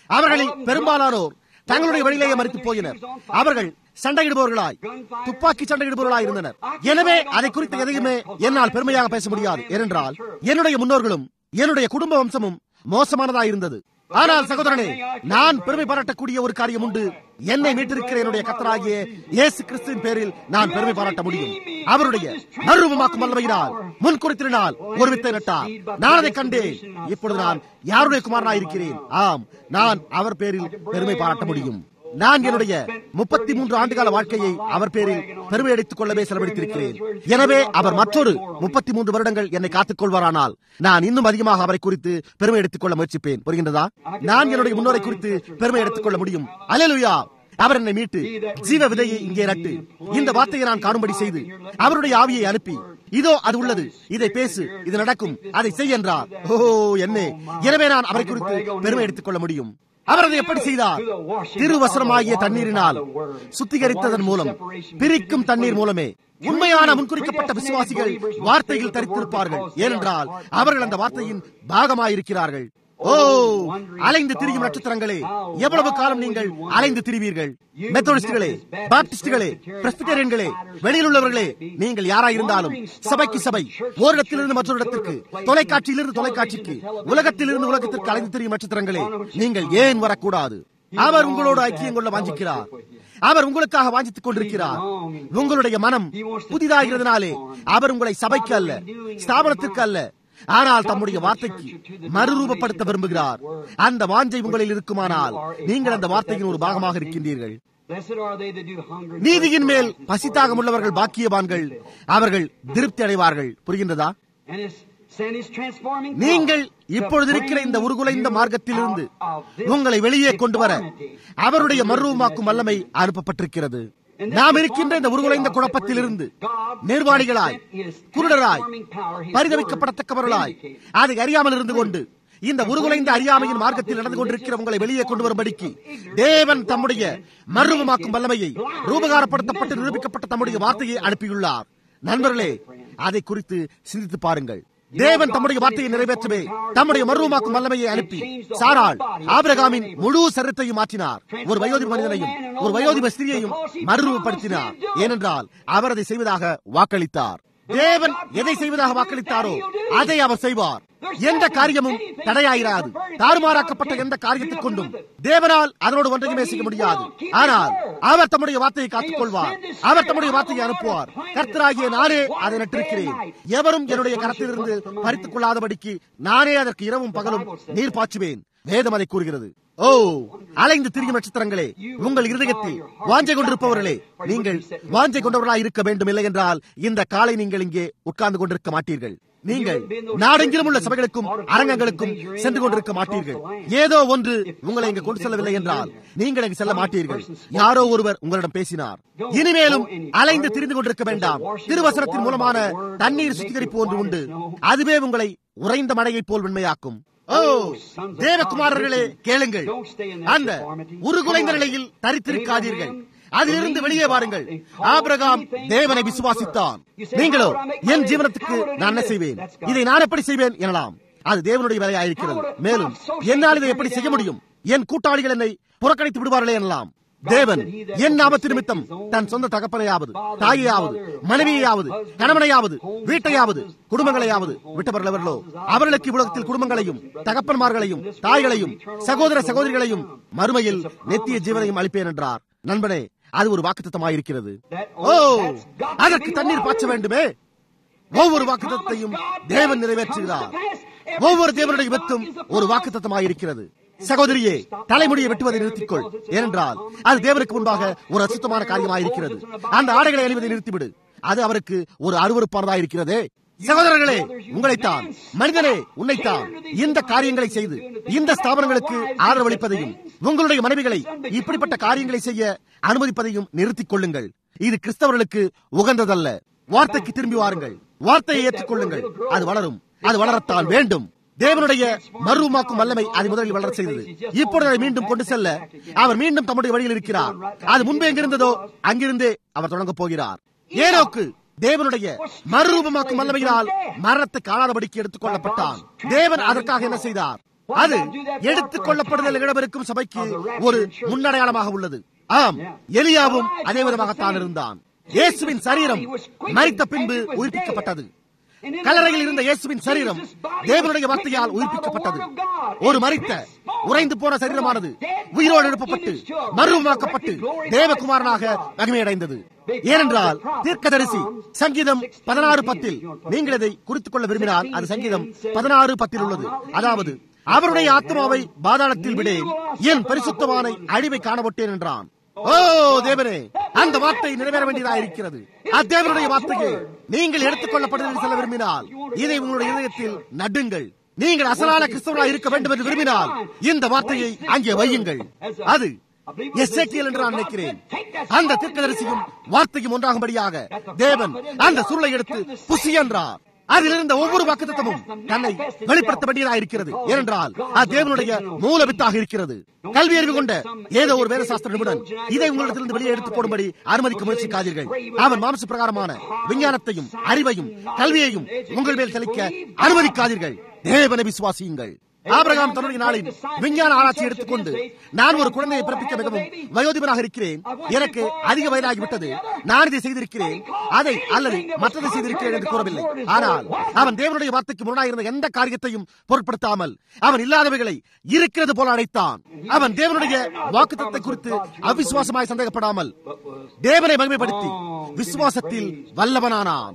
அவர்களில் பெரும்பாலானோர் தங்களுடைய வழியிலேயே மறித்து போயினர் அவர்கள் சண்டையிடுபவர்களாய் துப்பாக்கி சண்டையிடுபவர்களாய் இருந்தனர் எனவே அதை குறித்த எதையுமே என்னால் பெருமையாக பேச முடியாது ஏனென்றால் என்னுடைய முன்னோர்களும் என்னுடைய குடும்ப வம்சமும் மோசமானதாய் இருந்தது ஆனால் சகோதரனே நான் பெருமை பாராட்டக்கூடிய ஒரு காரியம் உண்டு என்னை மீட்டிருக்கிற என்னுடைய கத்தராகிய இயேசு கிறிஸ்துவின் பேரில் நான் பெருமை பாராட்ட முடியும் அவருடைய மறுரூபமாக்கும் வல்லமையினால் முன்குறித்தினால் ஒரு வித்தை நட்டார் நான் அதை கண்டேன் இப்பொழுது நான் யாருடைய குமாரனாய் இருக்கிறேன் ஆம் நான் அவர் பேரில் பெருமை பாராட்ட முடியும் நான் என்னுடைய முப்பத்தி மூன்று ஆண்டுகால வாழ்க்கையை அவர் பேரில் பெருமை அடித்துக் கொள்ளவே செலவழித்திருக்கிறேன் எனவே அவர் மற்றொரு முப்பத்தி மூன்று வருடங்கள் என்னை காத்துக் கொள்வாரானால் நான் இன்னும் அதிகமாக அவரை குறித்து பெருமை எடுத்துக் கொள்ள முயற்சிப்பேன் புரிகின்றதா நான் என்னுடைய முன்னோரை குறித்து பெருமை எடுத்துக் கொள்ள முடியும் அலலுயா அவர் என்னை மீட்டு ஜீவ விதையை இங்கே நட்டு இந்த வார்த்தையை நான் காணும்படி செய்து அவருடைய ஆவியை அனுப்பி இதோ அது உள்ளது இதை பேசு இது நடக்கும் அதை செய் என்றார் ஓ என்னே எனவே நான் அவரை குறித்து பெருமை எடுத்துக் கொள்ள முடியும் அவர் அதை எப்படி செய்தார் திருவசனமாகிய தண்ணீரினால் சுத்திகரித்ததன் மூலம் பிரிக்கும் தண்ணீர் மூலமே உண்மையான முன்குறிக்கப்பட்ட விசுவாசிகள் வார்த்தையில் தரித்திருப்பார்கள் ஏனென்றால் அவர்கள் அந்த வார்த்தையின் பாகமாயிருக்கிறார்கள் ஓ அலைந்து திரியும் நட்சத்திரங்களே எவ்வளவு காலம் நீங்கள் அலைந்து திரிவீர்கள் மெத்தோடிஸ்டுகளே பாப்டிஸ்டுகளே பிரஸ்பிட்டரியன்களே வெளியில் உள்ளவர்களே நீங்கள் யாராயிருந்தாலும் சபைக்கு சபை ஓரிடத்திலிருந்து மற்றொரு இடத்திற்கு தொலைக்காட்சியிலிருந்து தொலைக்காட்சிக்கு உலகத்திலிருந்து உலகத்திற்கு அலைந்து திரியும் நட்சத்திரங்களே நீங்கள் ஏன் வரக்கூடாது அவர் உங்களோடு ஐக்கியம் கொள்ள வாஞ்சிக்கிறார் அவர் உங்களுக்காக வாஞ்சித்துக் கொண்டிருக்கிறார் உங்களுடைய மனம் புதிதாகிறதுனாலே அவர் உங்களை சபைக்கு அல்ல ஸ்தாபனத்திற்கு அல்ல ஆனால் தம்முடைய வார்த்தைக்கு மறுரூபப்படுத்த விரும்புகிறார் அந்த வாஞ்சை உங்களில் இருக்குமானால் நீங்கள் அந்த வார்த்தையின் ஒரு பாகமாக இருக்கின்றீர்கள் நீதியின் மேல் பசித்தாகம் உள்ளவர்கள் பாக்கியவான்கள் அவர்கள் திருப்தி அடைவார்கள் புரிகின்றதா நீங்கள் இப்பொழுது இருக்கிற இந்த உருகுலைந்த மார்க்கத்திலிருந்து உங்களை வெளியே கொண்டு வர அவருடைய மர்வமாக்கும் வல்லமை அனுப்பப்பட்டிருக்கிறது நாம் இருக்கின்ற இந்த உருகுலைந்த குழப்பத்திலிருந்து நிர்வாணிகளாய் குருடராய் பரிதவிக்கப்படத்தக்கவர்களாய் அதை அறியாமல் இருந்து கொண்டு இந்த உருகுலைந்த அறியாமையின் மார்க்கத்தில் நடந்து கொண்டிருக்கிற உங்களை வெளியே கொண்டு வரும்படிக்கு தேவன் தம்முடைய மர்வமாக்கும் வல்லமையை ரூபகாரப்படுத்தப்பட்டு நிரூபிக்கப்பட்ட தம்முடைய வார்த்தையை அனுப்பியுள்ளார் நண்பர்களே அதை குறித்து சிந்தித்து பாருங்கள் தேவன் தம்முடைய வார்த்தையை நிறைவேற்றவே தம்முடைய மர்வமாக்கும் வல்லமையை அனுப்பி சாராள் ஆபிரகாமின் முழு சரத்தையும் மாற்றினார் ஒரு வயோதி மனிதனையும் ஒரு வயோதிப ஸ்திரியையும் மறுரூபப்படுத்தினார் ஏனென்றால் அவர் அதை செய்வதாக வாக்களித்தார் தேவன் எதை செய்வதாக வாக்களித்தாரோ அதை அவர் செய்வார் எந்த காரியமும் தடையாயிராது தாறுமாறாக்கப்பட்ட எந்த காரியத்தைக் கொண்டும் தேவனால் அதனோடு ஒன்றையுமே செய்ய முடியாது ஆனால் அவர் தம்முடைய வார்த்தையை காத்துக் கொள்வார் அவர் தம்முடைய வார்த்தையை அனுப்புவார் கர்த்தராகிய நானே அதை நட்டிருக்கிறேன் எவரும் என்னுடைய கரத்திலிருந்து பறித்துக் கொள்ளாதபடிக்கு நானே அதற்கு இரவும் பகலும் நீர் பாய்ச்சுவேன் வேதம் அதை கூறுகிறது ஓ அலைந்து திரியும் நட்சத்திரங்களே உங்கள் இருதயத்தில் வாஞ்சை கொண்டிருப்பவர்களே நீங்கள் வாஞ்சை கொண்டவர்களாய் இருக்க வேண்டும் இல்லை என்றால் இந்த காலை நீங்கள் இங்கே உட்கார்ந்து கொண்டிருக்க மாட்டீர்கள் நீங்கள் நாடெங்கிலும் உள்ள சபைகளுக்கும் அரங்கங்களுக்கும் சென்று கொண்டிருக்க மாட்டீர்கள் ஏதோ ஒன்று உங்களை இங்கு கொண்டு செல்லவில்லை என்றால் நீங்கள் இங்கு செல்ல மாட்டீர்கள் யாரோ ஒருவர் உங்களிடம் பேசினார் இனிமேலும் அலைந்து திரிந்து கொண்டிருக்க வேண்டாம் திருவசனத்தின் மூலமான தண்ணீர் சுத்திகரிப்பு ஒன்று உண்டு அதுவே உங்களை உறைந்த மழையைப் போல் வெண்மையாக்கும் ஓ தேவகுமாரர்களே கேளுங்கள் அந்த உருகுலைந்த நிலையில் தரித்திருக்காதீர்கள் அதிலிருந்து வெளியே வாருங்கள் ஆபிரகாம் தேவனை விசுவாசித்தான் நீங்களோ என் ஜீவனத்துக்கு நான் என்ன செய்வேன் இதை நான் எப்படி செய்வேன் எனலாம் அது தேவனுடைய வேலையாயிருக்கிறது மேலும் என்னால் இதை எப்படி செய்ய முடியும் என் கூட்டாளிகள் என்னை புறக்கணித்து விடுவார்களே எனலாம் தேவன் என் நாமத்து நிமித்தம் தன் சொந்த தகப்பனையாவது தாயையாவது மனைவியையாவது கணவனையாவது வீட்டையாவது குடும்பங்களையாவது விட்டவர்களோ அவர்களுக்கு உலகத்தில் குடும்பங்களையும் தகப்பன்மார்களையும் தாய்களையும் சகோதர சகோதரிகளையும் மறுமையில் நெத்திய ஜீவனையும் அளிப்பேன் என்றார் நண்பனே அது ஒரு வாக்குத்தமாயிருக்கிறது ஓ அதற்கு தண்ணீர் பாய்ச்ச வேண்டுமே ஒவ்வொரு வாக்குத்தத்தையும் தேவன் நிறைவேற்றுகிறார் ஒவ்வொரு தேவனுடைய வித்தும் ஒரு வாக்குத்தமாயிருக்கிறது சகோதரியே தலைமுடியை வெட்டுவதை நிறுத்திக்கொள் ஏனென்றால் அது தேவனுக்கு முன்பாக ஒரு அசுத்தமான காரியமாயிருக்கிறது அந்த ஆடைகளை அணிவதை நிறுத்திவிடு அது அவருக்கு ஒரு அருவறுப்பானதாயிருக்கிறதே சகோதரர்களே உங்களைத்தான் மனிதனே உன்னைத்தான் இந்த காரியங்களை செய்து இந்த ஸ்தாபனங்களுக்கு ஆதரவளிப்பதையும் உங்களுடைய மனைவிகளை இப்படிப்பட்ட காரியங்களை செய்ய அனுமதிப்பதையும் நிறுத்திக் கொள்ளுங்கள் இது கிறிஸ்தவர்களுக்கு உகந்ததல்ல வார்த்தைக்கு திரும்பி வாருங்கள் வார்த்தையை ஏற்றுக்கொள்ளுங்கள் அது வளரும் அது வளரத்தான் வேண்டும் தேவனுடைய மறுமாக்கும் வல்லமை அதை முதலில் வளர செய்தது இப்பொழுது அதை மீண்டும் கொண்டு செல்ல அவர் மீண்டும் தம்முடைய வழியில் இருக்கிறார் அது முன்பு எங்கிருந்ததோ அங்கிருந்தே அவர் தொடங்கப் போகிறார் ஏனோக்கு தேவனுடைய மறுரூபமாக்கும் வல்லமையினால் மரணத்தை காணாதபடிக்கு எடுத்துக் கொள்ளப்பட்டான் தேவன் அதற்காக என்ன செய்தார் அது எடுத்துக் கொள்ளப்படுதல் இடமிருக்கும் சபைக்கு ஒரு முன்னடையாளமாக உள்ளது ஆம் எலியாவும் அதே விதமாகத்தான் இருந்தான் இயேசுவின் சரீரம் மறித்த பின்பு உயிர்ப்பிக்கப்பட்டது கல்லறையில் இருந்த இயேசுவின் சரீரம் தேவனுடைய வார்த்தையால் உயிர்ப்பிக்கப்பட்டது ஒரு மறித்த உறைந்து போன சரீரமானது உயிரோடு எழுப்பப்பட்டு மருவமாக்கப்பட்டு தேவகுமாரனாக மகிமையடைந்தது ஏனென்றால் தீர்க்கதரிசி சங்கீதம் பதினாறு பத்தில் நீங்கள் இதை குறித்துக் கொள்ள விரும்பினால் அது சங்கீதம் பதினாறு பத்தில் உள்ளது அதாவது அவருடைய ஆத்மாவை பாதாளத்தில் விடேன் என் பரிசுத்தவானை அழிவை காணப்பட்டேன் என்றான் ஓ தேவனே அந்த வார்த்தை நிறைவேற வேண்டியதாக இருக்கிறது அத்தேவனுடைய வார்த்தையை நீங்கள் எடுத்துக் கொள்ளப்படுவதில் செல்ல விரும்பினால் இதை உங்களுடைய இதயத்தில் நடுங்கள் நீங்கள் அசலான கிறிஸ்தவர்களாக இருக்க வேண்டும் என்று விரும்பினால் இந்த வார்த்தையை அங்கே வையுங்கள் அது எஸ்ஏக்கியல் என்று நான் நினைக்கிறேன் அந்த தீர்க்கதரிசியும் வார்த்தையும் ஒன்றாகும்படியாக தேவன் அந்த சுருளை எடுத்து புசி என்றார் அதில் இருந்த ஒவ்வொரு வாக்குத்தமும் தன்னை வெளிப்படுத்த வேண்டியதாக இருக்கிறது ஏனென்றால் அது தேவனுடைய மூலவித்தாக இருக்கிறது கல்வி அறிவு கொண்ட ஏதோ ஒரு வேதசாஸ்திர நிபுணன் இதை உங்களிடத்திலிருந்து வெளியே எடுத்து போடும்படி அனுமதிக்க முயற்சிக்காதீர்கள் அவன் மாம்ச பிரகாரமான விஞ்ஞானத்தையும் அறிவையும் கல்வியையும் உங்கள் மேல் தெளிக்க அனுமதிக்காதீர்கள் தேவனை விசுவாசியுங்கள் ஆபிரகாம் தன்னுடைய நாளின் விஞ்ஞான ஆராய்ச்சி எடுத்துக்கொண்டு நான் ஒரு குழந்தையை பிறப்பிக்க மிகவும் வயோதிபராக இருக்கிறேன் எனக்கு அதிக வயதாகிவிட்டது நான் இதை செய்திருக்கிறேன் அதை அல்லது மற்றதை செய்திருக்கிறேன் என்று கூறவில்லை ஆனால் அவன் தேவனுடைய வார்த்தைக்கு முன்னாக இருந்த எந்த காரியத்தையும் பொருட்படுத்தாமல் அவன் இல்லாதவைகளை இருக்கிறது போல அழைத்தான் அவன் தேவனுடைய வாக்குத்தத்தை குறித்து அவிசுவாசமாய் சந்தேகப்படாமல் தேவனை மகிமைப்படுத்தி விசுவாசத்தில் வல்லவனானான்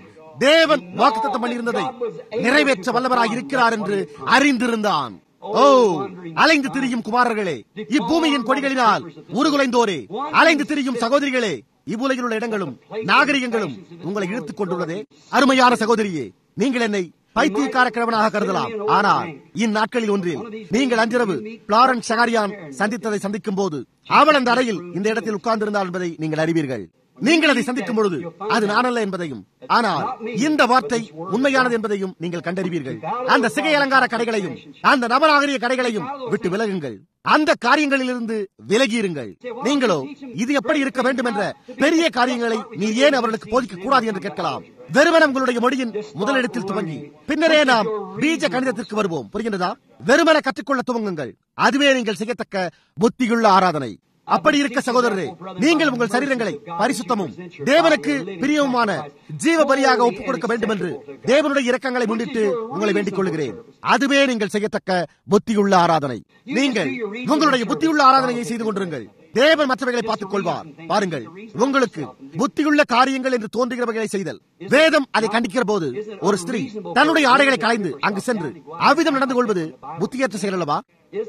தேவன் வாக்குத்தத்தம் பண்ணியிருந்ததை நிறைவேற்ற வல்லவராக இருக்கிறார் என்று அறிந்திருந்தான் ஓ அலைந்து திரியும் குமாரர்களே இப்பூமியின் கொடிகளினால் உருகுலைந்தோரே அலைந்து திரியும் சகோதரிகளே இவ்வுலகில் உள்ள இடங்களும் நாகரிகங்களும் உங்களை இழுத்துக் கொண்டுள்ளதே அருமையான சகோதரியே நீங்கள் என்னை பைத்தியக்கார கிழவனாக கருதலாம் ஆனால் இந்நாட்களில் ஒன்றில் நீங்கள் அன்றிரவு பிளாரன்ஸ் ஷகாரியான் சந்தித்ததை சந்திக்கும் போது அவள் அந்த அறையில் இந்த இடத்தில் உட்கார்ந்திருந்தாள் என்பதை நீங்கள் அறிவீர்கள் நீங்கள் அதை சந்திக்கும் பொழுது அது நானல்ல என்பதையும் ஆனால் இந்த வார்த்தை உண்மையானது என்பதையும் நீங்கள் கண்டறிவீர்கள் அந்த சிகை அலங்கார கடைகளையும் அந்த நவநாகரிக கடைகளையும் விட்டு விலகுங்கள் அந்த காரியங்களிலிருந்து விலகியிருங்கள் நீங்களோ இது எப்படி இருக்க வேண்டும் என்ற பெரிய காரியங்களை நீ ஏன் அவர்களுக்கு போதிக்க கூடாது என்று கேட்கலாம் வெறுமன உங்களுடைய மொழியின் முதலிடத்தில் துவங்கி பின்னரே நாம் பீஜ கணிதத்திற்கு வருவோம் புரிகின்றதா வெறுமன கற்றுக்கொள்ள துவங்குங்கள் அதுவே நீங்கள் செய்யத்தக்க புத்தியுள்ள ஆராதனை அப்படி இருக்க சகோதரரே நீங்கள் உங்கள் சரீரங்களை பரிசுத்தமும் தேவனுக்கு பிரியவுமான ஜீவ பலியாக ஒப்புக் கொடுக்க வேண்டும் என்று தேவனுடைய இரக்கங்களை முன்னிட்டு உங்களை வேண்டிக் கொள்கிறேன் அதுவே நீங்கள் செய்யத்தக்க புத்தியுள்ள ஆராதனை நீங்கள் உங்களுடைய புத்தியுள்ள ஆராதனையை செய்து கொண்டிருங்கள் தேவன் மற்றவைகளை பார்த்துக் கொள்வார் பாருங்கள் உங்களுக்கு புத்தியுள்ள காரியங்கள் என்று தோன்றுகிறவைகளை செய்தல் வேதம் அதை கண்டிக்கிற போது ஒரு ஸ்திரீ தன்னுடைய ஆடைகளை களைந்து அங்கு சென்று அவ்விதம் நடந்து கொள்வது புத்தியற்ற செயல் அல்லவா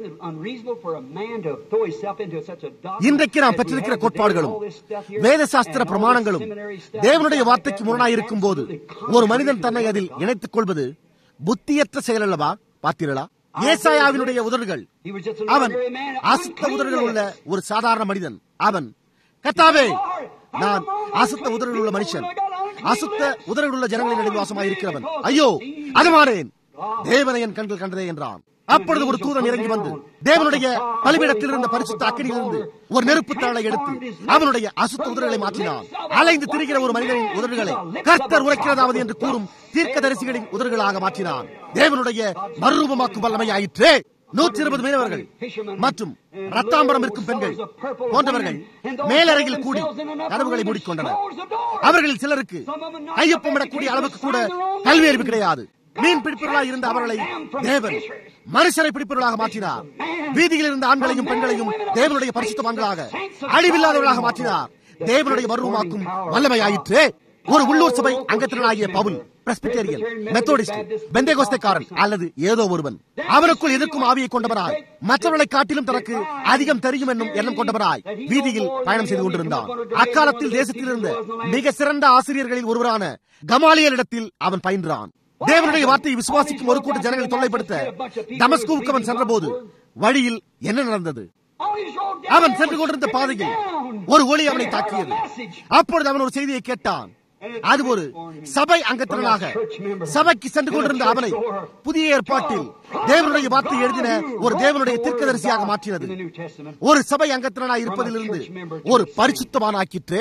இன்றைக்கு நாம் பெற்றிருக்கிற கோட்பாடுகளும் வேத சாஸ்திர பிரமாணங்களும் தேவனுடைய வார்த்தைக்கு முரணாய் இருக்கும் போது ஒரு மனிதன் தன்னை அதில் இணைத்துக் கொள்வது புத்தியற்ற செயல் அல்லவா பார்த்தீர்களா ஏசாயாவினுடைய உதடுகள் அவன் அசுத்த உதடுகள் உள்ள ஒரு சாதாரண மனிதன் அவன் கத்தாவே நான் அசுத்த உதடுகள் உள்ள மனுஷன் அசுத்த உதடுகள் உள்ள ஜனங்களின் நடுவில் வாசமாய் இருக்கிறவன் ஐயோ அதுமாறேன் தேவனை என் கண்கள் கண்டதே என்றான் அப்பொழுது ஒரு தூதன் இறங்கி வந்து தேவனுடைய பலிபிடத்தில் இருந்த பரிசுத்த அக்கடியிலிருந்து ஒரு நெருப்பு தாளை எடுத்து அவனுடைய அசுத்த உதடுகளை மாற்றினான் அலைந்து திரிகிற ஒரு மனிதனின் உதடுகளை கர்த்தர் உரைக்கிறதாவது என்று கூறும் தீர்க்க தரிசிகளின் உதடுகளாக மாற்றினான் தேவனுடைய மறுரூபமாக்கும் வல்லமை ஆயிற்றே நூற்றி இருபது மீனவர்கள் மற்றும் ரத்தாம்பரம் இருக்கும் பெண்கள் போன்றவர்கள் மேலறையில் கூடி கதவுகளை மூடிக்கொண்டனர் அவர்களில் சிலருக்கு ஐயப்பமிடக்கூடிய அளவுக்கு கூட கல்வி அறிவு கிடையாது மீன் பிடிப்பவர்களாக இருந்த அவர்களை தேவன் மனுஷரை பிடிப்பவர்களாக மாற்றினார் வீதியில் இருந்த ஆண்களையும் பெண்களையும் தேவனுடைய பரிசுத்தவான்களாக அழிவில்லாதவர்களாக மாற்றினார் தேவனுடைய மர்வமாக்கும் வல்லமையாயிற்று ஒரு உள்ளூர் சபை அங்கத்தினராகிய பவுல் பிரஸ்பிட்டேரியன் மெத்தோடிஸ்ட் பெந்தேகோஸ்தேக்காரன் அல்லது ஏதோ ஒருவன் அவனுக்குள் எதிர்க்கும் ஆவியை கொண்டவராய் மற்றவர்களை காட்டிலும் தனக்கு அதிகம் தெரியும் என்னும் எண்ணம் கொண்டவராய் வீதியில் பயணம் செய்து கொண்டிருந்தான் அக்காலத்தில் தேசத்தில் இருந்த மிக சிறந்த ஆசிரியர்களில் ஒருவரான கமாலியலிடத்தில் அவன் பயின்றான் தேவனுடைய வார்த்தையை விசுவாசிக்கும் ஒரு கூட்ட ஜனங்களை தொல்லைப்படுத்த தமஸ்கூவுக்கு அவன் சென்றபோது வழியில் என்ன நடந்தது அவன் சென்று கொண்டிருந்த பாதையில் ஒரு ஒளி அவனை தாக்கியது அப்பொழுது அவன் ஒரு செய்தியை கேட்டான் அது ஒரு சபை அங்கத்தினராக சபைக்கு சென்று கொண்டிருந்த அவனை புதிய ஏற்பாட்டில் தேவனுடைய வார்த்தை எழுதின ஒரு தேவனுடைய தீர்க்கதரிசியாக மாற்றினது ஒரு சபை அங்கத்தினராக இருப்பதிலிருந்து ஒரு பரிசுத்தமானாக்கிற்றே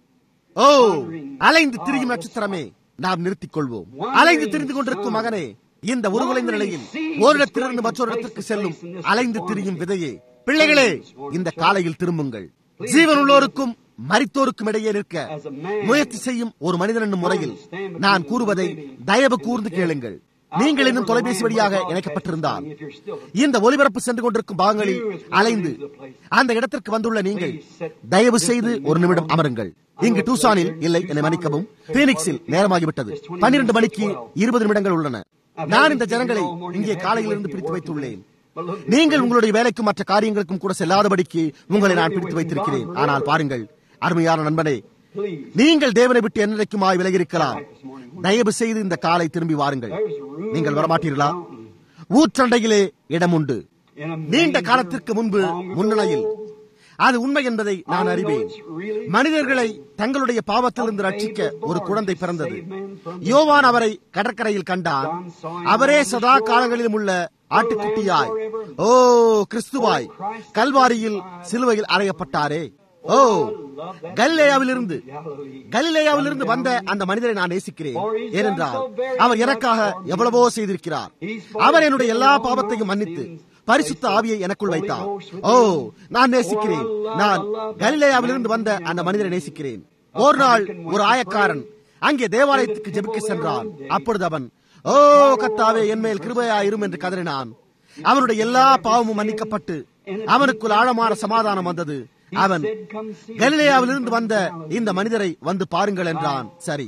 ஓ அலைந்து திரியும் நட்சத்திரமே நாம் நிறுத்திக் கொள்வோம் அலைந்து திரிந்து கொண்டிருக்கும் மகனே இந்த உருகுலைந்த நிலையில் ஓரிடத்திலிருந்து மற்றொரு இடத்திற்கு செல்லும் அலைந்து திரியும் விதையே பிள்ளைகளே இந்த காலையில் திரும்புங்கள் ஜீவன் உள்ளோருக்கும் மரித்தோருக்கும் இடையே நிற்க முயற்சி செய்யும் ஒரு மனிதன் என்னும் முறையில் நான் கூறுவதை தயவு கூர்ந்து கேளுங்கள் நீங்கள் இன்னும் தொலைபேசி வழியாக இணைக்கப்பட்டிருந்தால் இந்த ஒலிபரப்பு சென்று கொண்டிருக்கும் பாகங்களில் அலைந்து அந்த இடத்திற்கு வந்துள்ள நீங்கள் தயவு செய்து ஒரு நிமிடம் அமருங்கள் இங்கு டூசானில் இல்லை என்னை மன்னிக்கவும் பீனிக்ஸில் நேரமாகிவிட்டது பன்னிரண்டு மணிக்கு இருபது நிமிடங்கள் உள்ளன நான் இந்த ஜனங்களை இங்கே காலையிலிருந்து பிரித்து வைத்துள்ளேன் நீங்கள் உங்களுடைய வேலைக்கும் மற்ற காரியங்களுக்கும் கூட செல்லாதபடிக்கு உங்களை நான் பிடித்து வைத்திருக்கிறேன் ஆனால் பாருங்கள் அருமையான நண்பனே நீங்கள் தேவனை விட்டு என்னைக்குமாய் விலகியிருக்கலாம் தயவு செய்து இந்த காலை திரும்பி வாருங்கள் நீங்கள் வரமாட்டீர்களா ஊற்றண்டையிலே இடம் உண்டு நீண்ட காலத்திற்கு முன்பு முன்னணியில் அது உண்மை என்பதை நான் அறிவேன் மனிதர்களை தங்களுடைய பாவத்திலிருந்து ரட்சிக்க ஒரு குழந்தை பிறந்தது யோவான் அவரை கடற்கரையில் கண்டான் அவரே சதா காலங்களிலும் உள்ள ஆட்டுக்குட்டியாய் ஓ கிறிஸ்துவாய் கல்வாரியில் சிலுவையில் அறையப்பட்டாரே ஓ கலிலேயாவிலிருந்து கலிலேயாவிலிருந்து வந்த அந்த மனிதரை நான் நேசிக்கிறேன் ஏனென்றால் அவர் எனக்காக எவ்வளவோ செய்திருக்கிறார் அவர் என்னுடைய எல்லா பாவத்தையும் மன்னித்து பரிசுத்த ஆவியை எனக்குள் வைத்தார் ஓ நான் நேசிக்கிறேன் நான் கலிலேயாவிலிருந்து வந்த அந்த மனிதரை நேசிக்கிறேன் ஒரு நாள் ஒரு ஆயக்காரன் அங்கே தேவாலயத்துக்கு ஜெபிக்க சென்றான் அப்பொழுது அவன் ஓ கத்தாவே என் மேல் கிருபையாயிரும் என்று கதறினான் அவனுடைய எல்லா பாவமும் மன்னிக்கப்பட்டு அவனுக்குள் ஆழமான சமாதானம் வந்தது அவன் கலிலேயாவிலிருந்து வந்த இந்த மனிதரை வந்து பாருங்கள் என்றான் சரி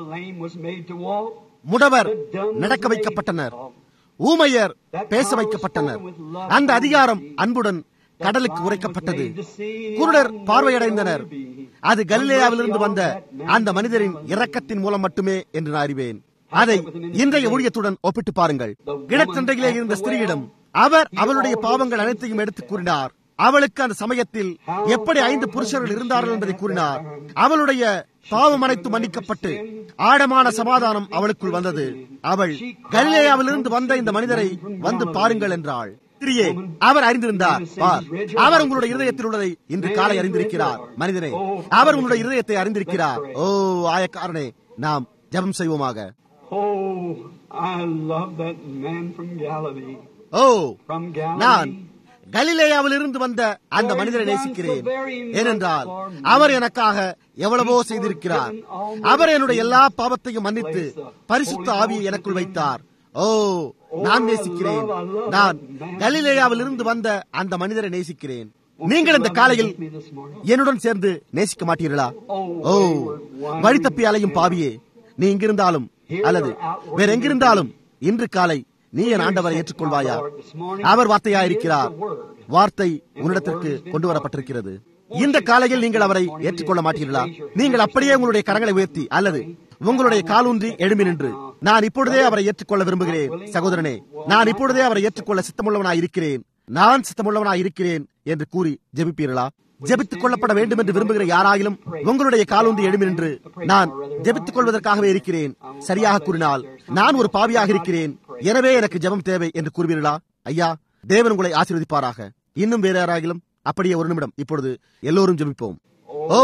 முடவர் நடக்க வைக்கப்பட்டனர் ஊமையர் பேச வைக்கப்பட்டனர் அந்த அதிகாரம் அன்புடன் கடலுக்கு உரைக்கப்பட்டது குருடர் பார்வையடைந்தனர் அது கலிலேயாவிலிருந்து வந்த அந்த மனிதரின் இரக்கத்தின் மூலம் மட்டுமே என்று நான் அறிவேன் அதை இன்றைய ஊழியத்துடன் ஒப்பிட்டு பாருங்கள் கிடத்தண்டையிலே இருந்த ஸ்திரீயிடம் அவர் அவளுடைய பாவங்கள் அனைத்தையும் எடுத்து கூறினார் அவளுக்கு அந்த சமயத்தில் எப்படி ஐந்து புருஷர்கள் இருந்தார்கள் என்பதை கூறினார் அவளுடைய பாவம் அனைத்து மன்னிக்கப்பட்டு ஆழமான சமாதானம் அவளுக்குள் வந்தது அவள் கலிலேயாவிலிருந்து வந்த இந்த மனிதரை வந்து பாருங்கள் என்றாள் ஸ்திரியே அவர் அறிந்திருந்தார் பார் அவர் உங்களுடைய இருதயத்தில் உள்ளதை இன்று காலை அறிந்திருக்கிறார் மனிதனே அவர் உங்களுடைய இருதயத்தை அறிந்திருக்கிறார் ஓ ஆயக்காரனே நாம் ஜபம் செய்வோமாக Oh, I love that man from Galilee. O From Galilee. நான் கலிலேயாவில் இருந்து வந்த அந்த மனிதரை நேசிக்கிறேன் ஏனென்றால் அவர் எனக்காக எவ்வளவோ செய்திருக்கிறார் அவர் என்னுடைய எல்லா பாவத்தையும் மன்னித்து பரிசுத்த ஆவியை எனக்குள் வைத்தார் ஓ நான் நேசிக்கிறேன் நான் கலிலேயாவில் இருந்து வந்த அந்த மனிதரை நேசிக்கிறேன் நீங்கள் இந்த காலையில் என்னுடன் சேர்ந்து நேசிக்க மாட்டீர்களா ஓ வழி தப்பி அலையும் பாவியே நீ இங்கிருந்தாலும் அல்லது வேற எங்கிருந்தாலும் இன்று காலை நீ என் ஆண்டவரை ஏற்றுக்கொள்வாயா அவர் வார்த்தையா இருக்கிறார் வார்த்தை உன்னிடத்திற்கு கொண்டு வரப்பட்டிருக்கிறது இந்த காலையில் நீங்கள் அவரை ஏற்றுக்கொள்ள மாட்டீர்களா நீங்கள் அப்படியே உங்களுடைய கரங்களை உயர்த்தி அல்லது உங்களுடைய காலூன்றி எழும்பி நின்று நான் இப்பொழுதே அவரை ஏற்றுக்கொள்ள விரும்புகிறேன் சகோதரனே நான் இப்பொழுதே அவரை ஏற்றுக்கொள்ள சித்தமுள்ளவனாய் இருக்கிறேன் நான் சித்தமுள்ளவனாய் இருக்கிறேன் என்று கூறி ஜெபிப்பீர்களா ஜெபித்துக் கொள்ளப்பட வேண்டும் என்று விரும்புகிற யாராயிலும் உங்களுடைய காலூன்றி எழுமி நின்று நான் ஜெபித்துக் கொள்வதற்காகவே இருக்கிறேன் சரியாக கூறினால் நான் ஒரு பாவியாக இருக்கிறேன் எனவே எனக்கு ஜெபம் தேவை என்று கூறுவீர்களா ஐயா தேவன் உங்களை ஆசீர்வதிப்பாராக இன்னும் வேற யாராகிலும் அப்படியே ஒரு நிமிடம் இப்பொழுது எல்லோரும் ஜெபிப்போம் ஓ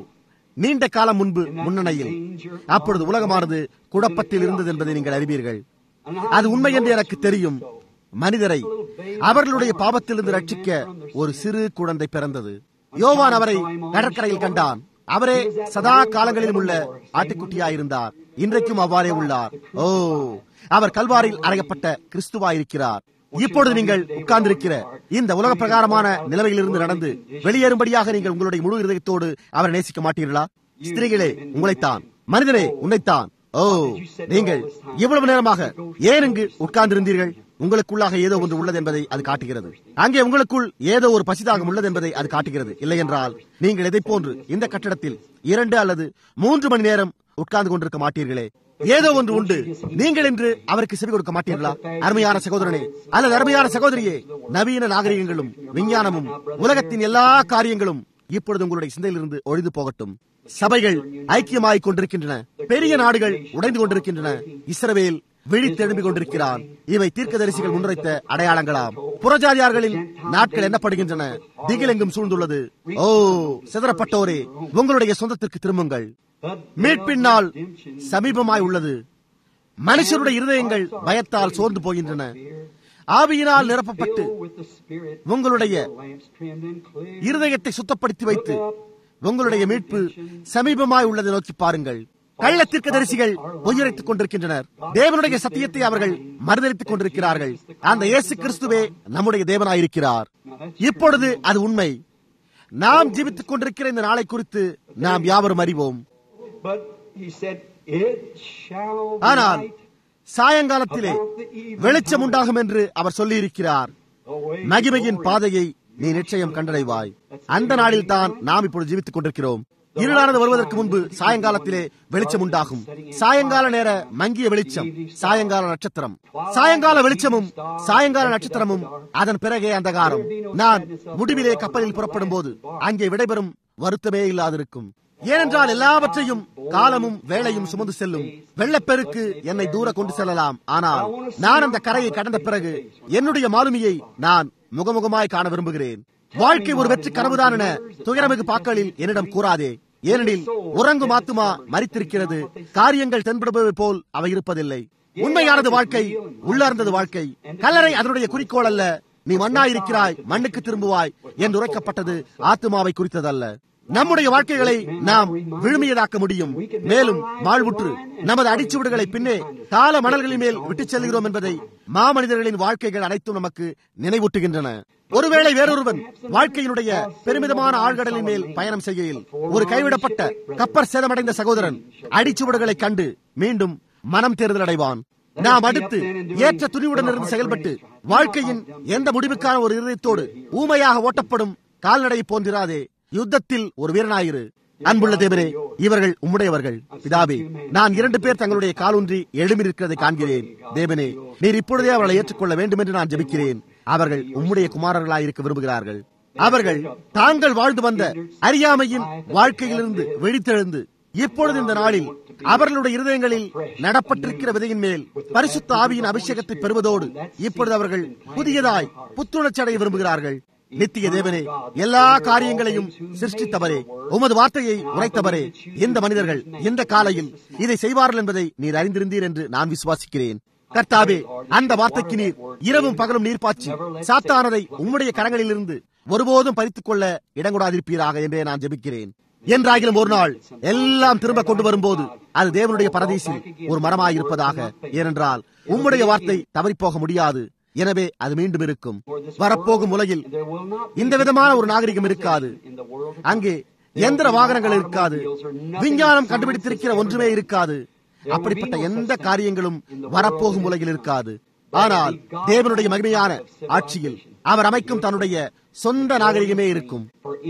நீண்ட காலம் முன்பு முன்னணியில் அப்பொழுது உலகமானது குழப்பத்தில் இருந்தது என்பதை நீங்கள் அறிவீர்கள் அது உண்மை என்று எனக்கு தெரியும் மனிதரை அவர்களுடைய பாவத்திலிருந்து ரட்சிக்க ஒரு சிறு குழந்தை பிறந்தது யோவான் அவரை கடற்கரையில் கண்டான் அவரே சதா காலங்களிலும் உள்ள ஆட்டுக்குட்டியாயிருந்தார் இன்றைக்கும் அவ்வாறே உள்ளார் ஓ அவர் கல்வாரில் அறையப்பட்ட கிறிஸ்துவாயிருக்கிறார் இப்பொழுது நீங்கள் உட்கார்ந்திருக்கிற இந்த உலக பிரகாரமான நிலைமையிலிருந்து நடந்து வெளியேறும்படியாக நீங்கள் உங்களுடைய முழு இருதயத்தோடு அவரை நேசிக்க மாட்டீர்களா ஸ்திரீகளே உங்களைத்தான் மனிதனே உன்னைத்தான் ஓ நீங்கள் இவ்வளவு நேரமாக ஏன் இங்கு உட்கார்ந்திருந்தீர்கள் உங்களுக்குள்ளாக ஏதோ ஒன்று உள்ளது என்பதை அது காட்டுகிறது அங்கே உங்களுக்குள் ஏதோ ஒரு பசிதாகம் உள்ளது என்பதை அது காட்டுகிறது இல்லை என்றால் நீங்கள் எதை போன்று இந்த கட்டடத்தில் இரண்டு அல்லது மூன்று மணி நேரம் உட்கார்ந்து கொண்டிருக்க மாட்டீர்களே ஏதோ ஒன்று உண்டு நீங்கள் என்று அவருக்கு செவி கொடுக்க மாட்டீர்களா அருமையான சகோதரனே அல்லது அருமையான சகோதரியே நவீன நாகரிகங்களும் விஞ்ஞானமும் உலகத்தின் எல்லா காரியங்களும் இப்பொழுது உங்களுடைய சிந்தையிலிருந்து ஒழிந்து போகட்டும் சபைகள் ஐக்கியமாகிக் கொண்டிருக்கின்றன பெரிய நாடுகள் உடைந்து கொண்டிருக்கின்றன இஸ்ரவேல் விழித்தெழும்பிக் கொண்டிருக்கிறான் இவை தீர்க்கதரிசிகள் முன்வைத்த அடையாளங்களாம் புறஜாதியார்களின் நாட்கள் எண்ணப்படுகின்றன திகிலெங்கும் சூழ்ந்துள்ளது ஓ சிதறப்பட்டோரே உங்களுடைய சொந்தத்திற்கு திரும்புங்கள் மீட்பின் நாள் சமீபமாய் உள்ளது மனுஷருடைய இருதயங்கள் பயத்தால் சோர்ந்து போகின்றன ஆவியினால் நிரப்பப்பட்டு உங்களுடைய இருதயத்தை சுத்தப்படுத்தி வைத்து உங்களுடைய மீட்பு சமீபமாய் உள்ளதை நோக்கி பாருங்கள் கள்ளத்திற்கு தரிசிகள் பொய்யுரைத்துக் கொண்டிருக்கின்றனர் தேவனுடைய சத்தியத்தை அவர்கள் மறுதளித்துக் கொண்டிருக்கிறார்கள் அந்த இயேசு கிறிஸ்துவே நம்முடைய தேவனாயிருக்கிறார் இப்பொழுது அது உண்மை நாம் ஜீவித்துக் கொண்டிருக்கிற இந்த நாளை குறித்து நாம் யாவரும் அறிவோம் ஆனால் சாயங்காலத்திலே வெளிச்சம் உண்டாகும் என்று அவர் சொல்லியிருக்கிறார் மகிமையின் பாதையை நீ நிச்சயம் கண்டடைவாய் அந்த நாளில் தான் நாம் இப்பொழுது ஜீவித்துக் கொண்டிருக்கிறோம் இருளானது வருவதற்கு முன்பு சாயங்காலத்திலே வெளிச்சம் உண்டாகும் சாயங்கால நேர மங்கிய வெளிச்சம் சாயங்கால நட்சத்திரம் சாயங்கால வெளிச்சமும் சாயங்கால நட்சத்திரமும் அதன் பிறகே அந்தகாரம் நான் முடிவிலே கப்பலில் புறப்படும் போது அங்கே விடைபெறும் வருத்தமே இல்லாதிருக்கும் ஏனென்றால் எல்லாவற்றையும் காலமும் வேலையும் சுமந்து செல்லும் வெள்ளப்பெருக்கு என்னை தூர கொண்டு செல்லலாம் ஆனால் நான் அந்த கரையை கடந்த பிறகு என்னுடைய மாலுமியை நான் முகமுகமாய் காண விரும்புகிறேன் வாழ்க்கை ஒரு வெற்றி கனவுதான் என துயரமிகு பாக்களில் என்னிடம் கூறாதே ஏனெனில் உறங்கும் ஆத்துமா மறித்திருக்கிறது காரியங்கள் தென்படுபவை போல் அவை இருப்பதில்லை உண்மையானது வாழ்க்கை உள்ளார்ந்தது வாழ்க்கை கல்லறை அதனுடைய குறிக்கோள் அல்ல நீ மண்ணாயிருக்கிறாய் மண்ணுக்கு திரும்புவாய் என்று உரைக்கப்பட்டது ஆத்துமாவை குறித்ததல்ல நம்முடைய வாழ்க்கைகளை நாம் விழுமியதாக்க முடியும் மேலும் வாழ்வுற்று நமது அடிச்சுவடுகளை பின்னே கால மணல்களின் மேல் விட்டுச் செல்கிறோம் என்பதை மாமனிதர்களின் வாழ்க்கைகள் அனைத்தும் நமக்கு நினைவூட்டுகின்றன ஒருவேளை வேறொருவன் வாழ்க்கையினுடைய பெருமிதமான ஆழ்கடலின் மேல் பயணம் செய்கையில் ஒரு கைவிடப்பட்ட கப்பர் சேதமடைந்த சகோதரன் அடிச்சுவடுகளை கண்டு மீண்டும் மனம் தேர்தல் அடைவான் நாம் அடுத்து ஏற்ற துணிவுடன் இருந்து செயல்பட்டு வாழ்க்கையின் எந்த முடிவுக்கான ஒரு இருதயத்தோடு ஊமையாக ஓட்டப்படும் கால்நடை போன்றிராதே யுத்தத்தில் ஒரு வீரனாயிரு அன்புள்ள தேவரே இவர்கள் உம்முடையவர்கள் பிதாவே நான் இரண்டு பேர் தங்களுடைய காலூன்றி எழுமிருக்கிறதை காண்கிறேன் தேவனே நீர் இப்பொழுதே அவர்களை ஏற்றுக்கொள்ள வேண்டும் என்று நான் ஜெபிக்கிறேன் அவர்கள் உம்முடைய குமாரர்களாய் இருக்க விரும்புகிறார்கள் அவர்கள் தாங்கள் வாழ்ந்து வந்த அறியாமையின் வாழ்க்கையிலிருந்து வெடித்தெழுந்து இப்பொழுது இந்த நாளில் அவர்களுடைய இருதயங்களில் நடப்பட்டிருக்கிற விதையின் மேல் பரிசுத்த ஆவியின் அபிஷேகத்தை பெறுவதோடு இப்பொழுது அவர்கள் புதியதாய் புத்துணர்ச்சி அடைய விரும்புகிறார்கள் நித்திய தேவனே எல்லா காரியங்களையும் சிருஷ்டித்தவரே உமது வார்த்தையை உரைத்தவரே இந்த மனிதர்கள் இந்த காலையில் இதை செய்வார்கள் என்பதை நீர் அறிந்திருந்தீர் என்று நான் விசுவாசிக்கிறேன் கர்த்தாவே அந்த வார்த்தைக்கு நீர் இரவும் பகலும் நீர் பாய்ச்சி சாத்தானதை உம்முடைய கரங்களிலிருந்து ஒருபோதும் பறித்துக் கொள்ள இடங்கூடாதிருப்பீராக என்றே நான் ஜெபிக்கிறேன் என்றாகிலும் ஒரு நாள் எல்லாம் திரும்ப கொண்டு வரும்போது அது தேவனுடைய பரதேசில் ஒரு மரமாயிருப்பதாக ஏனென்றால் உம்முடைய வார்த்தை தவறிப்போக முடியாது எனவே அது மீண்டும் இருக்கும் வரப்போகும் உலகில் இந்த விதமான ஒரு நாகரிகம் இருக்காது அங்கே எந்திர வாகனங்கள் இருக்காது விஞ்ஞானம் கண்டுபிடித்திருக்கிற ஒன்றுமே இருக்காது அப்படிப்பட்ட எந்த காரியங்களும் வரப்போகும் உலகில் இருக்காது ஆனால் தேவனுடைய மகிமையான ஆட்சியில் அவர் அமைக்கும் தன்னுடைய சொந்த நாகரிகமே இருக்கும்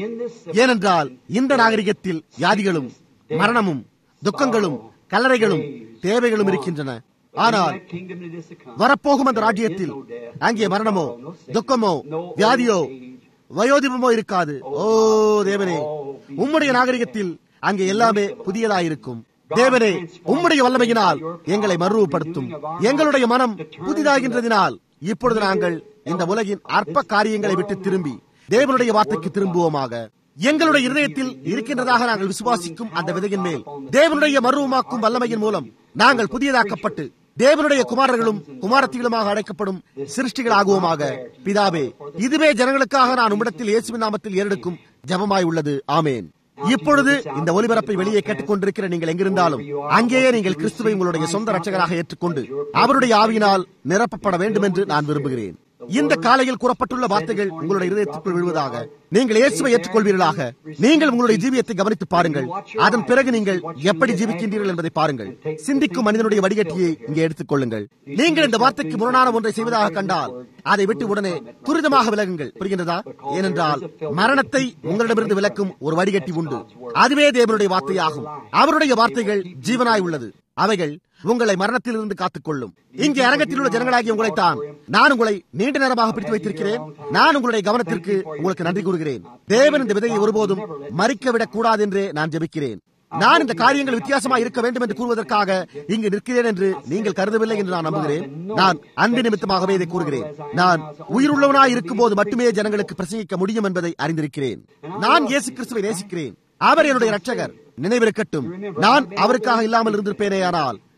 ஏனென்றால் இந்த நாகரிகத்தில் வியாதிகளும் மரணமும் துக்கங்களும் கல்லறைகளும் தேவைகளும் இருக்கின்றன ஆனால் வரப்போகும் அந்த ராஜ்யத்தில் அங்கே மரணமோ துக்கமோ வியாதியோ வயோதிபமோ இருக்காது ஓ தேவனே உம்முடைய நாகரிகத்தில் அங்கே எல்லாமே புதியதாயிருக்கும் தேவனே உம்முடைய வல்லமையினால் எங்களை மறுவப்படுத்தும் எங்களுடைய மனம் புதிதாகின்றதினால் இப்பொழுது நாங்கள் இந்த உலகின் அற்ப காரியங்களை விட்டு திரும்பி தேவனுடைய வார்த்தைக்கு திரும்புவோமாக எங்களுடைய இருதயத்தில் இருக்கின்றதாக நாங்கள் விசுவாசிக்கும் அந்த விதையின் மேல் தேவனுடைய மருவமாக்கும் வல்லமையின் மூலம் நாங்கள் புதியதாக்கப்பட்டு தேவனுடைய குமாரர்களும் குமாரத்திகளுமாக அழைக்கப்படும் சிருஷ்டிகள் ஆகுவோமாக பிதாவே இதுவே ஜனங்களுக்காக நான் உம்மிடத்தில் இயேசுவின் நாமத்தில் ஏறெடுக்கும் ஜபமாய் உள்ளது ஆமேன் இப்பொழுது இந்த ஒலிபரப்பை வெளியே கேட்டுக்கொண்டிருக்கிற நீங்கள் எங்கிருந்தாலும் அங்கேயே நீங்கள் கிறிஸ்துவை உங்களுடைய சொந்த ரட்சகராக ஏற்றுக்கொண்டு அவருடைய ஆவியினால் நிரப்பப்பட வேண்டும் என்று நான் விரும்புகிறேன் இந்த காலையில் கூறப்பட்டுள்ள வார்த்தைகள் உங்களுடைய இதயத்துக்குள் விழுவதாக நீங்கள் இயேசுவை ஏற்றுக்கொள்வீர்களாக நீங்கள் உங்களுடைய ஜீவியத்தை கவனித்து பாருங்கள் அதன் பிறகு நீங்கள் எப்படி ஜீவிக்கின்றீர்கள் என்பதை பாருங்கள் சிந்திக்கும் மனிதனுடைய வடிகட்டியை இங்கே எடுத்துக் கொள்ளுங்கள் நீங்கள் இந்த வார்த்தைக்கு முரணான ஒன்றை செய்வதாக கண்டால் அதை விட்டு உடனே துரிதமாக விலகுங்கள் புரிகின்றதா ஏனென்றால் மரணத்தை உங்களிடமிருந்து விலக்கும் ஒரு வடிகட்டி உண்டு அதுவே தேவனுடைய வார்த்தையாகும் அவருடைய வார்த்தைகள் ஜீவனாய் உள்ளது அவைகள் உங்களை மரணத்திலிருந்து காத்துக்கொள்ளும் இங்கே அரங்கத்தில் உள்ள ஜனங்களாகிய உங்களைத்தான் நான் உங்களை நீண்ட நேரமாக பிடித்து வைத்திருக்கிறேன் நான் உங்களுடைய கவனத்திற்கு உங்களுக்கு நன்றி கூறுகிறேன் தேவன் இந்த விதையை ஒருபோதும் மறிக்க விடக் கூடாது என்றே நான் ஜெபிக்கிறேன் நான் இந்த காரியங்கள் வித்தியாசமாக இருக்க வேண்டும் என்று கூறுவதற்காக இங்கு நிற்கிறேன் என்று நீங்கள் கருதவில்லை என்று நான் நம்புகிறேன் நான் அன்பு நிமித்தமாகவே இதை கூறுகிறேன் நான் உயிருள்ளவனாய் இருக்கும் போது மட்டுமே ஜனங்களுக்கு பிரசங்கிக்க முடியும் என்பதை அறிந்திருக்கிறேன் நான் இயேசு கிறிஸ்துவை நேசிக்கிறேன் அவர் என்னுடைய ரட்சகர் நினைவிருக்கட்டும் நான் அவருக்காக இல்லாமல் இருந்திருப்பேனே ஆனால்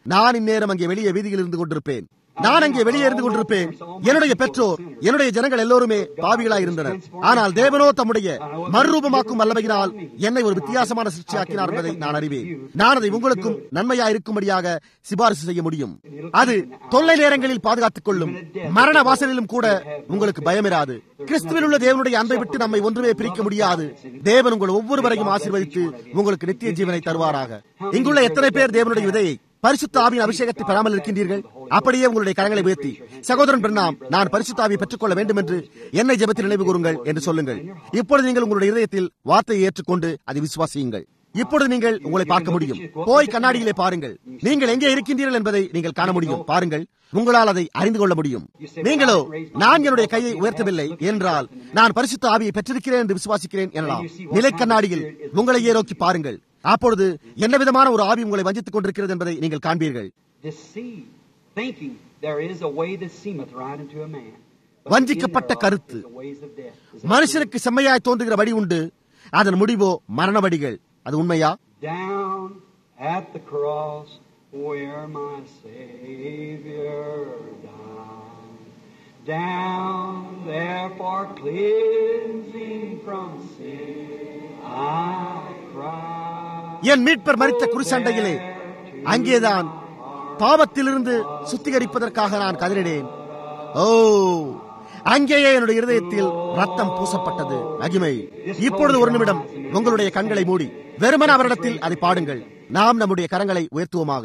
நான் இந்நேரம் அங்கே வெளியே வீதியில் இருந்து கொண்டிருப்பேன் நான் அங்கே வெளியே இருந்து கொண்டிருப்பேன் என்னுடைய பெற்றோர் என்னுடைய ஜனங்கள் எல்லோருமே பாவிகளாய் இருந்தனர் ஆனால் தேவனோ தம்முடைய மறுரூபமாக்கும் வல்லமையினால் என்னை ஒரு வித்தியாசமான சிருஷ்டியாக்கினார் என்பதை நான் அறிவேன் நான் அதை உங்களுக்கும் நன்மையா இருக்கும்படியாக சிபாரிசு செய்ய முடியும் அது தொல்லை நேரங்களில் பாதுகாத்துக் கொள்ளும் மரண வாசலிலும் கூட உங்களுக்கு பயமிராது கிறிஸ்துவில் உள்ள தேவனுடைய அன்பை விட்டு நம்மை ஒன்றுமே பிரிக்க முடியாது தேவன் உங்கள் ஒவ்வொருவரையும் ஆசீர்வதித்து உங்களுக்கு நித்திய ஜீவனை தருவாராக இங்குள்ள எத்தனை பேர் தேவனுடைய விதையை பரிசுத்த ஆவியின் அபிஷேகத்தை பெறாமல் இருக்கின்றீர்கள் அப்படியே உங்களுடைய கரங்களை உயர்த்தி சகோதரன் பிரணாம் நான் பரிசுத்த ஆவியை பெற்றுக்கொள்ள வேண்டும் என்று என்னை ஜெபத்தில் நினைவு கூறுங்கள் என்று சொல்லுங்கள் இப்பொழுது நீங்கள் உங்களுடைய இதயத்தில் வார்த்தையை ஏற்றுக்கொண்டு அதை விசுவாசியுங்கள் இப்பொழுது நீங்கள் உங்களை பார்க்க முடியும் போய் கண்ணாடியிலே பாருங்கள் நீங்கள் எங்கே இருக்கின்றீர்கள் என்பதை நீங்கள் காண முடியும் பாருங்கள் உங்களால் அதை அறிந்து கொள்ள முடியும் நீங்களோ நான் என்னுடைய கையை உயர்த்தவில்லை என்றால் நான் பரிசுத்த ஆவியை பெற்றிருக்கிறேன் என்று விசுவாசிக்கிறேன் எனலாம் நிலை கண்ணாடியில் உங்களையே நோக்கி பாருங்கள் அப்பொழுது என்ன விதமான ஒரு ஆவி உங்களை வஞ்சித்துக் கொண்டிருக்கிறது என்பதை நீங்கள் காண்பீர்கள் Deceive, thinking there is a way that seemeth right unto a man. But வஞ்சிக்கப்பட்ட in thereof கருத்து. is the ways of death. Is that மனுஷனுக்கு செம்மையாய் தோன்றுகிற வழி உண்டு அதன் முடிவோ மரண வழிகள் அது உண்மையா down at the cross where my Savior died. Down there for cleansing from sin, I cried. என் மீட்பர் மறித்த குருசண்டையிலே அங்கேதான் பாவத்திலிருந்து சுத்திகரிப்பதற்காக நான் கதறினேன் ஓ அங்கேயே என்னுடைய இருதயத்தில் ரத்தம் பூசப்பட்டது மகிமை இப்பொழுது ஒரு நிமிடம் உங்களுடைய கண்களை மூடி வெறுமன அவரிடத்தில் அதை பாடுங்கள் நாம் நம்முடைய கரங்களை உயர்த்துவோமாக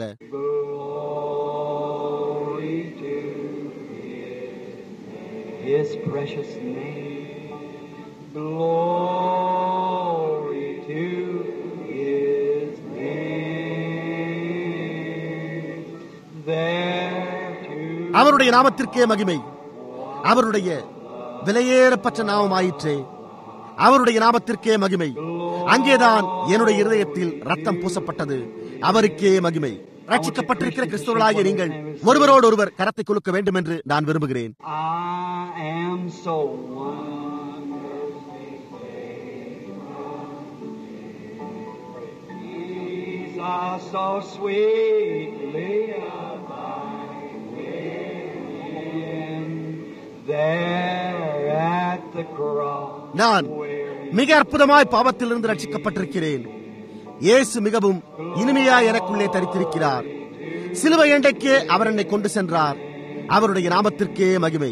Glory to His precious name. Glory to His name. There to அவருடைய நாமத்திற்கே மகிமை அவருடைய விலையேறப்பட்ட நாமமாயிற்றே அவருடைய நாமத்திற்கே மகிமை அங்கேதான் என்னுடைய இருதயத்தில் ரத்தம் பூசப்பட்டது அவருக்கே மகிமை ரட்சிக்கப்பட்டிருக்கிற கிறிஸ்தவர்களாகிய நீங்கள் ஒருவரோடு ஒருவர் கரத்தை குலுக்க வேண்டும் என்று நான் விரும்புகிறேன் I am so wonderfully made. Jesus so sweetly abide within. There at the cross நான் where மிக அற்புதமாய் பாவத்திலிருந்து ரட்சிக்கப்பட்டிருக்கிறேன் இயேசு மிகவும் இனிமையாய் எனக்குள்ளே தரித்திருக்கிறார் சிலுவை எண்டைக்கே அவர் என்னை கொண்டு சென்றார் அவருடைய நாமத்திற்கே மகிமை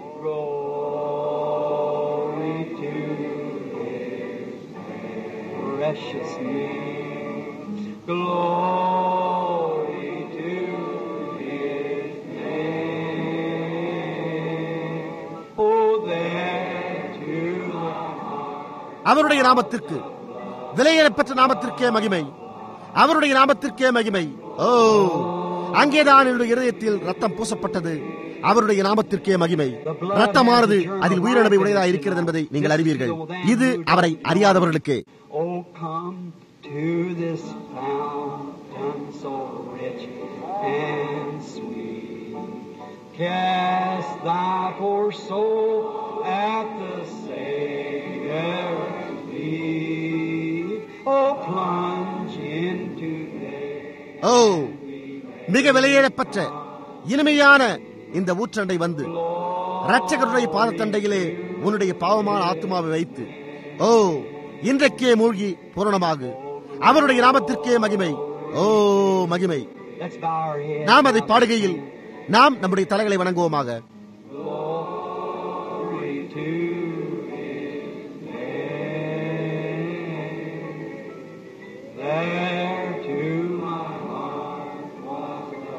Glory to His precious name. Glory to His name. Oh, there to my அவருடைய நாமத்திற்கு விலையேறப்பெற்ற நாமத்திற்கே மகிமை அவருடைய நாமத்திற்கே மகிமை ஓ அங்கேதான் என்னுடைய இருதயத்தில் ரத்தம் பூசப்பட்டது அவருடைய நாமத்திற்கே மகிமை ரத்தமானது அதில் உயிரிழமை உடையதாக இருக்கிறது என்பதை நீங்கள் அறிவீர்கள் இது அவரை அறியாதவர்களுக்கே Oh, come to this fountain so rich and sweet. Cast thy poor soul at the Savior's feet. Oh, plunge into death. ஓ மிக விலையேறப்பட்ட இனிமையான இந்த ஊற்றண்டை வந்து இரட்சகருடைய பாதத்தண்டையிலே உன்னுடைய பாவமான ஆத்மாவை வைத்து ஓ இன்றைக்கே மூழ்கி பூரணமாகு அவருடைய நாமத்திற்கே மகிமை ஓ மகிமை Let's bow our heads. நாம் அதை பாடுகையில் நாம் நம்முடைய தலைகளை வணங்குவோமாக Glory to His name. There to my heart was the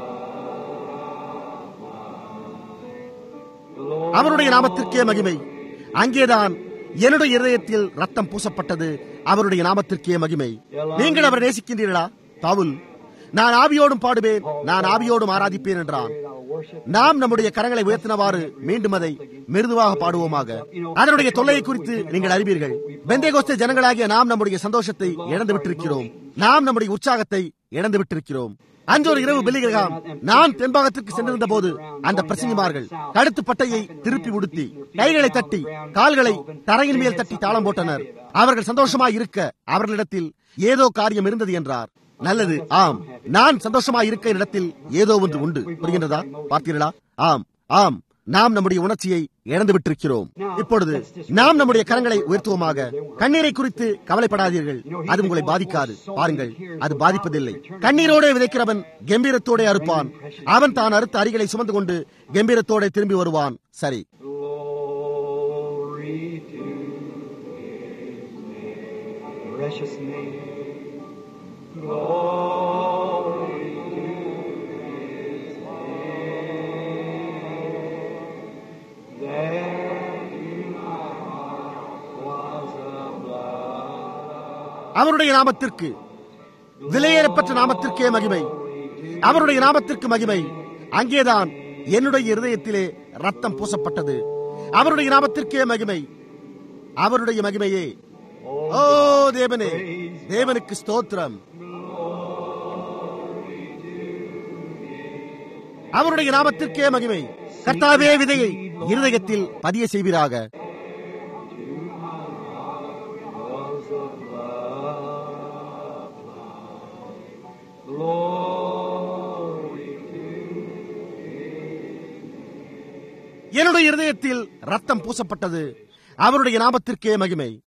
blood. அவருடைய நாமத்திற்கே மகிமை அங்கேதான் என்னுடைய இதயத்தில் ரத்தம் பூசப்பட்டது அவருடைய நாமத்திற்கே மகிமை நீங்கள் அவரை நேசிக்கின்றீர்களா பவுல் நான் ஆவியோடும் பாடுவேன் நான் ஆவியோடும் ஆராதிப்பேன் என்றான் நாம் நம்முடைய கரங்களை உயர்த்தினவாறு மீண்டும் அதை மிருதுவாக பாடுவோமாக அதனுடைய தொல்லையை குறித்து நீங்கள் அறிவீர்கள் பெந்தேகோஸ்தே ஜனங்களாகிய நாம் நம்முடைய சந்தோஷத்தை இழந்து விட்டிருக்கிறோம் நாம் நம்முடைய உற்சாகத்தை இழந்து விட்டிருக்கிறோம் அன்றொரு இரவு பெல்லிகிரகாம் நான் தென்பாகத்திற்கு சென்றிருந்த போது அந்த பிரசங்கிமார்கள் கழுத்து பட்டையை திருப்பி உடுத்தி கைகளை தட்டி கால்களை தரையின் மேல் தட்டி தாளம் போட்டனர் அவர்கள் சந்தோஷமாய் இருக்க அவர்களிடத்தில் ஏதோ காரியம் இருந்தது என்றார் நல்லது ஆம் நான் சந்தோஷமா இருக்க இடத்தில் ஏதோ ஒன்று உண்டு புரிகின்றதா பார்த்தீர்களா ஆம் ஆம் நாம் நம்முடைய உணர்ச்சியை இழந்து விட்டிருக்கிறோம் இப்பொழுது நாம் நம்முடைய கரங்களை உயர்த்துவோமாக கண்ணீரை குறித்து கவலைப்படாதீர்கள் அது உங்களை பாதிக்காது பாருங்கள் அது பாதிப்பதில்லை கண்ணீரோடு விதைக்கிறவன் கம்பீரத்தோட அறுப்பான் அவன் தான் அறுத்த அரிகளை சுமந்து கொண்டு கம்பீரத்தோட திரும்பி வருவான் சரி Glory to His precious name. Glory to His name. There in my heart was a blood. அவருடைய நாமத்திற்கு விலையேறப்பட்ட நாமத்திற்கே மகிமை அவருடைய நாமத்திற்கு மகிமை அங்கேதான் என்னுடைய இருதயத்திலே ரத்தம் பூசப்பட்டது அவருடைய நாமத்திற்கே மகிமை அவருடைய மகிமையே ஓ தேவனே தேவனுக்கு ஸ்தோத்திரம் அவருடைய நாமத்திற்கே மகிமை கர்த்தாவே விதையை இருதயத்தில் பதிய செய்வீராக was a blood. Glory to என்னுடைய இருதயத்தில் ரத்தம் பூசப்பட்டது அவருடைய நாமத்திற்கே மகிமை